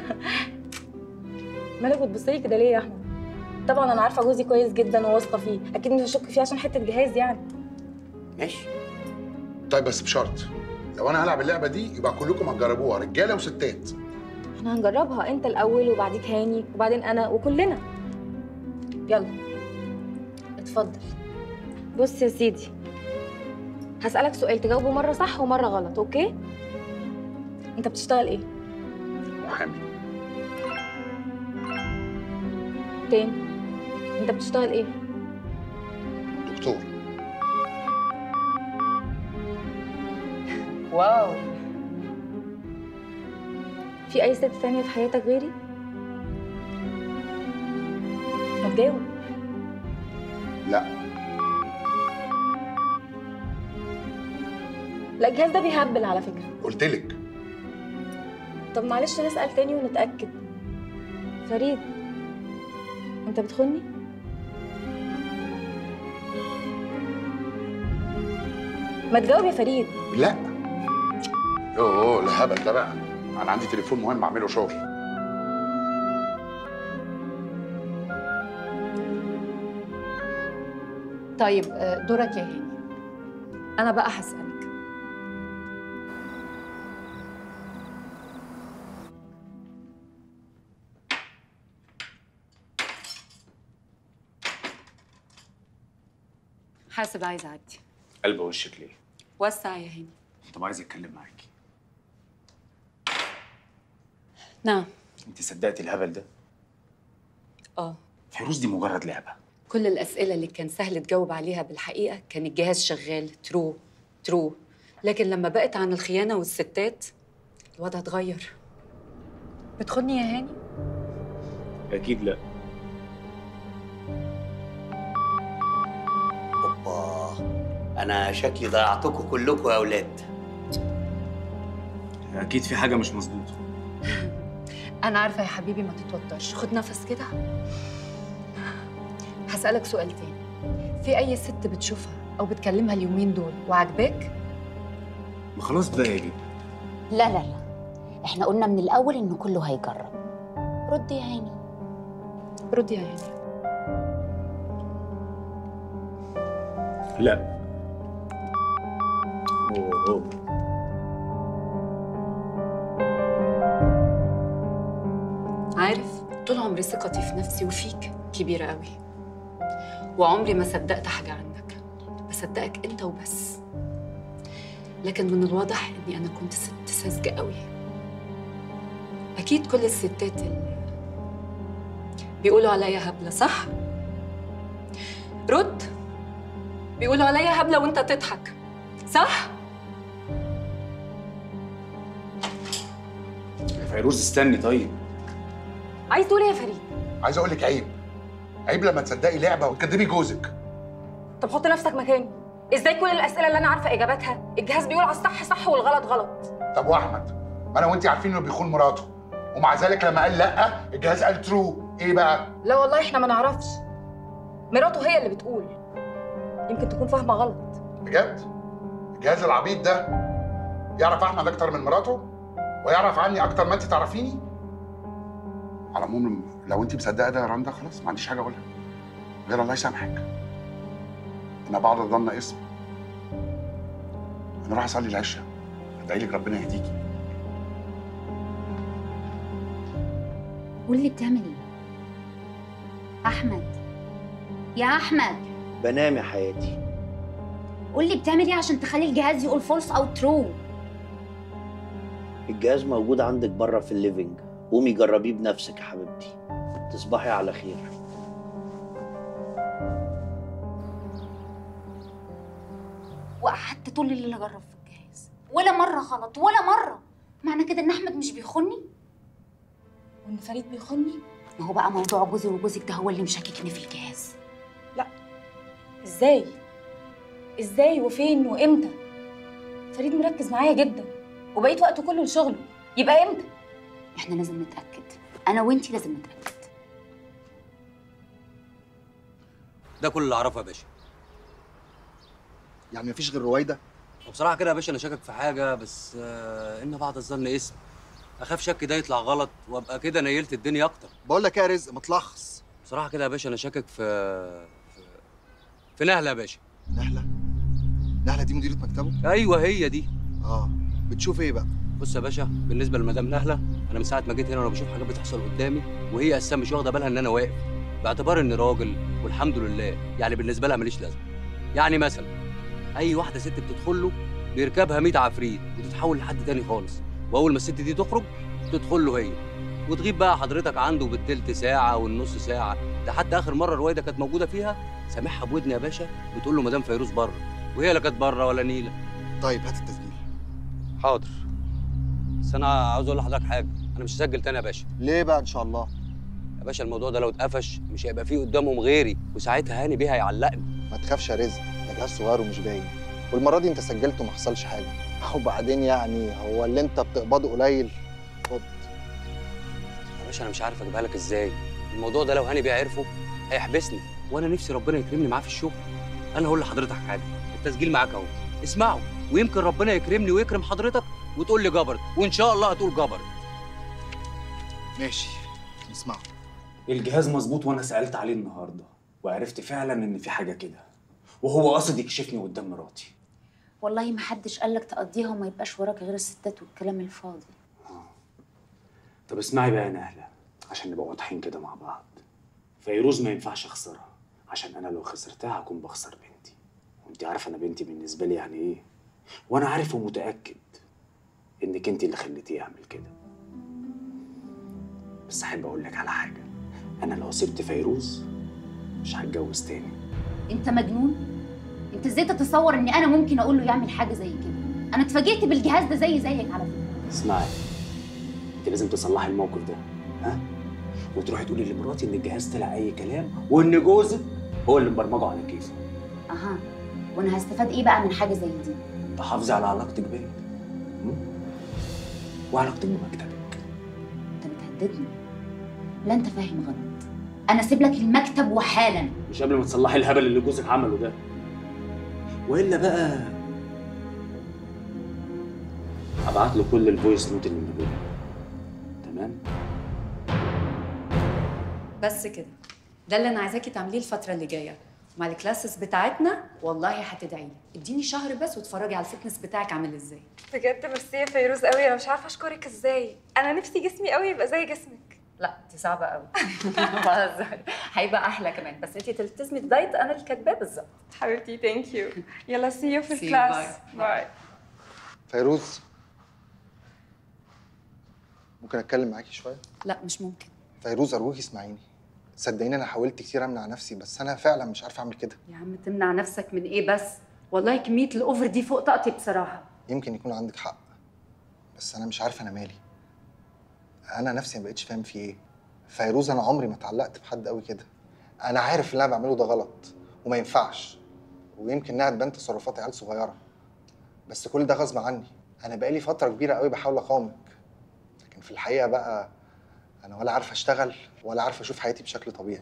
Speaker 2: مالك بتبصلي كده ليه يا احمد طبعا انا عارفه جوزي كويس جدا وواثقه فيه اكيد مش هشك فيه عشان حته جهاز يعني
Speaker 4: ماشي
Speaker 1: طيب بس بشرط لو انا هلعب اللعبه دي يبقى كلكم هتجربوها رجاله وستات
Speaker 2: احنا هنجربها انت الاول وبعديك هاني وبعدين انا وكلنا يلا اتفضل بص يا سيدي هسألك سؤال تجاوبه مرة صح ومرة غلط اوكي انت بتشتغل ايه
Speaker 1: محامي
Speaker 2: تاني انت بتشتغل ايه
Speaker 1: دكتور
Speaker 2: واو في اي ست تانية في حياتك غيري طب جاوب
Speaker 1: لا
Speaker 2: لا الجهاز ده بيهبل على فكرة
Speaker 1: قلت لك
Speaker 2: طب معلش نسأل تاني ونتأكد فريد انت بتخوني ما تجاوب يا فريد
Speaker 1: لا اوه الهبل ده بقى انا عندي تليفون مهم اعمله شغل
Speaker 7: طيب آه، دورك يا هاني انا بقى هسألك حاسب عايز اعدي
Speaker 5: قلب وشك ليه
Speaker 7: وسع يا هاني
Speaker 5: طب عايز اتكلم معاكي
Speaker 7: نعم
Speaker 5: انت صدقتي الهبل ده
Speaker 7: اه
Speaker 5: فيروز دي مجرد لعبه
Speaker 7: كل الأسئلة اللي كان سهل تجاوب عليها بالحقيقة كان الجهاز شغال ترو ترو لكن لما بقت عن الخيانة والستات الوضع اتغير بتخوني يا هاني؟
Speaker 5: اكيد لا
Speaker 4: اوبا انا شكلي ضيعتكم كلكم يا اولاد
Speaker 5: اكيد في حاجه مش مظبوطه
Speaker 7: انا عارفه يا حبيبي ما تتوترش خد نفس كده هسالك سؤال تاني في اي ست بتشوفها او بتكلمها اليومين دول وعجباك
Speaker 5: ما خلاص بقى يا جدي
Speaker 3: لا لا لا احنا قلنا من الاول ان كله هيجرب رد يا عيني
Speaker 7: رد يا عيني
Speaker 5: لا أوه.
Speaker 7: عارف طول عمري ثقتي في نفسي وفيك كبيرة قوي وعمري ما صدقت حاجة عنك بصدقك انت وبس لكن من الواضح اني انا كنت ست ساذجة قوي اكيد كل الستات اللي بيقولوا عليا هبلة صح؟ رد بيقولوا عليا هبلة وانت تضحك صح؟
Speaker 5: يا فيروز استني طيب
Speaker 2: عايز تقول ايه يا فريد
Speaker 1: عايز اقول لك عيب عيب لما تصدقي لعبه وتكدبي جوزك
Speaker 2: طب حط نفسك مكاني ازاي كل الاسئله اللي انا عارفه اجاباتها الجهاز بيقول على الصح صح والغلط غلط
Speaker 1: طب واحمد ما انا وانت عارفين انه بيخون مراته ومع ذلك لما قال لا الجهاز قال ترو ايه بقى
Speaker 2: لا والله احنا ما نعرفش مراته هي اللي بتقول يمكن تكون فاهمه غلط
Speaker 1: بجد الجهاز العبيط ده يعرف احمد اكتر من مراته ويعرف عني اكتر ما انت تعرفيني على العموم لو انت مصدقه ده يا رندا خلاص ما عنديش حاجه اقولها غير الله يسامحك انا بعد ظن اسم انا راح اصلي العشاء ادعي لك ربنا يهديكي
Speaker 3: قول لي بتعمل ايه احمد يا احمد
Speaker 4: بنام يا حياتي
Speaker 3: قول لي بتعمل ايه عشان تخلي الجهاز يقول فولس او ترو
Speaker 4: الجهاز موجود عندك بره في الليفينج قومي جربيه بنفسك يا حبيبتي تصبحي على خير
Speaker 3: وقعدت طول الليل اجرب في الجهاز ولا مره غلط ولا مره معنى كده ان احمد مش بيخوني
Speaker 2: وان فريد بيخوني
Speaker 3: ما هو بقى موضوع جوزي وجوزك ده هو اللي مشككني في الجهاز
Speaker 2: ازاي ازاي وفين وامتى فريد مركز معايا جدا وبقيت وقته كله لشغله يبقى امتى
Speaker 3: احنا لازم نتاكد انا وانتي لازم نتاكد
Speaker 11: ده كل اللي اعرفه يا باشا
Speaker 12: يعني مفيش غير رويده
Speaker 11: وبصراحه كده يا باشا انا شاكك في حاجه بس آه ان بعد الظن اسم اخاف شك ده يطلع غلط وابقى كده نيلت الدنيا اكتر
Speaker 12: بقول لك ايه يا رزق متلخص
Speaker 11: بصراحه كده يا باشا انا شاكك في في, في نهله يا باشا
Speaker 12: نهله نهله دي مديره مكتبه
Speaker 11: ايوه هي دي
Speaker 12: اه بتشوف ايه بقى
Speaker 11: بص يا باشا بالنسبه لمدام نهله انا من ساعه ما جيت هنا وانا بشوف حاجات بتحصل قدامي وهي اساسا مش واخده بالها ان انا واقف باعتبار اني راجل والحمد لله يعني بالنسبه لها ماليش لازمه يعني مثلا اي واحده ست بتدخل له بيركبها 100 عفريت وتتحول لحد تاني خالص واول ما الست دي تخرج تدخل له هي وتغيب بقى حضرتك عنده بالتلت ساعه والنص ساعه ده حتى اخر مره رويده كانت موجوده فيها سامعها بودني يا باشا بتقول له مدام فيروز بره وهي لا كانت بره ولا نيله
Speaker 12: طيب هات التسجيل
Speaker 11: حاضر بس انا عاوز اقول لحضرتك حاجه انا مش هسجل تاني يا باشا
Speaker 12: ليه بقى ان شاء الله
Speaker 11: يا باشا الموضوع ده لو اتقفش مش هيبقى فيه قدامهم غيري وساعتها هاني بيه هيعلقني
Speaker 12: ما تخافش يا رزق ده جهاز صغير ومش باين والمره دي انت سجلت وما حصلش حاجه وبعدين يعني هو اللي انت بتقبضه قليل خد
Speaker 11: يا باشا انا مش عارف اجيبها لك ازاي الموضوع ده لو هاني بيه عرفه هيحبسني وانا نفسي ربنا يكرمني معاه في الشغل انا هقول لحضرتك حاجه التسجيل معاك اهو اسمعه ويمكن ربنا يكرمني ويكرم حضرتك وتقول لي جبرت وان شاء الله هتقول جبرت
Speaker 12: ماشي نسمعه
Speaker 5: الجهاز مظبوط وانا سالت عليه النهارده وعرفت فعلا ان في حاجه كده وهو قاصد يكشفني قدام مراتي
Speaker 3: والله ما حدش قالك تقضيها وما يبقاش وراك غير الستات والكلام الفاضي
Speaker 5: طب اسمعي بقى يا نهله عشان نبقى واضحين كده مع بعض فيروز ما ينفعش اخسرها عشان انا لو خسرتها هكون بخسر بنتي وانت عارفه انا بنتي بالنسبه لي يعني ايه وانا عارف ومتاكد انك انت اللي خليتيه يعمل كده بس احب اقول لك على حاجه انا لو سبت فيروز مش هتجوز تاني
Speaker 3: انت مجنون انت ازاي تتصور ان انا ممكن اقول له يعمل حاجه زي كده انا اتفاجئت بالجهاز ده زي زيك على فكره
Speaker 5: اسمعي انت لازم تصلحي الموقف ده ها وتروحي تقولي لمراتي ان الجهاز طلع اي كلام وان جوزك هو اللي مبرمجه على كيفه
Speaker 3: اها وانا هستفاد ايه بقى من حاجه زي دي
Speaker 5: تحافظي على علاقتك بيا م? وعلاقتك بمكتبك
Speaker 3: انت بتهددني لا انت فاهم غلط انا اسيب لك المكتب وحالا
Speaker 15: مش قبل ما تصلحي الهبل اللي جوزك عمله ده والا بقى هبعت له كل الفويس نوت اللي موجوده تمام
Speaker 7: بس كده ده اللي انا عايزاكي تعمليه الفتره اللي جايه مع الكلاسز بتاعتنا والله هتدعي لي اديني شهر بس واتفرجي على الفتنس بتاعك عامل ازاي
Speaker 2: بجد ميرسي يا فيروز قوي انا مش عارفه اشكرك ازاي انا نفسي جسمي قوي يبقى زي جسمك
Speaker 7: لا دي صعبه قوي بهزر هيبقى احلى كمان بس انت تلتزمي الدايت انا اللي كاتباه بالظبط
Speaker 2: حبيبتي ثانك يو يلا سي يو في
Speaker 7: See you,
Speaker 2: الكلاس
Speaker 7: bye.
Speaker 2: باي
Speaker 12: فيروز ممكن اتكلم معاكي شويه
Speaker 7: لا مش ممكن
Speaker 12: فيروز ارجوكي اسمعيني صدقيني انا حاولت كتير امنع نفسي بس انا فعلا مش عارف اعمل كده
Speaker 7: يا عم تمنع نفسك من ايه بس والله كميه الاوفر دي فوق طاقتي بصراحه
Speaker 12: يمكن يكون عندك حق بس انا مش عارف انا مالي انا نفسي ما بقتش فاهم في ايه فيروز انا عمري ما اتعلقت بحد قوي كده انا عارف اللي انا بعمله ده غلط وما ينفعش ويمكن انها تبان تصرفات عيال صغيره بس كل ده غصب عني انا بقالي فتره كبيره قوي بحاول اقاومك لكن في الحقيقه بقى انا ولا عارف اشتغل ولا عارف اشوف حياتي بشكل طبيعي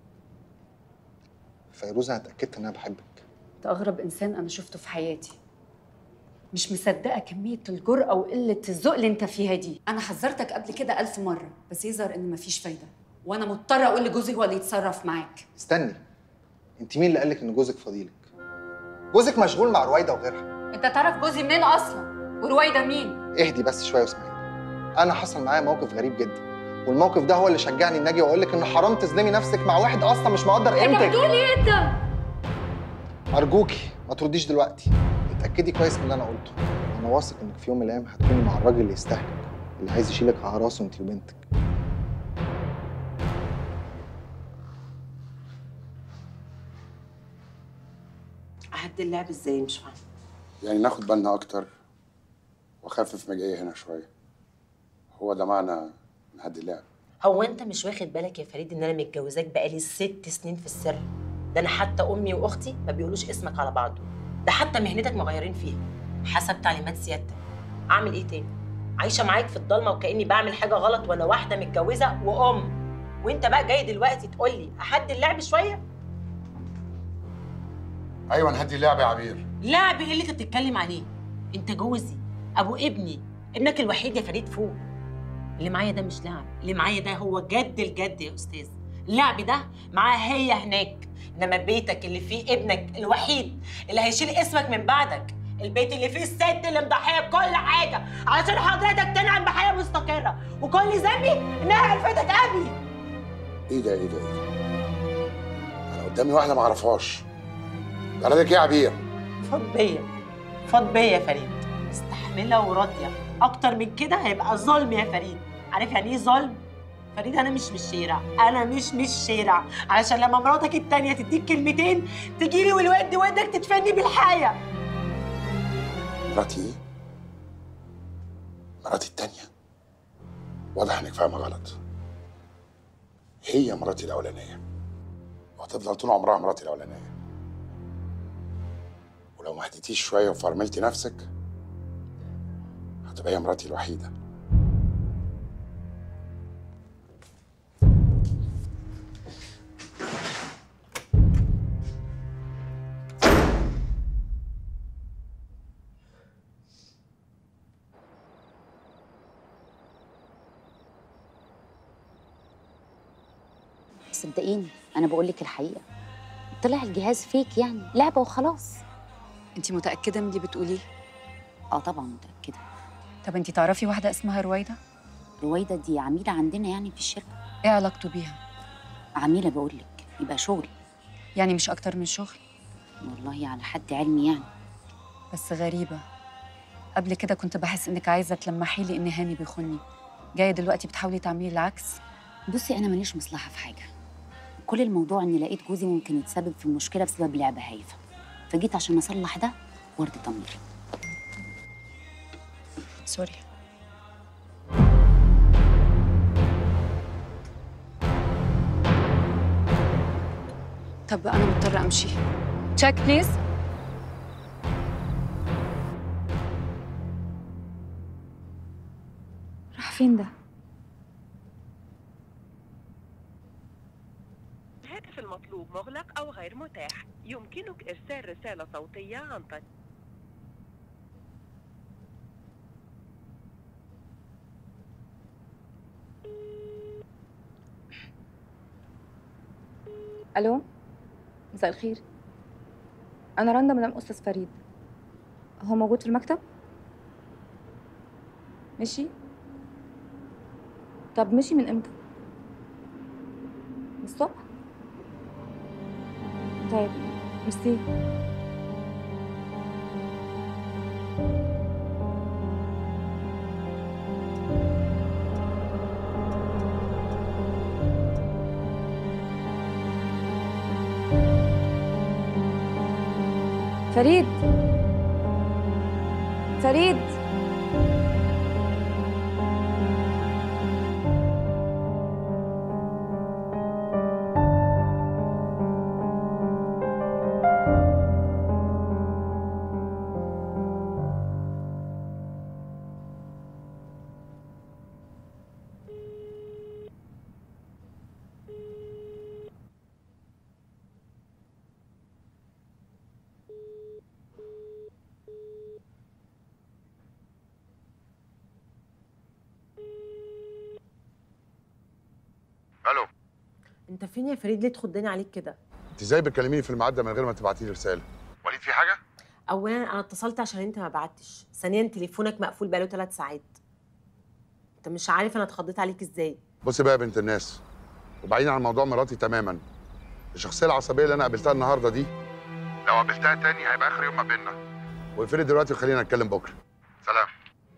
Speaker 12: فيروز انا اتاكدت ان انا بحبك
Speaker 7: انت اغرب انسان انا شفته في حياتي مش مصدقه كميه الجرأه وقله الذوق اللي انت فيها دي انا حذرتك قبل كده ألف مره بس يظهر ان مفيش فايده وانا مضطره اقول لجوزي هو اللي يتصرف معاك
Speaker 12: استني انت مين اللي قالك ان جوزك فضيلك جوزك مشغول مع رويده وغيرها
Speaker 7: انت تعرف جوزي منين اصلا ورويده مين
Speaker 12: اهدي بس شويه واسمعيني انا حصل معايا موقف غريب جدا والموقف ده هو اللي شجعني ان اجي واقول لك ان حرام تظلمي نفسك مع واحد اصلا مش مقدر قيمتك
Speaker 7: انت بتقول ايه انت
Speaker 12: ارجوكي ما ترديش دلوقتي اتاكدي كويس من اللي انا قلته انا واثق انك في يوم من الايام هتكوني مع الراجل اللي يستاهلك اللي عايز يشيلك على راسه انت وبنتك
Speaker 20: اهدي اللعب ازاي مش فاهمه
Speaker 1: يعني ناخد بالنا اكتر واخفف مجاية هنا شويه هو ده معنى نهدي اللعب
Speaker 20: هو انت مش واخد بالك يا فريد ان انا متجوزاك بقالي ست سنين في السر ده انا حتى امي واختي ما بيقولوش اسمك على بعضه ده حتى مهنتك مغيرين فيها حسب تعليمات سيادتك اعمل ايه تاني عايشه معاك في الضلمه وكاني بعمل حاجه غلط وانا واحده متجوزه وام وانت بقى جاي دلوقتي تقول لي اهدي اللعب شويه
Speaker 1: ايوه نهدي اللعب يا عبير
Speaker 20: لعب ايه اللي انت بتتكلم عليه انت جوزي ابو ابني ابنك الوحيد يا فريد فوق اللي معايا ده مش لعب اللي معايا ده هو جد الجد يا استاذ اللعب ده معاه هي هناك انما بيتك اللي فيه ابنك الوحيد اللي هيشيل اسمك من بعدك البيت اللي فيه الست اللي مضحيه بكل حاجه علشان حضرتك تنعم بحياه مستقره وكل ذنبي انها عرفتك ابي
Speaker 1: ايه ده ايه ده ايه ده انا قدامي واحده ما اعرفهاش بلدك ايه يا عبير
Speaker 20: فاض بيا فاض بيا يا فريد مستحمله وراضيه اكتر من كده هيبقى ظلم يا فريد عارف يعني ايه ظلم فريد انا مش من الشارع انا مش من الشارع علشان لما مراتك التانية تديك كلمتين تجيلي والود ودك تدفني بالحياه
Speaker 1: مراتي ايه مراتي التانية واضح انك فاهمه غلط هي مراتي الاولانيه وهتفضل طول عمرها مراتي الاولانيه ولو ما هديتيش شويه وفرملتي نفسك هتبقى هي مراتي الوحيده
Speaker 3: صدقيني انا بقول لك الحقيقه طلع الجهاز فيك يعني لعبه وخلاص
Speaker 7: انت متاكده من اللي بتقوليه
Speaker 3: اه طبعا متاكده
Speaker 7: طب انت تعرفي واحده اسمها رويده
Speaker 3: رويده دي عميله عندنا يعني في الشركه
Speaker 7: ايه علاقته بيها
Speaker 3: عميله بقول لك يبقى شغل
Speaker 7: يعني مش اكتر من شغل
Speaker 3: والله على حد علمي يعني
Speaker 7: بس غريبه قبل كده كنت بحس انك عايزه تلمحي لي ان هاني بيخوني جايه دلوقتي بتحاولي تعملي العكس
Speaker 3: بصي انا ماليش مصلحه في حاجه كل الموضوع اني لقيت جوزي ممكن يتسبب في مشكله بسبب لعبه هايفه فجيت عشان اصلح ده وارضي ضميري
Speaker 7: سوري طب انا مضطره امشي تشيك بليز راح فين ده
Speaker 9: مغلق أو غير متاح يمكنك إرسال رسالة صوتية عن طريق
Speaker 2: الو مساء الخير انا رندا مدام استاذ فريد هو موجود في المكتب مشي طب مشي من امتى من الصبح طيب ميرسي فريد فريد
Speaker 1: الو
Speaker 20: انت فين يا فريد ليه تخضني عليك كده
Speaker 1: انت ازاي بتكلميني في الميعاد ده من غير ما تبعتي لي رساله وليد في حاجه
Speaker 20: اولا انا اتصلت عشان انت ما بعتش ثانيا تليفونك مقفول بقاله ثلاث ساعات انت مش عارف انا اتخضيت عليك ازاي
Speaker 1: بصي بقى يا بنت الناس وبعيدا عن موضوع مراتي تماما الشخصيه العصبيه اللي انا قابلتها النهارده دي لو قابلتها تاني هيبقى اخر يوم ما بيننا واقفلي دلوقتي وخلينا نتكلم بكره سلام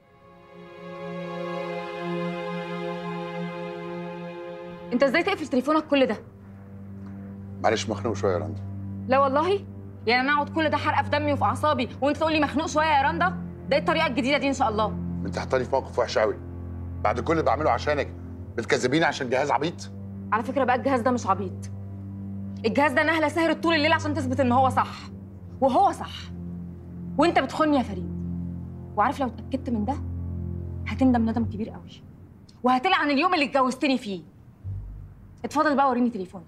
Speaker 2: انت ازاي تقفل تليفونك كل ده
Speaker 1: معلش مخنوق شويه يا رندا
Speaker 2: لا والله يعني انا اقعد كل ده حرقه في دمي وفي اعصابي وانت تقول لي مخنوق شويه يا رندا ده إيه الطريقه الجديده دي ان شاء الله
Speaker 1: انت حطاني في موقف وحش قوي بعد كل اللي بعمله عشانك بتكذبيني عشان جهاز عبيط
Speaker 2: على فكره بقى الجهاز ده مش عبيط الجهاز ده نهله سهرت طول الليل عشان تثبت ان هو صح وهو صح وانت بتخوني يا فريد وعارف لو اتاكدت من ده هتندم ندم كبير قوي وهتلعن اليوم اللي اتجوزتني فيه اتفضل بقى وريني تليفونك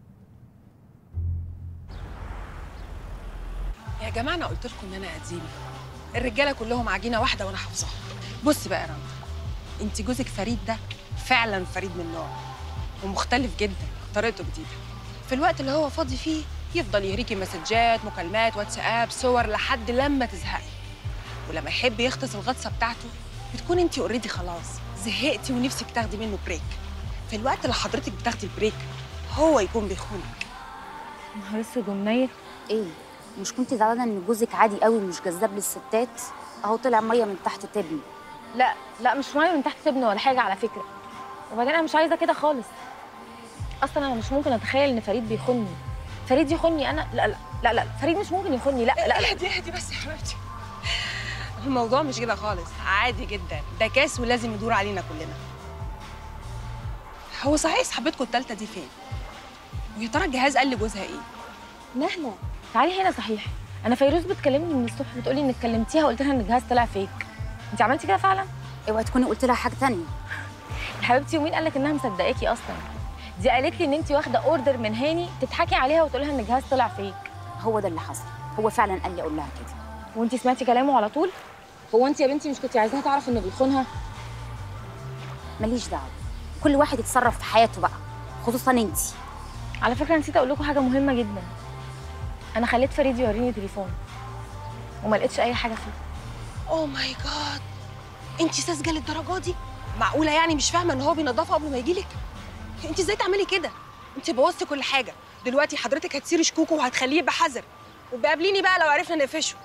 Speaker 19: يا جماعه انا قلت لكم ان انا قديمه الرجاله كلهم عجينه واحده وانا حافظاها بصي بقى يا رندا انت جوزك فريد ده فعلا فريد من نوعه ومختلف جدا طريقته جديده في الوقت اللي هو فاضي فيه يفضل يهريكي مسجات مكالمات واتساب صور لحد لما تزهقي ولما يحب يغطس الغطسه بتاعته بتكون انت اوريدي خلاص زهقتي ونفسك تاخدي منه بريك في الوقت اللي حضرتك بتاخدي البريك هو يكون بيخونك
Speaker 2: نهار اسود ومنيل
Speaker 3: ايه مش كنت زعلانه ان جوزك عادي قوي مش جذاب للستات اهو طلع ميه من تحت تبني
Speaker 2: لا لا مش ميه من تحت تبن ولا حاجه على فكره وبعدين انا مش عايزه كده خالص اصلا انا مش ممكن اتخيل ان فريد بيخوني فريد يخوني انا لا لا لا لا فريد مش ممكن يخوني لا لا لا
Speaker 19: اهدي اهدي بس يا حبيبتي الموضوع مش كده خالص عادي جدا ده كاس ولازم يدور علينا كلنا هو صحيح صاحبتكم التالتة دي فين؟ ويا ترى الجهاز قال لجوزها ايه؟
Speaker 2: نهله تعالي هنا صحيح انا فيروز بتكلمني من الصبح بتقولي انك كلمتيها وقلت لها ان الجهاز طلع فيك انت عملتي كده فعلا
Speaker 3: اوعي تكوني قلت لها حاجه تانية
Speaker 2: يا حبيبتي ومين قال لك انها مصدقاكي اصلا دي قالت لي ان انت واخده اوردر من هاني تضحكي عليها وتقولي لها ان الجهاز طلع فيك
Speaker 3: هو ده اللي حصل هو فعلا قال لي اقول لها كده
Speaker 2: وانت سمعتي كلامه على طول هو انت يا بنتي مش كنتي عايزاها تعرف انه بيخونها
Speaker 3: ماليش دعوه كل واحد يتصرف في حياته بقى خصوصا انت
Speaker 2: على فكره نسيت اقول لكم حاجه مهمه جدا انا خليت فريد يوريني تليفون وما لقيتش اي حاجه فيه
Speaker 19: اوه ماي جاد انت ساذجه للدرجه دي؟ معقوله يعني مش فاهمه ان هو بينضفها قبل ما يجيلك؟ انت ازاي تعملي كده؟ انت بوظتي كل حاجه دلوقتي حضرتك هتسيري شكوكه وهتخليه يبقى حذر وبقابليني بقى لو عرفنا نقفشه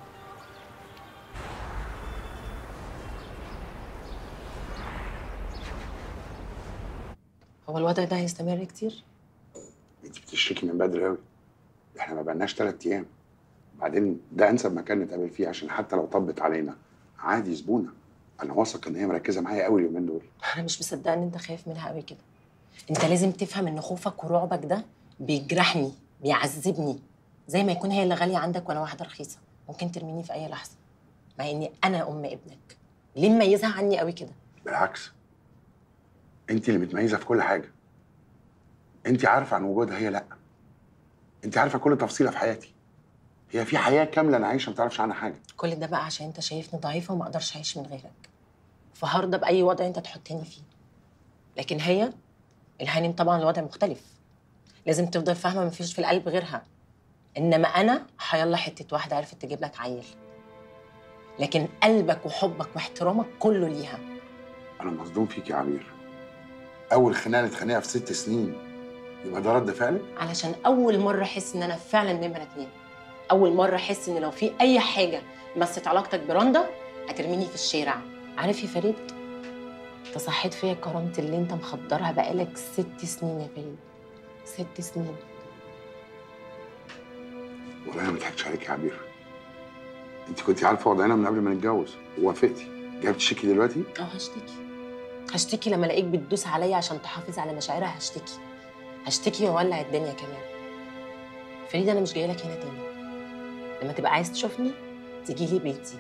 Speaker 20: هو الوضع ده هيستمر كتير
Speaker 1: انت بتشتكي من بدري قوي احنا ما بقالناش ثلاث ايام بعدين ده انسب مكان نتقابل فيه عشان حتى لو طبت علينا عادي زبونه انا واثق ان هي مركزه معايا قوي اليومين دول
Speaker 20: انا مش مصدقه ان انت خايف منها قوي كده انت لازم تفهم ان خوفك ورعبك ده بيجرحني بيعذبني زي ما يكون هي اللي غاليه عندك وانا واحده رخيصه ممكن ترميني في اي لحظه مع اني انا ام ابنك ليه مميزها عني قوي كده
Speaker 1: بالعكس انت اللي متميزه في كل حاجه انت عارفه عن وجودها هي لا انت عارفه كل تفصيله في حياتي هي في حياه كامله انا عايشه ما تعرفش عنها حاجه
Speaker 19: كل ده بقى عشان انت شايفني ضعيفه وما اقدرش اعيش من غيرك فهرضى باي وضع انت تحطني فيه لكن هي الهانم طبعا الوضع مختلف لازم تفضل فاهمه مفيش في القلب غيرها انما انا حيلا حته واحده عرفت تجيب لك عيل لكن قلبك وحبك واحترامك كله ليها
Speaker 1: انا مصدوم فيك يا عبير اول خناقه نتخانقها في ست سنين يبقى ده رد فعلك
Speaker 19: علشان اول مره احس ان انا فعلا نمره اتنين اول مره احس ان لو في اي حاجه مست علاقتك برندا هترميني في الشارع عارف يا فريد انت صحيت فيا كرامتي اللي انت مخدرها بقالك ست سنين يا فريد ست سنين
Speaker 1: والله انا ما بضحكش عليك يا عبير انت كنت عارفه وضعنا من قبل ما نتجوز ووافقتي جايه بتشتكي دلوقتي
Speaker 19: اه هشتكي هشتكي لما الاقيك بتدوس عليا عشان تحافظ على مشاعرها هشتكي هشتكي واولع الدنيا كمان فريد انا مش جايه لك هنا تاني لما تبقى عايز تشوفني تيجي لي بيتي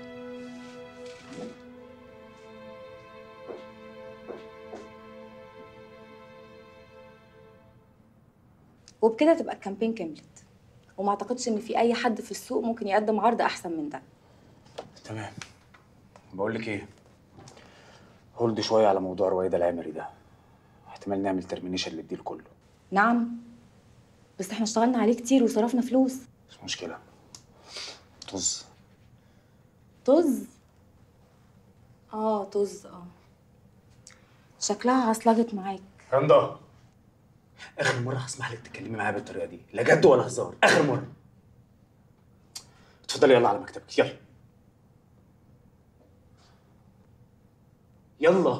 Speaker 2: وبكده تبقى الكامبين كملت وما اعتقدش ان في اي حد في السوق ممكن يقدم عرض احسن من ده
Speaker 5: تمام بقول لك ايه هولد شويه على موضوع رويده العمري ده احتمال نعمل ترمينيشن للديل كله
Speaker 2: نعم بس احنا اشتغلنا عليه كتير وصرفنا فلوس
Speaker 5: مش مشكله طز
Speaker 2: طز اه طز اه شكلها عصلجت معاك
Speaker 5: رندا اخر مره هسمح لك تتكلمي معايا بالطريقه دي لا جد ولا هزار اخر مره اتفضلي يلا على مكتبك يلا يلا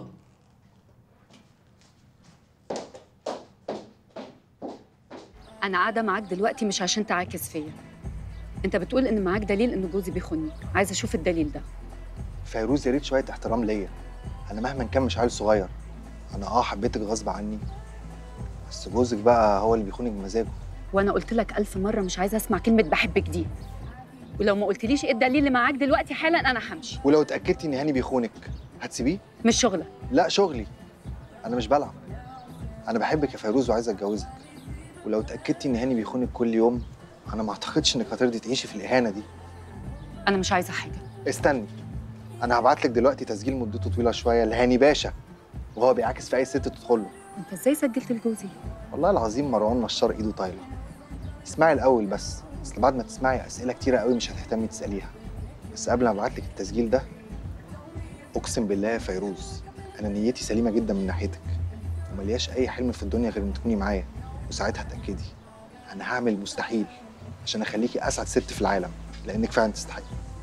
Speaker 7: انا قاعده معاك دلوقتي مش عشان تعاكس فيا انت بتقول ان معاك دليل ان جوزي بيخوني عايزه اشوف الدليل ده
Speaker 12: فيروز يا ريت شويه احترام ليا انا مهما كان مش عيل صغير انا اه حبيتك غصب عني بس جوزك بقى هو اللي بيخونك بمزاجه
Speaker 7: وانا قلت لك الف مره مش عايزه اسمع كلمه بحبك دي ولو ما قلتليش ايه الدليل اللي معاك دلوقتي حالا انا همشي
Speaker 12: ولو اتاكدتي ان هاني بيخونك هتسيبيه
Speaker 7: مش شغلك
Speaker 12: لا شغلي انا مش بلعب انا بحبك يا فيروز وعايز اتجوزك ولو اتاكدتي ان هاني بيخونك كل يوم انا ما اعتقدش انك هترضي تعيشي في الاهانه دي
Speaker 7: انا مش عايزه حاجه
Speaker 12: استني انا هبعت لك دلوقتي تسجيل مدته طويله شويه لهاني باشا وهو بيعاكس في اي ست تدخل له
Speaker 7: انت ازاي سجلت لجوزي
Speaker 12: والله العظيم مروان نشار ايده طايله اسمعي الاول بس اصل بعد ما تسمعي اسئله كتيره قوي مش هتهتمي تساليها بس قبل ما ابعت لك التسجيل ده اقسم بالله يا فيروز انا نيتي سليمه جدا من ناحيتك وملياش اي حلم في الدنيا غير ان تكوني معايا وساعتها اتاكدي انا هعمل المستحيل عشان اخليكي اسعد ست في العالم لانك فعلا تستحقي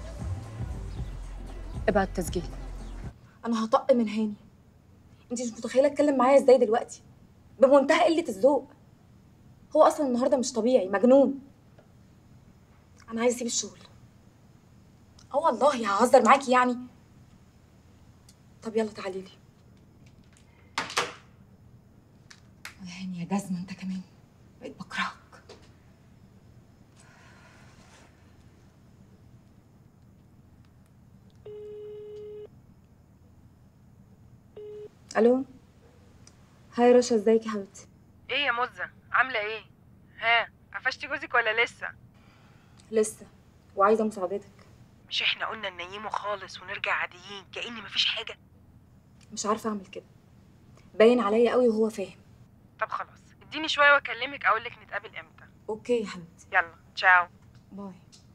Speaker 7: ابعت تسجيل
Speaker 2: انا هطق من هاني انت مش متخيله اتكلم معايا ازاي دلوقتي بمنتهى قله الذوق هو اصلا النهارده مش طبيعي مجنون انا عايزه اسيب الشغل اه والله ههزر معاكي يعني طب يلا تعالي لي يا هاني يا جزمه انت كمان بقيت بكرهك الو هاي رشا ازيك يا حبيبتي
Speaker 21: ايه يا مزة عاملة ايه؟ ها قفشتي جوزك ولا لسه؟
Speaker 2: لسه وعايزه مساعدتك
Speaker 21: مش احنا قلنا ننيمه خالص ونرجع عاديين كأن مفيش حاجة
Speaker 2: مش عارفه اعمل كده باين عليا قوي وهو فاهم
Speaker 21: طب خلاص اديني شوية واكلمك اقولك نتقابل امتى
Speaker 2: اوكي يا حبيبتي
Speaker 21: يلا تشاو
Speaker 2: باي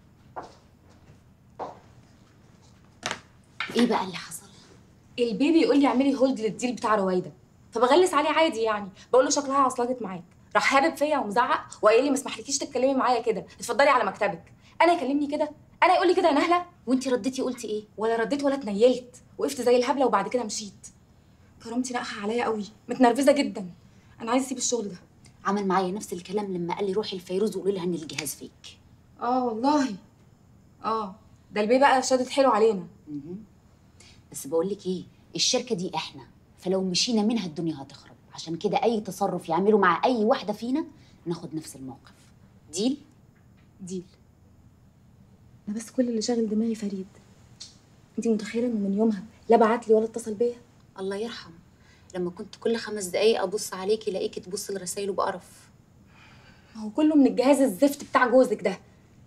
Speaker 3: ايه بقى اللي حصل
Speaker 2: البيبي يقول لي اعملي هولد للديل بتاع رويده فبغلس عليه عادي يعني بقول له شكلها عصلجت معاك راح هابب فيا ومزعق وقايل لي ما اسمحلكيش تتكلمي معايا كده اتفضلي على مكتبك انا يكلمني كده انا يقول لي كده يا نهله
Speaker 3: وانت رديتي قلتي ايه
Speaker 2: ولا رديت ولا اتنيلت وقفت زي الهبله وبعد كده مشيت كرامتي ناقحه عليا قوي متنرفزه جدا انا عايزه اسيب الشغل ده
Speaker 3: عمل معايا نفس الكلام لما قال لي روحي الفيروز وقولي لها ان الجهاز فيك
Speaker 2: اه والله اه ده البيه بقى شادد حلو علينا
Speaker 3: بس بقول لك ايه الشركه دي احنا فلو مشينا منها الدنيا هتخرب عشان كده اي تصرف يعمله مع اي واحده فينا ناخد نفس الموقف ديل
Speaker 2: ديل انا بس كل اللي شاغل دماغي فريد انت متخيله انه من يومها لا بعت لي ولا اتصل بيا
Speaker 3: الله يرحم لما كنت كل خمس دقايق ابص عليكي الاقيكي تبص لرسايله بقرف
Speaker 2: هو كله من الجهاز الزفت بتاع جوزك ده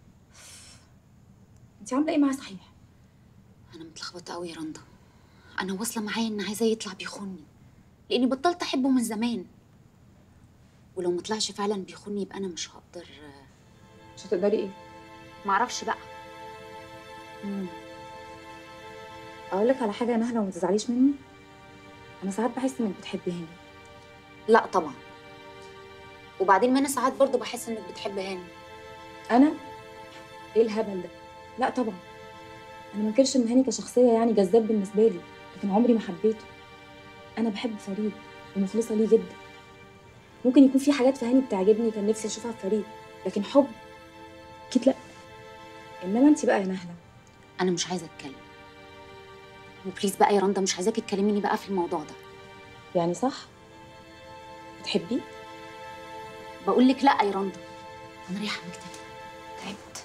Speaker 2: انت عامله ايه معاه صحيح
Speaker 3: انا متلخبطه قوي يا رندا انا واصله معايا ان عايزاه يطلع بيخوني لاني بطلت احبه من زمان ولو ما طلعش فعلا بيخوني يبقى انا مش هقدر
Speaker 2: مش هتقدري ايه
Speaker 3: معرفش بقى
Speaker 2: مم. اقول لك على حاجه يا نهله وما تزعليش مني انا ساعات بحس انك بتحبيني
Speaker 3: لا طبعا وبعدين ما انا ساعات برضه بحس انك بتحب هاني
Speaker 2: انا ايه الهبل ده لا طبعا انا ما انكرش ان هاني كشخصيه يعني جذاب بالنسبه لي لكن عمري ما حبيته انا بحب فريد ومخلصه ليه جدا ممكن يكون في حاجات في هاني بتعجبني كان نفسي اشوفها في فريد لكن حب اكيد لا انما انت بقى يا نهله
Speaker 3: انا مش عايزه اتكلم وبليز بقى يا رندا مش عايزاكي تكلميني بقى في الموضوع ده
Speaker 2: يعني صح بتحبيه
Speaker 3: بقول لك لا يا رندا انا رايحه مكتبي تعبت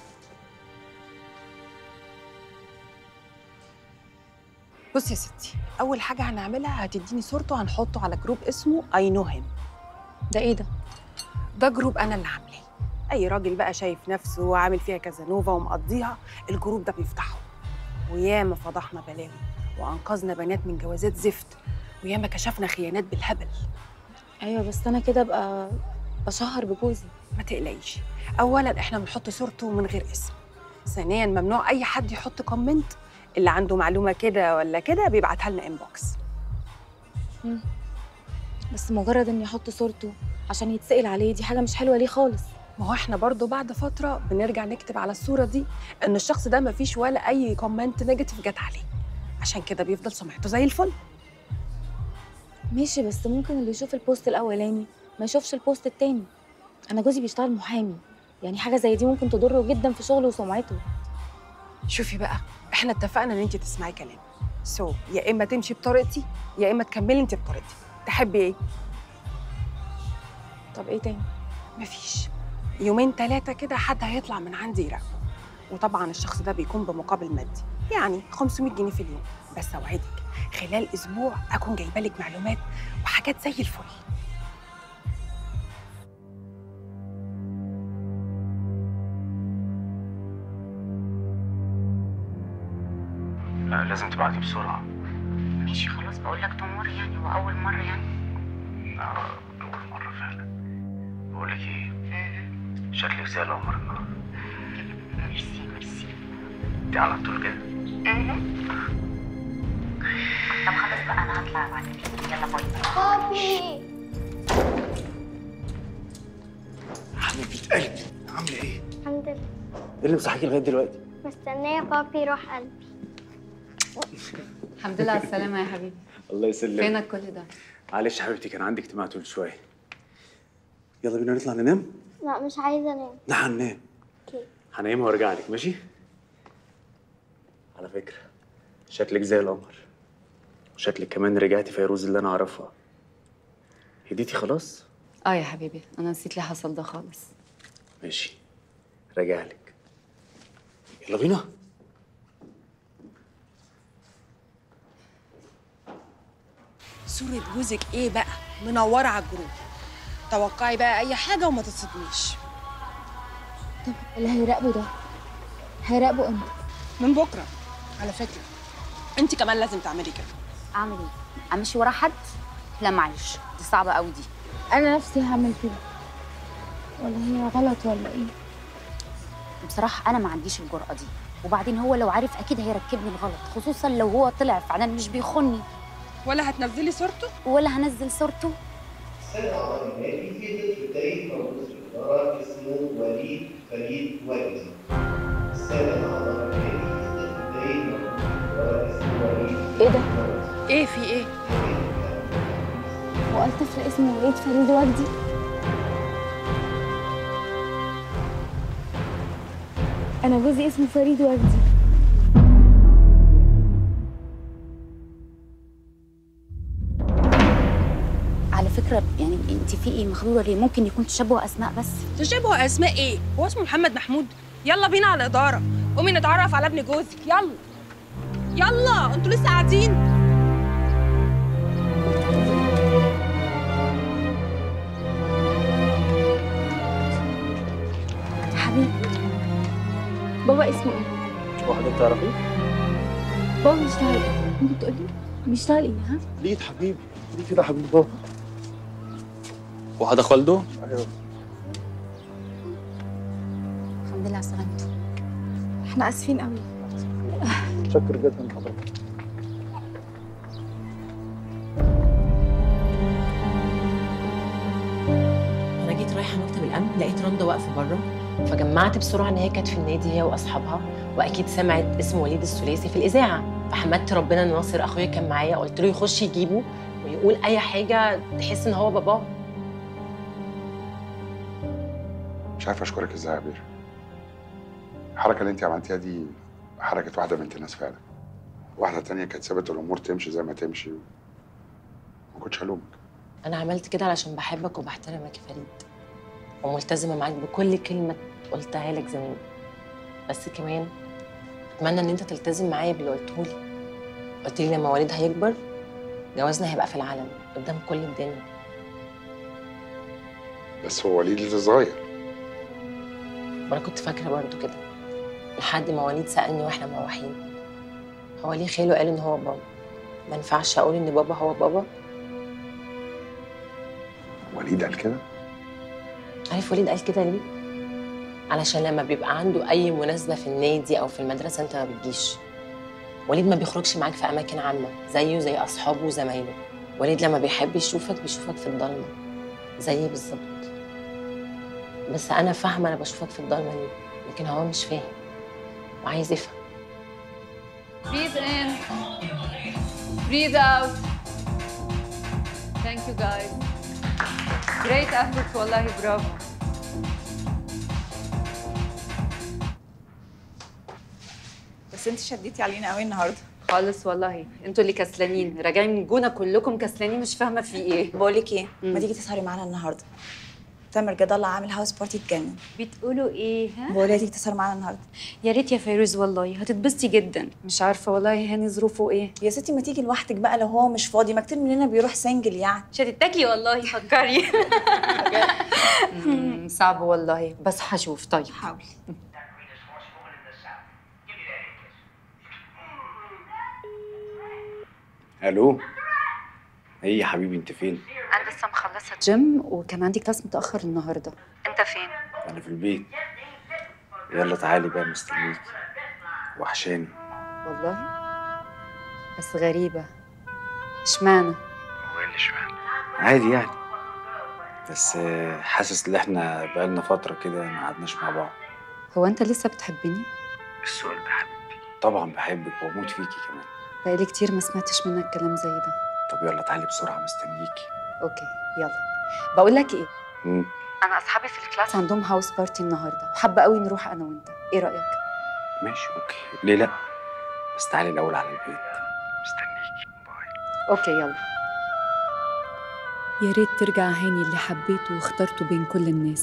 Speaker 19: بصي يا ستي اول حاجه هنعملها هتديني صورته هنحطه على جروب اسمه اي نو هيم
Speaker 2: ده ايه ده
Speaker 19: ده جروب انا اللي عاملاه اي راجل بقى شايف نفسه وعامل فيها كازانوفا ومقضيها الجروب ده بيفتحه وياما فضحنا بلاوي وانقذنا بنات من جوازات زفت وياما كشفنا خيانات بالهبل
Speaker 2: ايوه بس انا كده ابقى بشهر بجوزي
Speaker 19: ما تقلقيش اولا احنا بنحط صورته من غير اسم ثانيا ممنوع اي حد يحط كومنت اللي عنده معلومه كده ولا كده بيبعتها لنا انبوكس
Speaker 2: مم. بس مجرد اني احط صورته عشان يتسأل عليه دي حاجه مش حلوه ليه خالص
Speaker 19: ما هو احنا برضو بعد فتره بنرجع نكتب على الصوره دي ان الشخص ده مفيش ولا اي كومنت نيجاتيف جت عليه عشان كده بيفضل سمعته زي الفل
Speaker 2: ماشي بس ممكن اللي يشوف البوست الاولاني ما يشوفش البوست التاني انا جوزي بيشتغل محامي يعني حاجه زي دي ممكن تضره جدا في شغله وسمعته
Speaker 19: شوفي بقى احنا اتفقنا ان انت تسمعي كلامي سو so, يا اما تمشي بطريقتي يا اما تكملي انت بطريقتي تحبي ايه
Speaker 2: طب ايه تاني
Speaker 19: مفيش يومين ثلاثه كده حد هيطلع من عندي يراقبه وطبعا الشخص ده بيكون بمقابل مادي يعني 500 جنيه في اليوم بس اوعدك خلال اسبوع اكون جايبه لك معلومات وحاجات زي الفل
Speaker 5: لا لازم تبعتي بسرعة
Speaker 3: ماشي خلاص بقول لك تمر يعني واول مره يعني
Speaker 5: اه أول مرة فعلا بقول لك إيه شكلك زي القمر النهاردة
Speaker 3: ميرسي ميرسي
Speaker 5: دي على طول كده
Speaker 3: طب خلاص بقى انا هطلع بعد كده يلا باي
Speaker 18: بابي
Speaker 13: حبيبة قلبي عاملة إيه؟
Speaker 18: الحمد لله
Speaker 13: إيه اللي مصحيكي لغاية دلوقتي؟
Speaker 18: مستنية بابي يروح قلبي
Speaker 7: الحمد لله على السلامه يا حبيبي
Speaker 13: الله يسلمك
Speaker 7: فينك كل ده
Speaker 13: معلش حبيبتي كان عندي اجتماع طول شوية يلا بينا نطلع ننام؟
Speaker 18: لا مش عايزة انام
Speaker 13: لا هننام
Speaker 18: اوكي
Speaker 13: هنام وارجع لك ماشي؟ على فكرة شكلك زي القمر وشكلك كمان رجعتي فيروز اللي أنا أعرفها هديتي خلاص؟
Speaker 7: اه يا حبيبي انا نسيت لي حصل ده خالص
Speaker 13: ماشي راجع لك يلا بينا
Speaker 19: صورة جوزك ايه بقى؟ منورة على الجروب توقعي بقى أي حاجة وما تتصدميش
Speaker 2: طب اللي هيراقبه ده هيراقبه امتى
Speaker 19: من بكرة على فكرة انت كمان لازم تعملي كده
Speaker 3: اعمل ايه امشي ورا حد لا معلش دي صعبه قوي دي
Speaker 2: انا نفسي هعمل كده ولا هي غلط ولا ايه
Speaker 3: بصراحه انا ما عنديش الجرأه دي وبعدين هو لو عارف اكيد هيركبني الغلط خصوصا لو هو طلع فعلا مش بيخوني
Speaker 19: ولا هتنزلي صورته
Speaker 3: ولا هنزل صورته
Speaker 8: السيد عمر المالي في طفل في التاريخ موجود في الإدارة اسمه وليد فريد وجدي. السيد عمر المالي في طفل في التاريخ موجود في الإدارة اسمه وليد
Speaker 2: ايه ده
Speaker 19: ايه في ايه؟
Speaker 2: وقال طفل اسمه وليد فريد وجدي انا جوزي اسمه فريد وجدي
Speaker 3: على فكره يعني انت في ايه مخلوله ليه ممكن يكون تشابه اسماء بس
Speaker 19: تشابه اسماء ايه؟ هو اسمه محمد محمود يلا بينا على الإدارة قومي نتعرف على ابن جوزك يلا يلا انتوا لسه قاعدين
Speaker 2: بابا بابا بيشتغل ايه؟ انت بتقولي بيشتغل ايه ها؟
Speaker 16: ليد حبيبي ليه كده يا حبيبي بابا
Speaker 15: وحدك والده؟
Speaker 16: ايوه
Speaker 3: الحمد لله على سلامته
Speaker 2: احنا اسفين قوي
Speaker 16: متشكر جدا لحضرتك
Speaker 20: انا جيت رايحه مكتب الامن لقيت رندا واقفه بره فجمعت بسرعه ان هي كانت في النادي هي واصحابها واكيد سمعت اسم وليد الثلاثي في الاذاعه فحمدت ربنا ان ناصر اخويا كان معايا قلت له يخش يجيبه ويقول اي حاجه تحس ان هو باباه
Speaker 1: مش عارف اشكرك ازاي يا عبير الحركه اللي انت عملتيها دي حركه واحده بنت الناس فعلا واحده تانية كانت سابت الامور تمشي زي ما تمشي ما كنتش هلومك
Speaker 20: انا عملت كده علشان بحبك وبحترمك يا فريد وملتزمه معاك بكل كلمه قلتها لك زمان بس كمان اتمنى ان انت تلتزم معايا باللي قلته لي قلت لي لما والد هيكبر جوازنا هيبقى في العلن قدام كل الدنيا
Speaker 1: بس هو وليد لسه صغير
Speaker 20: وانا كنت فاكره برضو كده لحد ما وليد سالني واحنا مروحين هو ليه خاله قال ان هو بابا ما ينفعش اقول ان بابا هو بابا
Speaker 1: وليد قال كده
Speaker 20: عارف وليد قال كده ليه علشان لما بيبقى عنده اي مناسبه في النادي او في المدرسه انت ما بتجيش وليد ما بيخرجش معاك في اماكن عامه زيه زي اصحابه وزمايله وليد لما بيحب يشوفك بيشوفك في الضلمه زيي بالظبط بس انا فاهمه انا بشوفك في الضلمه ليه لكن هو مش فاهم وعايز يفهم
Speaker 7: Breathe in. Breathe out. Thank you guys. Great effort والله برافو.
Speaker 10: بس انت شديتي علينا قوي النهارده
Speaker 7: خالص والله انتوا اللي كسلانين راجعين من الجونه كلكم كسلانين مش فاهمه في ايه
Speaker 10: بقول لك ايه ما تيجي تسهري معانا النهارده تامر جد الله عامل هاوس بارتي تجنن
Speaker 7: بتقولوا ايه ها
Speaker 10: بقول لها تيجي تسهري معانا النهارده
Speaker 7: يا ريت يا فيروز والله هتتبسطي جدا مش عارفه والله هاني ظروفه ايه
Speaker 10: يا ستي ما تيجي لوحدك بقى لو هو مش فاضي ما كتير مننا بيروح سنجل يعني
Speaker 7: مش هتتاكلي والله فكري مم، صعب والله بس هشوف طيب
Speaker 10: حاولي
Speaker 15: الو ايه يا حبيبي انت فين؟
Speaker 7: انا لسه مخلصه جيم وكان عندي كلاس متاخر النهارده انت فين
Speaker 15: انا في البيت يلا تعالي بقى مستنيك وحشاني
Speaker 7: والله بس غريبه اشمعنى
Speaker 15: هو ايه اللي اشمعنى؟ عادي يعني بس آه، حاسس ان احنا بقالنا فترة كده ما قعدناش مع بعض
Speaker 7: هو انت لسه بتحبني
Speaker 15: السؤال ده حبيبتي طبعا بحبك وبموت فيكي كمان
Speaker 7: بقالي كتير ما سمعتش منك كلام زي ده
Speaker 15: طب يلا تعالي بسرعة مستنيكي
Speaker 7: اوكي يلا بقول لك ايه
Speaker 15: مم.
Speaker 7: انا اصحابي في الكلاس عندهم هاوس بارتي النهارده وحابه قوي نروح انا وانت ايه رايك
Speaker 15: ماشي اوكي ليه لا بس تعالي الاول على البيت مستنيكي
Speaker 7: اوكي يلا
Speaker 2: يا ريت ترجع هاني اللي حبيته واخترته بين كل الناس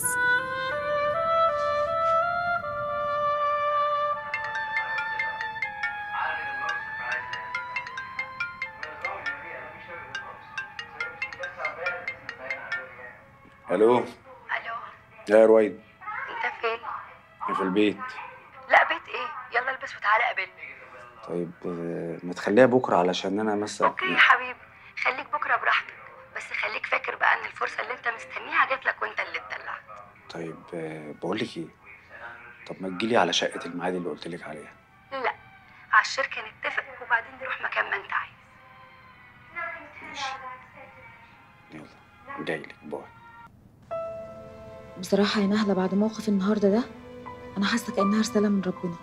Speaker 15: الو
Speaker 6: الو
Speaker 15: يا رويد
Speaker 6: انت فين
Speaker 15: أنا في البيت
Speaker 6: لا بيت ايه يلا البس وتعالى قابلني
Speaker 15: طيب آه، ما تخليها بكرة علشان انا مثلا
Speaker 6: اوكي يا حبيبي خليك بكره براحتك بس خليك فاكر بقى ان الفرصه اللي انت مستنيها جات لك وانت اللي اتدلعت
Speaker 15: طيب بقول لك ايه طب ما تجيلي على شقة الميعاد اللي قلت لك عليها
Speaker 6: لا على الشركه نتفق وبعدين نروح مكان ما انت عايز
Speaker 15: يلا جاي لك باي
Speaker 2: بصراحة يا نهلة بعد موقف النهاردة ده أنا حاسة كأنها رسالة من ربنا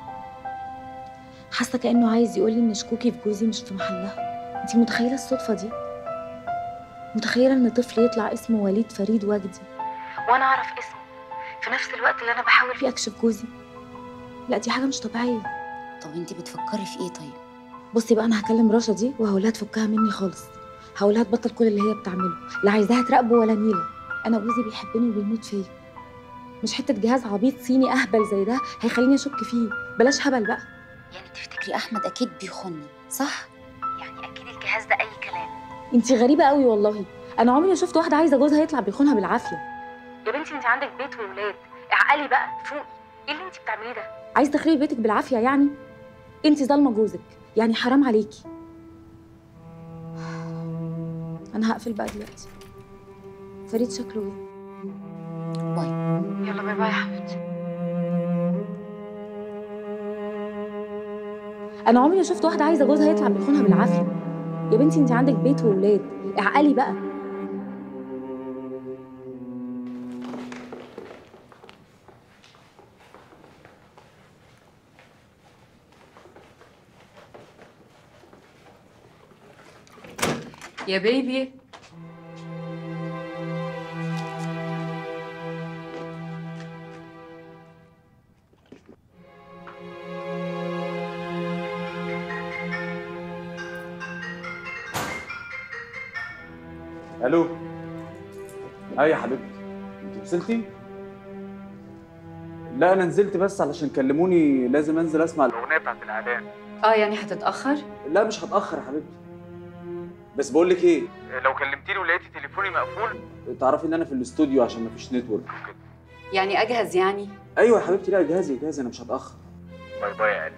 Speaker 2: حاسة كأنه عايز يقولي إن شكوكي في جوزي مش في محلها أنتي متخيلة الصدفة دي؟ متخيلة إن طفل يطلع اسمه وليد فريد وجدي
Speaker 6: وانا اعرف اسمه في نفس الوقت اللي انا بحاول
Speaker 2: في أكشف جوزي لا دي حاجة مش طبيعية
Speaker 3: طب انت بتفكري في ايه طيب
Speaker 2: بصي بقى أنا هكلم رشا دي وهقولها تفكها مني خالص هقولها تبطل كل اللي هي بتعمله لا عايزاها تراقبه ولا نيلة أنا جوزي بيحبني وبيموت فيا مش حتة جهاز عبيط صيني أهبل زي ده هيخليني أشك فيه بلاش هبل بقى
Speaker 3: يعني تفتكري احمد اكيد بيخوني صح
Speaker 6: يعني اكيد الجهاز ده اي كلام
Speaker 2: انتي غريبة قوي والله أنا عمري ما شفت واحدة عايزة جوزها يطلع بيخونها بالعافية
Speaker 6: يا بنتي انت عندك بيت وولاد اعقلي بقى فوقي ايه اللي انت بتعمليه ده
Speaker 2: عايز تخربي بيتك بالعافية يعني انت ظالمه جوزك يعني حرام عليكي انا هقفل بقى دلوقتي فريد شكله ايه
Speaker 21: يلا باي باي يا حبيبتي
Speaker 2: انا عمري ما شفت واحده عايزه جوزها يطلع بيخونها بالعافيه يا بنتي انت عندك بيت وولاد اعقلي بقى
Speaker 7: يا بيبي
Speaker 15: الو ايوه يا حبيبتي انت وصلتي لا انا نزلت بس علشان كلموني لازم انزل اسمع الاغنيه بتاعت الاعلان
Speaker 7: اه يعني هتتاخر
Speaker 15: لا مش هتاخر يا حبيبتي بس بقول لك ايه لو كلمتيني ولقيتي تليفوني مقفول تعرفي ان انا في الاستوديو عشان مفيش نتورك وكده
Speaker 7: يعني اجهز يعني
Speaker 15: ايوه يا حبيبتي لا جهازي جهازي انا مش هتاخر باي باي يا قلبي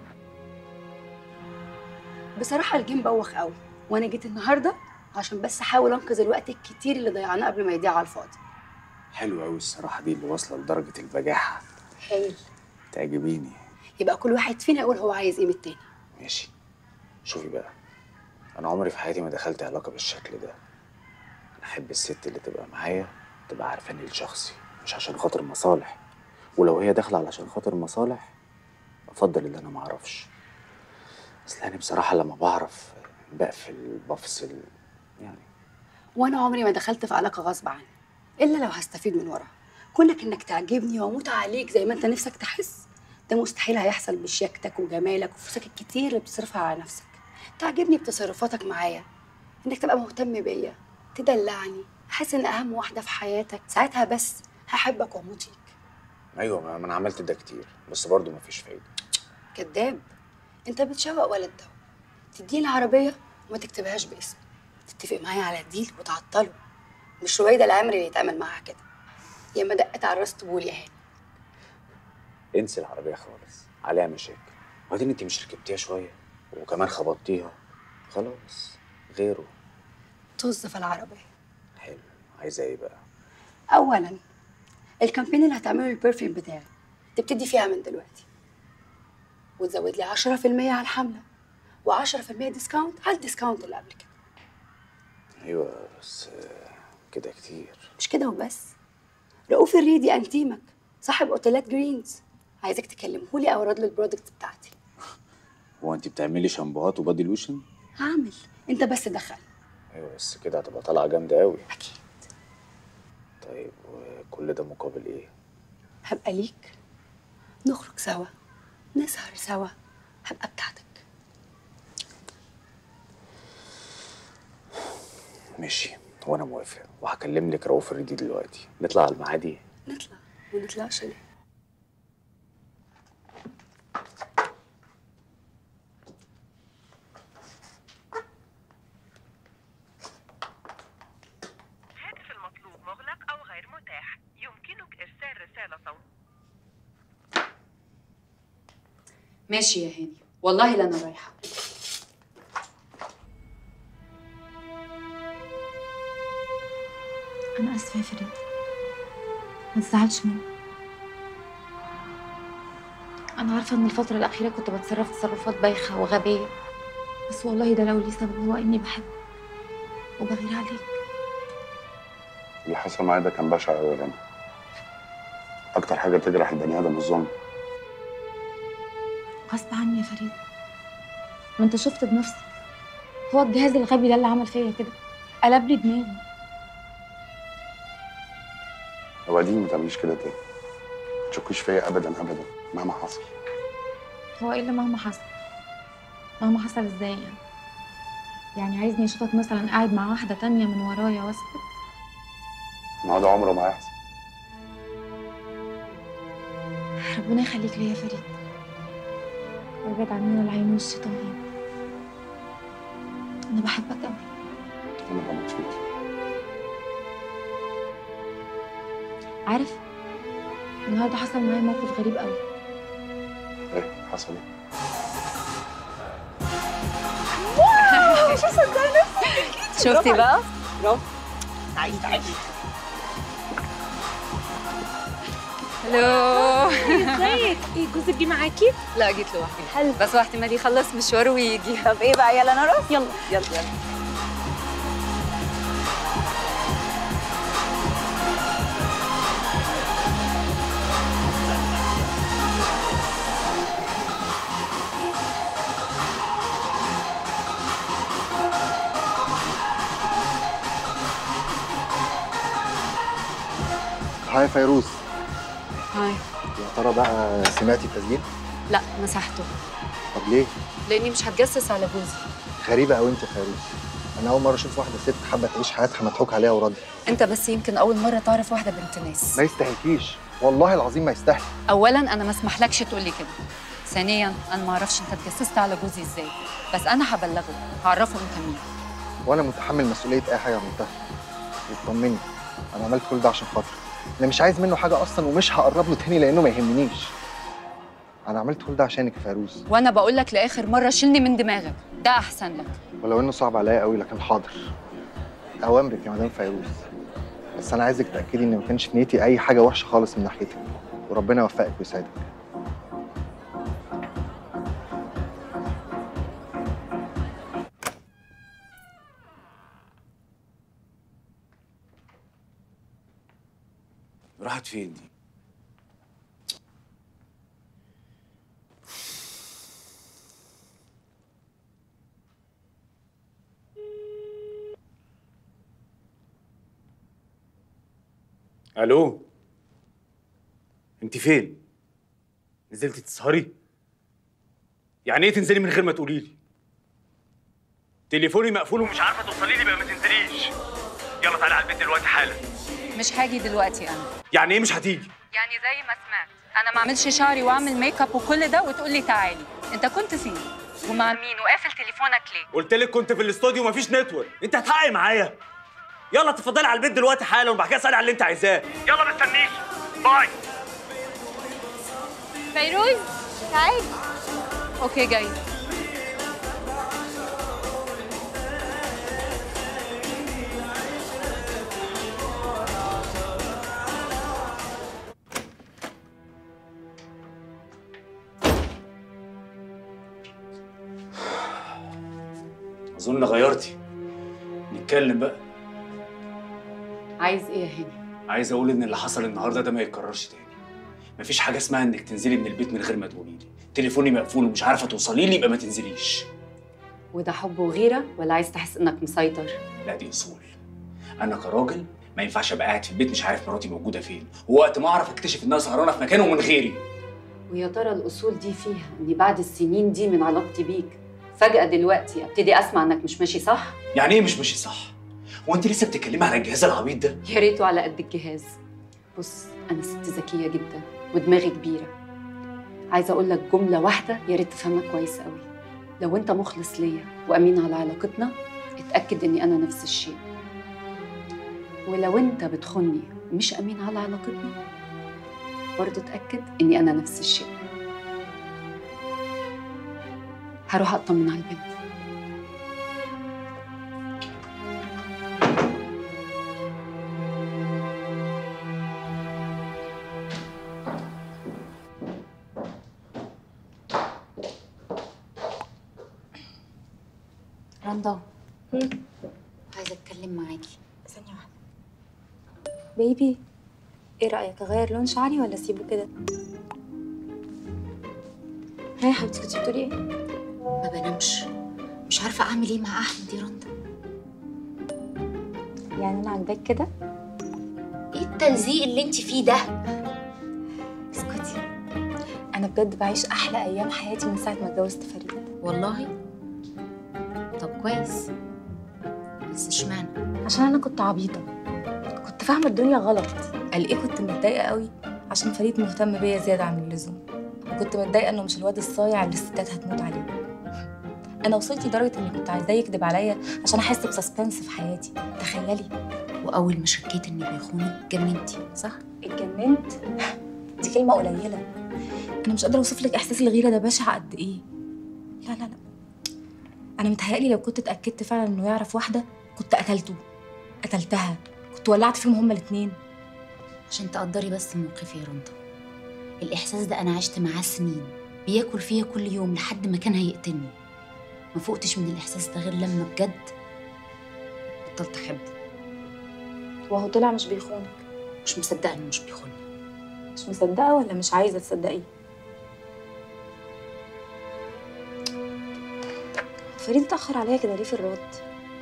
Speaker 6: بصراحة الجيم بوخ قوي وانا جيت النهاردة عشان بس احاول انقذ الوقت الكتير اللي ضيعناه قبل ما يضيع على الفاضي
Speaker 13: حلو قوي الصراحه دي اللي واصله لدرجه البجاحه
Speaker 6: هايل
Speaker 13: تعجبيني
Speaker 6: يبقى كل واحد فينا يقول هو عايز ايه من التاني
Speaker 13: ماشي شوفي بقى انا عمري في حياتي ما دخلت علاقه بالشكل ده انا احب الست اللي تبقى معايا تبقى عارفاني لشخصي مش عشان خاطر مصالح ولو هي داخله علشان خاطر مصالح افضل اللي انا ما اعرفش اصل يعني بصراحه لما بعرف بقفل بفصل يعني
Speaker 6: وانا عمري ما دخلت في علاقة غصب عني الا لو هستفيد من وراها كونك انك تعجبني واموت عليك زي ما انت نفسك تحس ده مستحيل هيحصل بشياكتك وجمالك وفلوسك الكتير اللي بتصرفها على نفسك تعجبني بتصرفاتك معايا انك تبقى مهتم بيا تدلعني احس ان اهم واحده في حياتك ساعتها بس هحبك واموت فيك
Speaker 13: ايوه ما ما انا عملت ده كتير بس برضه مفيش فايده
Speaker 6: كذاب انت بتشوق ولد ده تديه العربيه وما تكتبهاش باسمه تتفق معايا على ديل وتعطله مش رويدة العمري اللي يتعمل معاها كده يا ما دقت على الراس طبول يا هاني
Speaker 13: انسي العربيه خالص عليها مشاكل وبعدين انت مش ركبتيها شويه وكمان خبطتيها خلاص غيره
Speaker 6: طز في العربيه
Speaker 13: عايزه ايه بقى
Speaker 6: اولا الكامبين اللي هتعمله البرفيوم بتاعي تبتدي فيها من دلوقتي وتزود لي 10% على الحمله و10% ديسكاونت على الديسكاونت اللي قبل كده
Speaker 13: ايوه بس آه، كده كتير
Speaker 6: مش كده وبس رؤوف الريدي انتيمك صاحب اوتيلات جرينز عايزك تكلمهولي او ارد له البرودكت بتاعتي
Speaker 13: هو انت بتعملي شامبوهات وبادي لوشن
Speaker 6: هعمل انت بس دخل
Speaker 13: ايوه بس كده هتبقى طالعه جامده قوي اكيد طيب وكل ده مقابل ايه
Speaker 6: هبقى ليك نخرج سوا نسهر سوا هبقى بتاعتك
Speaker 13: ماشي وانا موافق وهكلم لك رؤوف الريدي دلوقتي نطلع على المعادي
Speaker 6: نطلع ونطلعش ليه
Speaker 9: الهاتف المطلوب مغلق أو غير متاح يمكنك إرسال رسالة صوتية
Speaker 7: ماشي يا هاني والله لا انا رايحه
Speaker 2: انا اسفه يا فريد ما تزعلش مني انا عارفه ان الفتره الاخيره كنت بتصرف تصرفات بايخه وغبيه بس والله ده لو ليه سبب هو اني بحبك وبغير عليك
Speaker 1: اللي حصل معايا ده كان بشع قوي يا رنا اكتر حاجه تجرح البني ادم الظلم
Speaker 2: غصب عني يا فريد ما انت شفت بنفسك هو الجهاز الغبي ده اللي عمل فيا كده قلب لي دماغي
Speaker 1: وبعدين ما تعمليش كده تاني ما تشكيش فيا ابدا ابدا مهما حصل
Speaker 2: هو ايه اللي مهما حصل مهما حصل ازاي يعني يعني عايزني اشوفك مثلا قاعد مع واحده تانية من ورايا واسكت
Speaker 1: ما هو ده عمره ما هيحصل
Speaker 2: ربنا يخليك ليا يا فريد ويبعد عننا العين والشيطان انا بحبك قوي
Speaker 1: انا بموت فيك
Speaker 2: عارف النهارده حصل معايا موقف غريب قوي
Speaker 1: ايه حصل ايه
Speaker 7: شفتي
Speaker 10: برافو
Speaker 7: بقى؟
Speaker 10: عليكي. برافو تعالي تعالي
Speaker 7: هلو
Speaker 10: ازيك ايه جوزك جه معاكي
Speaker 7: لا جيت لوحدي حلو بس واحتمال يخلص مشواره ويجي
Speaker 10: طب ايه بقى يلا نروح يلا يلا يلا
Speaker 12: هاي فيروز
Speaker 7: هاي
Speaker 12: يا ترى بقى سمعتي التسجيل
Speaker 7: لا مسحته
Speaker 12: طب ليه
Speaker 7: لاني مش هتجسس على جوزي
Speaker 12: غريبه قوي انت يا فيروز انا اول مره اشوف واحده ست حابه تعيش حياتها مضحوك عليها وراضيه
Speaker 7: انت بس يمكن اول مره تعرف واحده بنت ناس
Speaker 12: ما يستاهلكيش والله العظيم ما يستاهل
Speaker 7: اولا انا ما اسمحلكش تقولي كده ثانيا انا ما اعرفش انت اتجسست على جوزي ازاي بس انا هبلغه هعرفه انت مين
Speaker 12: وانا متحمل مسؤوليه اي حاجه عملتها اطمني انا عملت كل ده عشان خاطرك انا مش عايز منه حاجه اصلا ومش هقرب له تاني لانه ما يهمنيش انا عملت كل ده عشانك يا فيروز
Speaker 7: وانا بقول لك لاخر مره شيلني من دماغك ده احسن لك
Speaker 12: ولو انه صعب عليا قوي لكن حاضر اوامرك يا مدام فيروز بس انا عايزك تاكدي ان ما كانش في نيتي اي حاجه وحشه خالص من ناحيتك وربنا يوفقك ويسعدك
Speaker 5: راحت فين دي؟ الو انت فين؟ نزلتي تسهري؟ يعني ايه تنزلي من غير ما تقولي لي؟ تليفوني مقفول ومش عارفه توصلي لي بقى ما تنزليش يلا تعالي على البيت دلوقتي حالا
Speaker 7: مش هاجي دلوقتي انا
Speaker 5: يعني ايه مش هتيجي؟
Speaker 7: يعني زي ما سمعت انا ما اعملش شعري واعمل ميك اب وكل ده وتقول لي تعالي انت كنت فين ومع مين وقافل تليفونك ليه
Speaker 5: قلت لك كنت في الاستوديو ومفيش نتورك انت هتحققي معايا يلا تفضلي على البيت دلوقتي حالا وبعد كده اسالي على اللي انت عايزاه يلا ما تستنيش باي
Speaker 7: فيروز تعالي اوكي جاي
Speaker 5: اظن غيرتي نتكلم بقى
Speaker 7: عايز ايه يا هاني
Speaker 5: عايز اقول ان اللي حصل النهارده ده ما يتكررش تاني مفيش حاجه اسمها انك تنزلي من البيت من غير ما تقولي لي تليفوني مقفول ومش عارفه توصلي لي يبقى ما تنزليش
Speaker 7: وده حب وغيره ولا عايز تحس انك مسيطر
Speaker 5: لا دي اصول انا كراجل ما ينفعش ابقى قاعد في البيت مش عارف مراتي موجوده فين ووقت ما اعرف اكتشف انها سهرانه في مكان ومن غيري
Speaker 7: ويا ترى الاصول دي فيها اني بعد السنين دي من علاقتي بيك فجاه دلوقتي ابتدي اسمع انك مش ماشي صح
Speaker 5: يعني ايه مش ماشي صح هو انت لسه بتتكلمي على الجهاز العبيط ده
Speaker 7: يا ريته على قد الجهاز بص انا ست ذكيه جدا ودماغي كبيره عايزه اقول لك جمله واحده يا ريت تفهمها كويس قوي لو انت مخلص ليا وامين على علاقتنا اتاكد اني انا نفس الشيء ولو انت بتخني ومش امين على علاقتنا برضه اتاكد اني انا نفس الشيء هروح اطمن على البنت
Speaker 3: رندا عايزه اتكلم معاكي
Speaker 2: ثانية واحدة بيبي ايه رأيك اغير لون شعري ولا اسيبه كده؟ ها يا حبيبتي كنتي بتقولي ايه؟
Speaker 3: ما بنامش مش عارفه اعمل ايه مع احمد يا رندا
Speaker 2: يعني انا عاجباك كده؟
Speaker 3: ايه التلزيق اللي انت فيه ده
Speaker 2: اسكتي انا بجد بعيش احلى ايام حياتي من ساعة ما اتجوزت فريد
Speaker 3: والله طب كويس بس اشمعنى
Speaker 2: عشان انا كنت عبيطة كنت فاهمة الدنيا غلط قال ايه كنت متضايقة قوي عشان فريد مهتم بيا زيادة عن اللزوم وكنت متضايقة انه مش الواد الصايع اللي الستات هتموت عليه انا وصلت لدرجة اني كنت عايزاه يكذب عليا عشان احس بسسبنس في حياتي تخيلي
Speaker 3: واول ما شكيت اني بيخوني اتجننتي صح
Speaker 2: اتجننت دي كلمة قليلة انا مش قادرة اوصف لك احساس الغيرة ده بشع قد ايه لا لا لا انا متهيألي لو كنت اتأكدت فعلا انه يعرف واحدة كنت قتلته قتلتها كنت ولعت فيهم هما الاتنين
Speaker 3: عشان تقدري بس موقفي يا رندا الإحساس ده أنا عشت معاه سنين بياكل فيا كل يوم لحد ما كان هيقتلني ما فوقتش من الإحساس ده غير لما بجد بطلت أحبه
Speaker 2: وهو طلع مش بيخونك
Speaker 3: مش مصدقة إنه مش بيخوني
Speaker 2: مش مصدقة ولا مش عايزة تصدقيه فريد اتأخر عليا كده ليه في الرد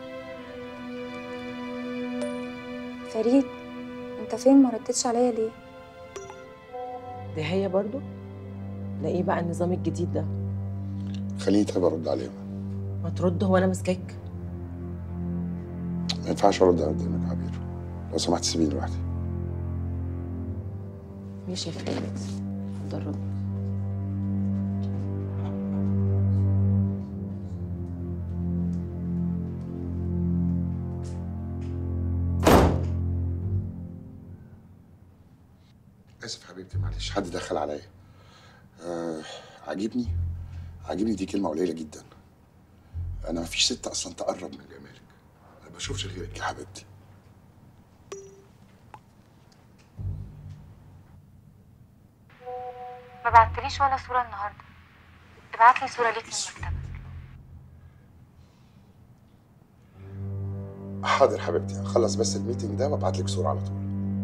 Speaker 2: فريد انت فين ما ردتش عليا ليه
Speaker 19: دي هي برضو ده ايه بقى النظام الجديد ده
Speaker 1: خليني طيب ارد عليهم
Speaker 19: ما ترد هو انا ماسكاك
Speaker 1: ما ينفعش ارد قدامك يا عبير لو سمحت سيبيني لوحدي
Speaker 19: ماشي يا فريد اتفضل رد
Speaker 1: اسف حبيبتي معلش حد دخل عليا آه عاجبني عاجبني دي كلمه قليله جدا انا مفيش ست اصلا تقرب من جمالك انا ما بشوفش غيرك يا حبيبتي
Speaker 2: ما بعتليش ولا صورة النهاردة ابعت لي صورة ليك من مكتبك
Speaker 1: حاضر حبيبتي هخلص بس الميتنج ده وابعت لك صوره على طول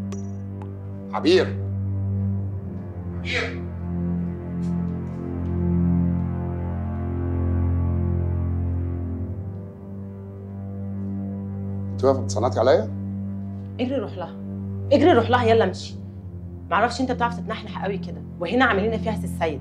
Speaker 1: عبير عبير انت واقفه بتصنعتي عليا؟
Speaker 19: اجري روح لها اجري روح لها يلا امشي معرفش انت بتعرف تتنحنح قوي كده وهنا عاملين فيها سي السيد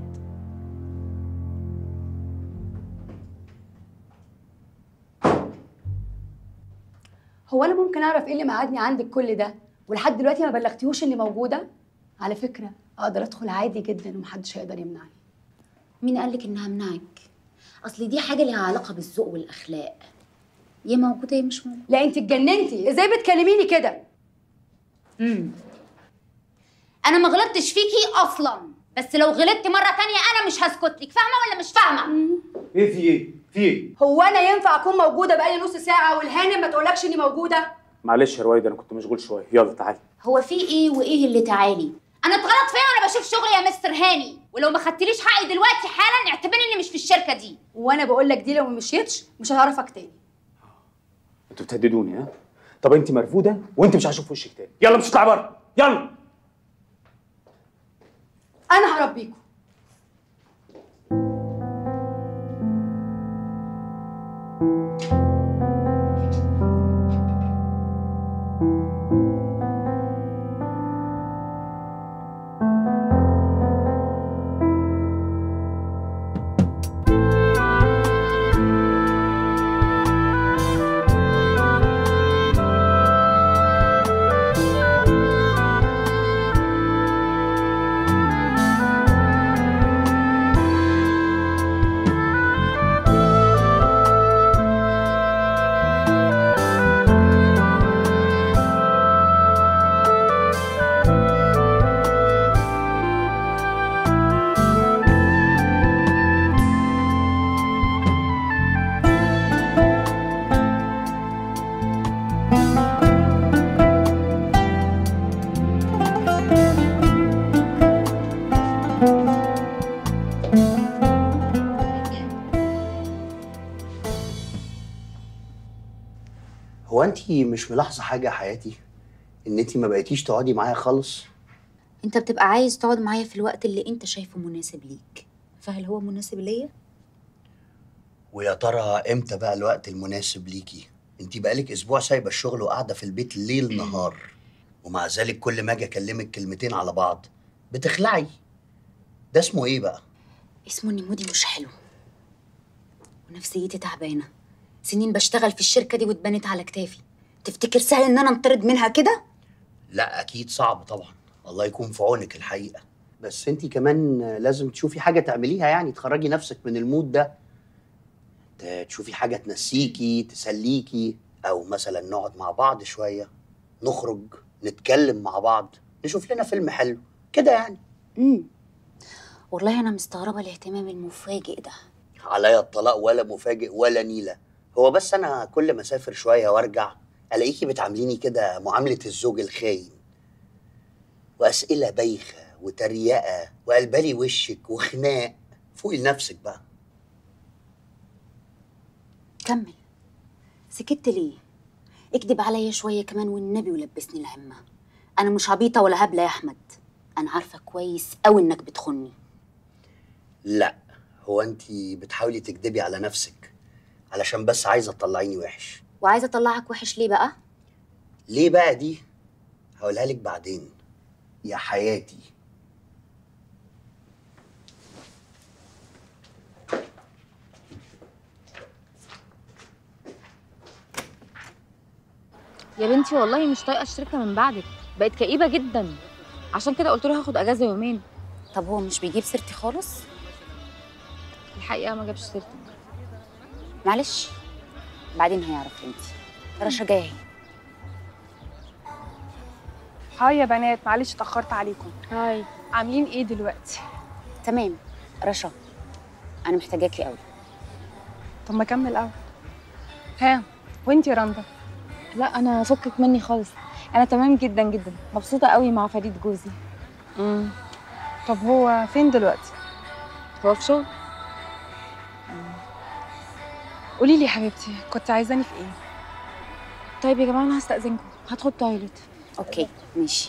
Speaker 6: هو انا ممكن اعرف ايه اللي مقعدني عندك كل ده ولحد دلوقتي ما بلغتيهوش اني موجوده على فكره اقدر ادخل عادي جدا ومحدش هيقدر يمنعني
Speaker 3: مين قالك إنها منعك؟ أصل دي حاجة ليها علاقة بالذوق والأخلاق يا موجودة يا مش موجودة
Speaker 6: لا انت اتجننتي ازاي بتكلميني كده
Speaker 3: امم أنا ما غلطتش فيكي أصلا بس لو غلطتي مرة تانية أنا مش هسكت لك فاهمة ولا مش فاهمة؟
Speaker 15: ايه في ايه؟ في ايه؟
Speaker 6: هو انا ينفع اكون موجوده بقالي نص ساعه والهانم ما تقولكش اني موجوده
Speaker 15: معلش يا رويد انا كنت مشغول شويه يلا تعالي
Speaker 3: هو في إيه وإيه اللي تعالي؟ أنا اتغلط فيا وأنا بشوف شغلي يا مستر هاني ولو ما خدتليش حقي دلوقتي حالا اعتبرني إني مش في الشركة دي
Speaker 6: وانا بقول لك دي لو ما مشيتش مش هعرفك تاني
Speaker 15: انتوا بتهددوني ها؟ طب انت مرفوضه وانت مش هشوف وشك تاني يلا مش هتطلعي بره يلا
Speaker 6: انا هربيكوا
Speaker 4: هو انت مش ملاحظه حاجه يا حياتي ان انت ما بقيتيش تقعدي معايا خالص
Speaker 3: أنت بتبقى عايز تقعد معايا في الوقت اللي أنت شايفه مناسب ليك فهل هو مناسب ليا؟
Speaker 4: ويا ترى امتى بقى الوقت المناسب ليكي انت بقالك اسبوع سايبه الشغل وقاعده في البيت ليل نهار ومع ذلك كل ما اجي اكلمك كلمتين على بعض بتخلعي ده اسمه ايه بقى
Speaker 3: اسمه إن مودي مش حلو ونفسيتي تعبانة سنين بشتغل في الشركة دي واتبنت على كتافي تفتكر سهل إن أنا انطرد منها كده؟
Speaker 4: لا اكيد صعب طبعا الله يكون في عونك الحقيقه بس انت كمان لازم تشوفي حاجه تعمليها يعني تخرجي نفسك من المود ده ت- تشوفي حاجه تنسيكي تسليكي او مثلا نقعد مع بعض شويه نخرج نتكلم مع بعض نشوف لنا فيلم حلو كده يعني
Speaker 3: امم والله أنا مستغربة الاهتمام المفاجئ ده
Speaker 4: عليا الطلاق ولا مفاجئ ولا نيله هو بس انا كل ما اسافر شويه وارجع الاقيكي بتعامليني كده معامله الزوج الخاين واسئله بايخه وتريقه وقلبالي وشك وخناق فوقي لنفسك بقى
Speaker 3: كمل سكت ليه اكدب عليا شويه كمان والنبي ولبسني الهمه انا مش عبيطه ولا هبله يا احمد انا عارفه كويس قوي انك بتخني
Speaker 4: لا هو انت بتحاولي تكدبي على نفسك علشان بس عايزه تطلعيني وحش
Speaker 3: وعايزه اطلعك وحش ليه بقى
Speaker 4: ليه بقى دي هقولها لك بعدين يا حياتي
Speaker 2: يا بنتي والله مش طايقه الشركه من بعدك بقت كئيبه جدا عشان كده قلت له هاخد اجازه يومين
Speaker 3: طب هو مش بيجيب سيرتي خالص
Speaker 2: الحقيقه ما جابش سيرتي
Speaker 3: معلش بعدين هيعرف انت رشا جايه اهي.
Speaker 14: هاي يا بنات معلش اتأخرت عليكم
Speaker 2: هاي
Speaker 14: عاملين ايه دلوقتي؟
Speaker 3: تمام رشا انا محتاجاكي قوي
Speaker 14: طب ما اكمل اول ها وانتي يا رندا
Speaker 2: لا انا فكك مني خالص انا تمام جدا جدا مبسوطه قوي مع فريد جوزي
Speaker 14: امم طب هو فين دلوقتي؟
Speaker 2: هو في شغل
Speaker 14: قولي لي يا حبيبتي كنت عايزاني في ايه؟
Speaker 2: طيب يا جماعه انا هستاذنكم هدخل تويلت
Speaker 3: اوكي ماشي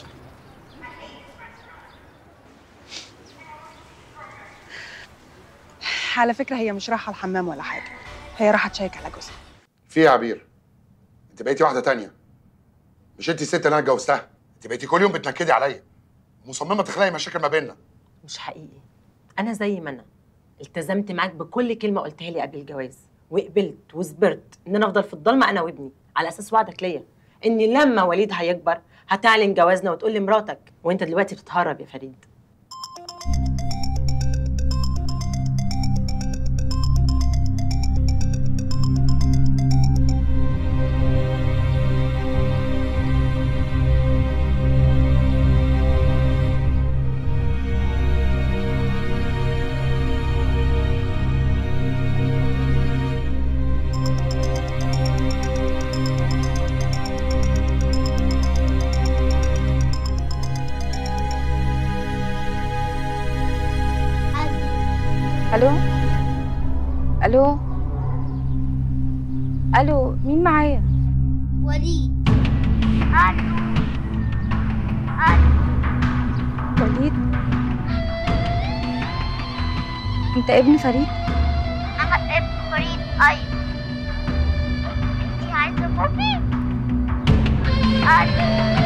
Speaker 14: على فكرة هي مش رايحة الحمام ولا حاجة هي رايحة تشيك على جوزها
Speaker 1: في إيه يا عبير انت بقيتي واحده تانية مش انت الست اللي انا اتجوزتها انت بقيتي كل يوم بتنكدي عليا مصممه تخلقي مشاكل ما بيننا
Speaker 20: مش حقيقي انا زي ما انا التزمت معاك بكل كلمه قلتها لي قبل الجواز وقبلت وصبرت ان انا افضل في الضلمه انا وابني على اساس وعدك ليا ان لما وليد هيكبر هتعلن جوازنا وتقول لمراتك وانت دلوقتي بتتهرب يا فريد
Speaker 2: الو الو الو مين معايا
Speaker 18: وليد
Speaker 2: وليد انت ابن فريد
Speaker 18: انا ابن فريد ايوه انتي عايزه بابي ايوه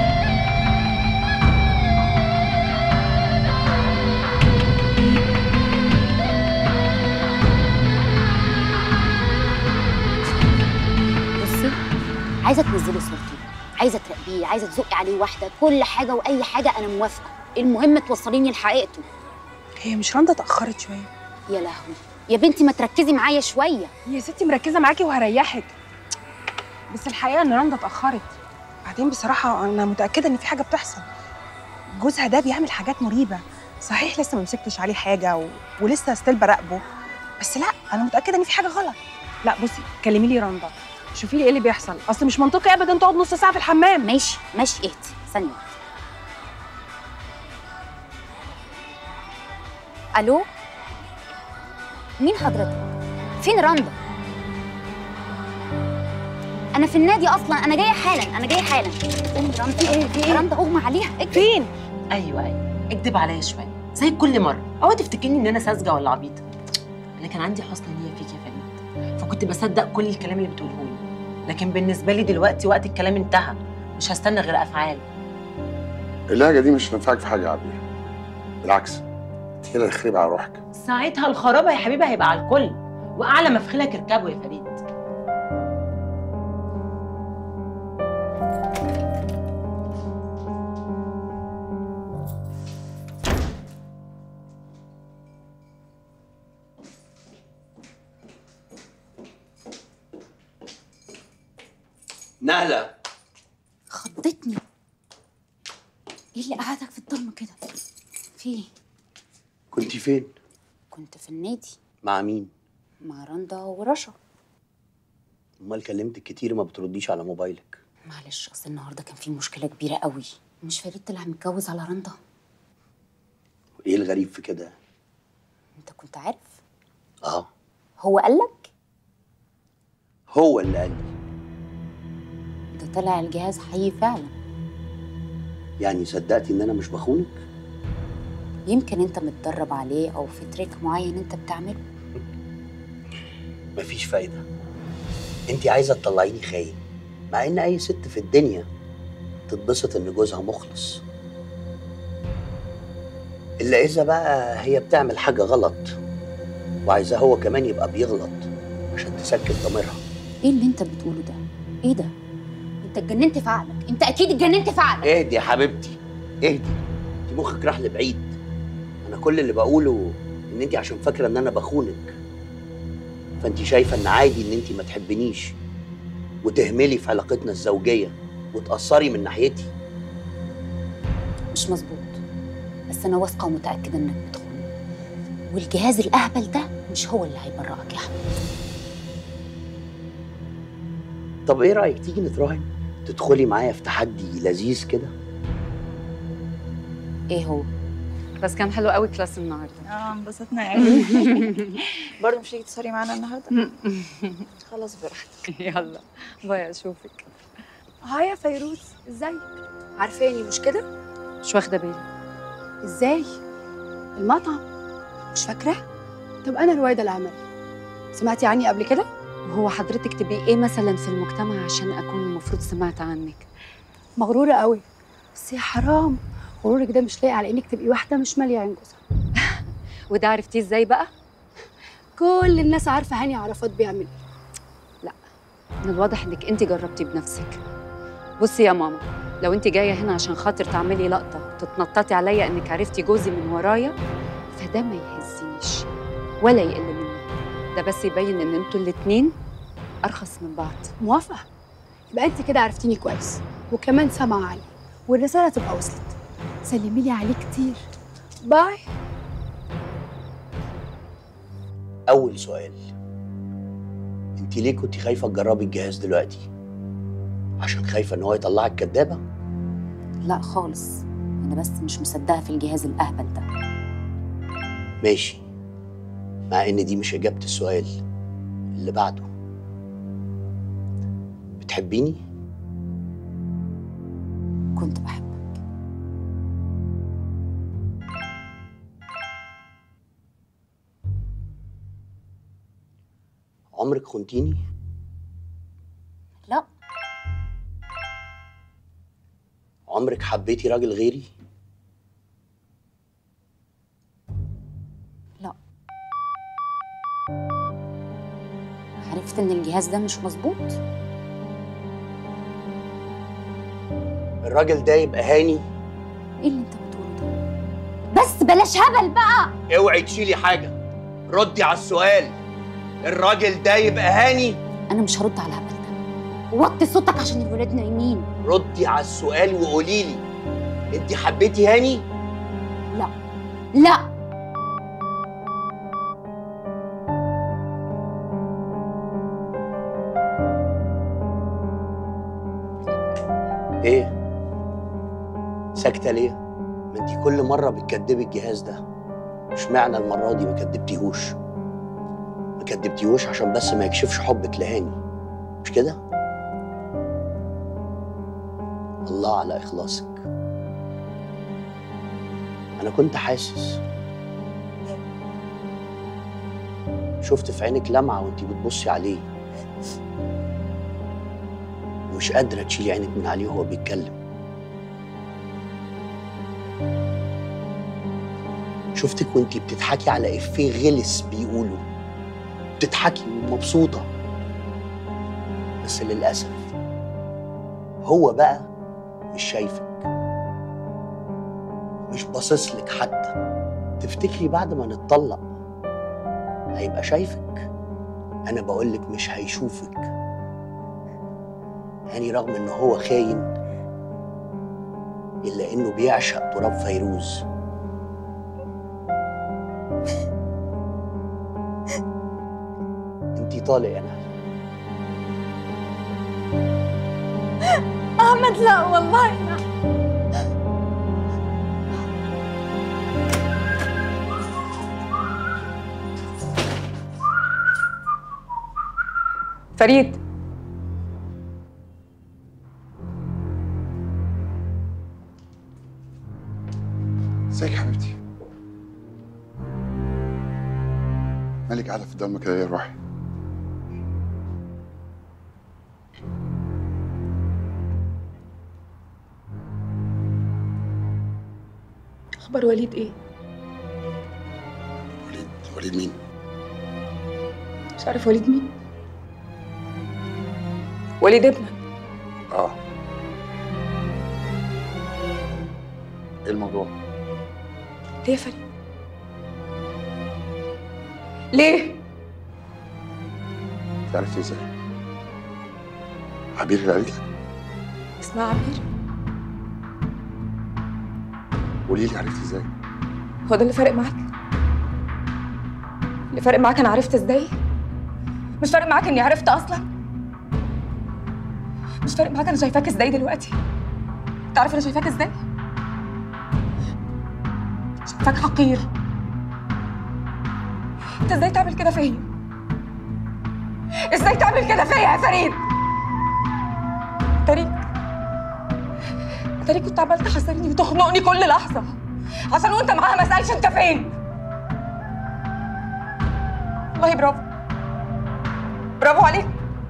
Speaker 3: بصي عايزه تنزلي صورته عايزه تراقبيه عايزه تزقي عليه واحده كل حاجه واي حاجه انا موافقه المهم توصليني لحقيقته
Speaker 14: هي مش رندا اتأخرت شوية
Speaker 3: يا لهوي يا بنتي ما تركزي معايا شويه
Speaker 14: يا ستي مركزة معاكي وهريحك بس الحقيقة ان رندا اتأخرت بعدين بصراحة انا متأكدة ان في حاجة بتحصل جوزها ده بيعمل حاجات مريبة صحيح لسه ما مسكتش عليه حاجة و... ولسه ستيل براقبه بس لا انا متأكدة ان في حاجة غلط لا بصي كلمي لي رندا شوفي لي ايه اللي بيحصل اصل مش منطقي ابدا تقعد نص ساعة في الحمام
Speaker 3: ماشي ماشي اهدي ثانيه واحدة. الو مين حضرتك فين رندا انا في النادي اصلا انا جايه حالا انا جايه حالا قومي رندا في ايه في ايه رندا اغمى عليها
Speaker 14: فين
Speaker 20: ايوه ايوه اكدب عليا شويه زي كل مره اوعى تفتكرني ان انا ساذجه ولا عبيطه انا كان عندي حسن نيه فيك يا فريد فكنت بصدق كل الكلام اللي بتقوله لي لكن بالنسبه لي دلوقتي وقت الكلام انتهى مش هستنى غير افعال
Speaker 1: اللهجه دي مش هتنفعك في حاجه يا عبير بالعكس انت كده تخربي على روحك
Speaker 20: ساعتها الخرابه يا حبيبي هيبقى على الكل واعلى مفخلك اركبه يا فريد
Speaker 4: نهله
Speaker 3: خضتني ايه اللي قعدك في الضلمه كده في ايه
Speaker 4: كنت فين
Speaker 3: كنت في النادي
Speaker 4: مع مين
Speaker 3: مع رندا ورشا
Speaker 4: امال كلمتك كتير ما بترديش على موبايلك
Speaker 3: معلش اصل النهارده كان في مشكله كبيره قوي مش فريد طلع متجوز على رندا
Speaker 4: ايه الغريب في كده
Speaker 3: انت كنت عارف
Speaker 4: اه
Speaker 3: هو قال لك
Speaker 4: هو اللي قال لي
Speaker 3: ده طلع الجهاز حقيقي فعلا
Speaker 4: يعني صدقتي ان انا مش بخونك
Speaker 3: يمكن انت متدرب عليه او في تريك معين انت بتعمله
Speaker 4: مفيش فايده انت عايزه تطلعيني خاين مع ان اي ست في الدنيا تتبسط ان جوزها مخلص الا اذا بقى هي بتعمل حاجه غلط وعايزاه هو كمان يبقى بيغلط عشان تسكت ضميرها
Speaker 3: ايه اللي انت بتقوله ده ايه ده انت اتجننت في عقلك انت اكيد اتجننت في عقلك
Speaker 4: اهدي يا حبيبتي اهدي انت مخك راح لبعيد انا كل اللي بقوله ان انت عشان فاكره ان انا بخونك فانت شايفه ان عادي ان انت ما تحبنيش وتهملي في علاقتنا الزوجيه وتاثري من ناحيتي
Speaker 3: مش مظبوط بس انا واثقه ومتاكده انك بتخون والجهاز الاهبل ده مش هو اللي هيبرئك يا حبيبي
Speaker 4: طب ايه رايك تيجي نتراهن تدخلي معايا في تحدي لذيذ كده
Speaker 3: ايه هو
Speaker 7: بس كان حلو قوي كلاس النهارده
Speaker 10: اه انبسطنا قوي برضه مش هتيجي تسهري معانا النهارده خلاص براحتك
Speaker 7: يلا باي اشوفك
Speaker 6: هاي يا فيروز ازيك عارفاني مش كده
Speaker 7: مش واخده بالي
Speaker 6: ازاي المطعم مش فاكراه طب انا رويده العمل سمعتي عني قبل كده
Speaker 7: هو حضرتك تبقي ايه مثلا في المجتمع عشان اكون المفروض سمعت عنك
Speaker 6: مغروره قوي بس يا حرام غرورك ده مش لايق على انك تبقي واحده مش ماليه عين جوزها
Speaker 7: وده عرفتيه ازاي بقى
Speaker 6: كل الناس عارفه هاني عرفات بيعمل ايه
Speaker 7: لا من الواضح انك انت جربتي بنفسك بصي يا ماما لو انت جايه هنا عشان خاطر تعملي لقطه تتنططي عليا انك عرفتي جوزي من ورايا فده ما يهزنيش ولا يقل مني ده بس يبين ان انتوا الاتنين ارخص من بعض
Speaker 6: موافقه يبقى انت كده عرفتيني كويس وكمان سامعه عني والرساله تبقى وصلت سلمي لي عليه كتير باي
Speaker 4: اول سؤال انت ليه كنت خايفه تجربي الجهاز دلوقتي عشان خايفه ان هو يطلعك كدابه
Speaker 3: لا خالص انا بس مش مصدقه في الجهاز الاهبل ده
Speaker 4: ماشي مع ان دي مش اجابه السؤال اللي بعده بتحبيني
Speaker 3: كنت بحبك
Speaker 4: عمرك خنتيني
Speaker 3: لا
Speaker 4: عمرك حبيتي راجل غيري
Speaker 3: لا عرفت ان الجهاز ده مش مظبوط
Speaker 4: الراجل ده يبقى هاني
Speaker 3: ايه اللي انت بتقوله ده بس بلاش هبل بقى
Speaker 4: اوعي تشيلي حاجه ردي على السؤال الراجل ده يبقى هاني
Speaker 3: انا مش هرد على الهبل ده وطي صوتك عشان الولاد نايمين
Speaker 4: ردي على السؤال وقولي لي انت حبيتي هاني
Speaker 3: لا لا
Speaker 4: ايه ساكته ليه ما انت كل مره بتكدبي الجهاز ده مش معنى المره دي ما كدبتيهوش ما كدبتيهوش عشان بس ما يكشفش حبك لهاني مش كده الله على اخلاصك انا كنت حاسس شفت في عينك لمعه وانت بتبصي عليه ومش قادره تشيلي عينك من عليه وهو بيتكلم شفتك وانت بتضحكي على افيه غلس بيقوله بتضحكي ومبسوطه بس للاسف هو بقى مش شايفك مش باصص لك حتى تفتكري بعد ما نتطلق هيبقى شايفك انا بقولك مش هيشوفك يعني رغم ان هو خاين الا انه بيعشق تراب فيروز انتي طالق يا نهله
Speaker 10: محمد لا والله لا
Speaker 14: فريد
Speaker 1: ازيك يا حبيبتي مالك قاعده في الضلمه كده يا روحي
Speaker 2: اخبار وليد ايه
Speaker 1: وليد مين
Speaker 2: مش عارف وليد مين وليد ابنك
Speaker 1: اه ايه الموضوع
Speaker 2: ليه يا فريد ليه
Speaker 1: انت عرفتي ازاي عبير اللي قالت لك
Speaker 2: اسمها عبير
Speaker 1: قولي لي عرفتي ازاي
Speaker 2: هو ده اللي فارق معاك اللي فارق معاك انا عرفت ازاي مش فارق معاك اني عرفت اصلا مش فارق معاك انا شايفاك ازاي دلوقتي انت عارف انا شايفاك ازاي شايفاك حقير انت ازاي تعمل كده فيا ازاي تعمل كده فيا يا فريد تاريك تاريك كنت عمال تحاسبني وتخنقني كل لحظه عشان وانت معاها ما اسالش انت فين والله برافو برافو عليك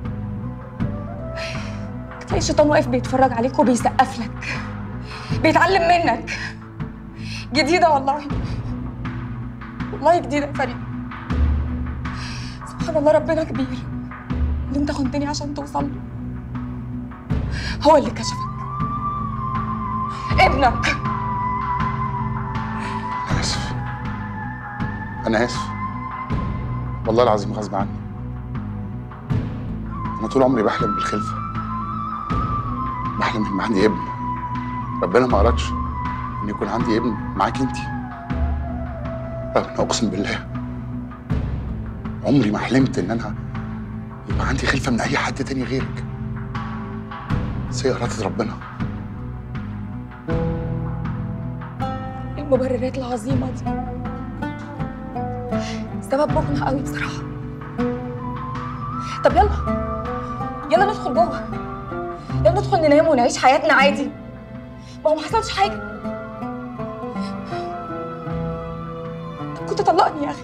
Speaker 2: تلاقي الشيطان واقف بيتفرج عليك وبيسقف لك بيتعلم منك جديدة والله والله جديدة يا فريد سبحان الله ربنا كبير اللي انت خنتني عشان توصل له هو اللي كشفك ابنك
Speaker 1: انا اسف انا اسف والله العظيم غصب عني انا طول عمري بحلم بالخلفه بحلم ان عندي ابن ربنا ما ارادش ان يكون عندي ابن معاك انت رغم ان اقسم بالله عمري ما حلمت ان انا يبقى عندي خلفه من اي حد تاني غيرك بس هي اراده ربنا
Speaker 2: المبررات العظيمة دي سبب مقنع قوي بصراحة طب يلا يلا ندخل جوه يلا ندخل ننام ونعيش حياتنا عادي ما هو ما حصلش حاجة طب كنت طلقني يا أخي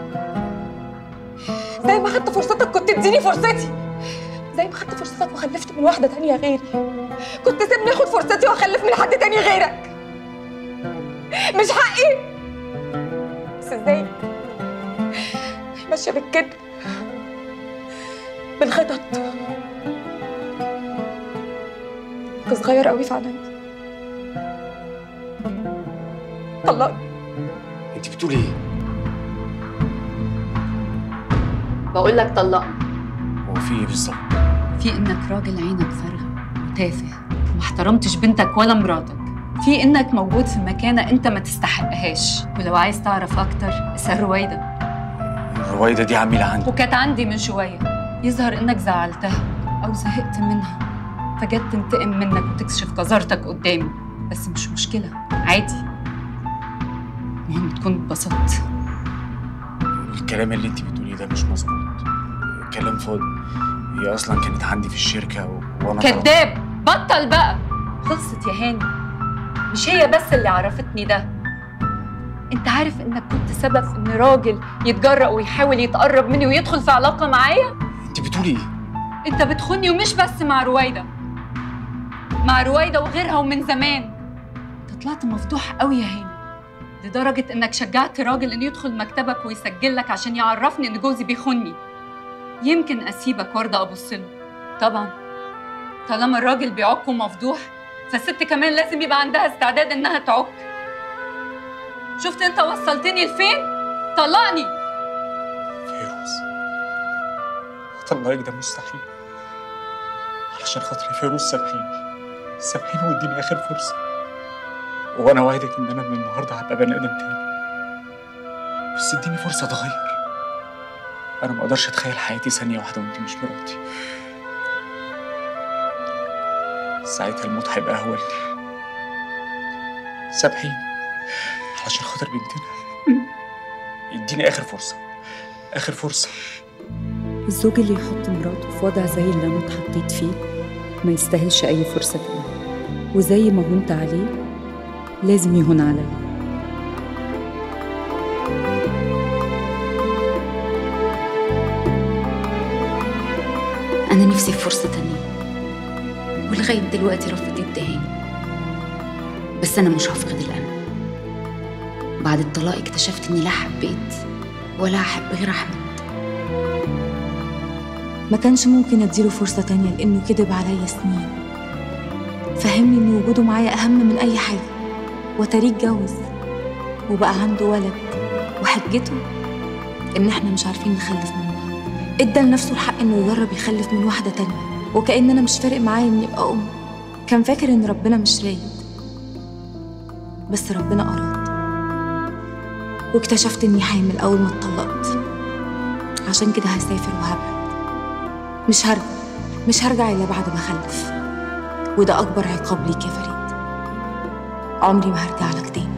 Speaker 2: زي ما خدت فرصتك كنت اديني فرصتي زي ما خدت فرصتك وخلفت من واحدة تانية غيري كنت سيبني اخد فرصتي واخلف من حد تاني غيرك مش حقي بس ازاي ماشيه بالكذب بالخطط انت صغير قوي في عينيا طلقني
Speaker 5: انت بتقولي ايه؟
Speaker 7: بقول لك طلقني
Speaker 5: هو في ايه بالظبط؟
Speaker 7: في انك راجل عينك فارغه وتافه وما احترمتش بنتك ولا مراتك في انك موجود في مكانه انت ما تستحقهاش ولو عايز تعرف اكتر اسال رويده
Speaker 5: الرويده دي عميله عندي
Speaker 7: وكانت عندي من شويه يظهر انك زعلتها او زهقت منها فجت تنتقم منك وتكشف قذارتك قدامي بس مش مشكله عادي المهم تكون اتبسطت
Speaker 5: الكلام اللي انت بتقوليه ده مش مظبوط كلام فاضي هي اصلا كانت عندي في الشركه و... وانا
Speaker 7: كذاب بطل بقى خلصت يا هاني مش هي بس اللي عرفتني ده انت عارف انك كنت سبب في ان راجل يتجرأ ويحاول يتقرب مني ويدخل في علاقه معايا
Speaker 5: انت بتقولي ايه
Speaker 7: انت بتخوني ومش بس مع رويده مع رويده وغيرها ومن زمان انت طلعت مفضوح قوي يا هاني لدرجه انك شجعت راجل انه يدخل مكتبك ويسجل لك عشان يعرفني ان جوزي بيخوني يمكن اسيبك وارضى ابص له طبعا طالما الراجل بيعك ومفضوح فالست كمان لازم يبقى عندها استعداد انها تعك شفت انت وصلتني لفين طلقني
Speaker 5: فيروز طلعك ده مستحيل علشان خاطري فيروز سامحيني سامحيني واديني اخر فرصه وانا وعدك ان انا من النهارده هبقى بني ادم تاني بس اديني فرصه اتغير انا ما اقدرش اتخيل حياتي ثانيه واحده وانت مش مراتي
Speaker 17: ساعتها الموت هيبقى أهون سامحيني علشان خاطر بنتنا اديني آخر فرصة آخر فرصة
Speaker 22: الزوج اللي يحط مراته في وضع زي اللي انا اتحطيت فيه ما يستاهلش اي فرصه تانية وزي ما هنت عليه لازم يهون عليا
Speaker 3: أنا نفسي في فرصة تانية ولغاية دلوقتي رفضت ادهاني بس أنا مش هفقد الأمل بعد الطلاق اكتشفت إني لا حبيت ولا أحب غير أحمد
Speaker 2: ما كانش ممكن اديله فرصة تانية لأنه كذب عليا سنين فهمني إن وجوده معايا أهم من أي حاجة وتاريخ اتجوز وبقى عنده ولد وحجته إن إحنا مش عارفين نخلف من بعض إدى لنفسه الحق إنه يجرب يخلف من واحدة تانية وكأن أنا مش فارق معايا إني أبقى أم كان فاكر إن ربنا مش رايد بس ربنا أراد واكتشفت إني حامل أول ما اتطلقت عشان كده هسافر وهبعد مش هرجع مش هرجع إلا بعد ما أخلف وده أكبر عقاب ليك يا فريد عمري ما هرجع لك تاني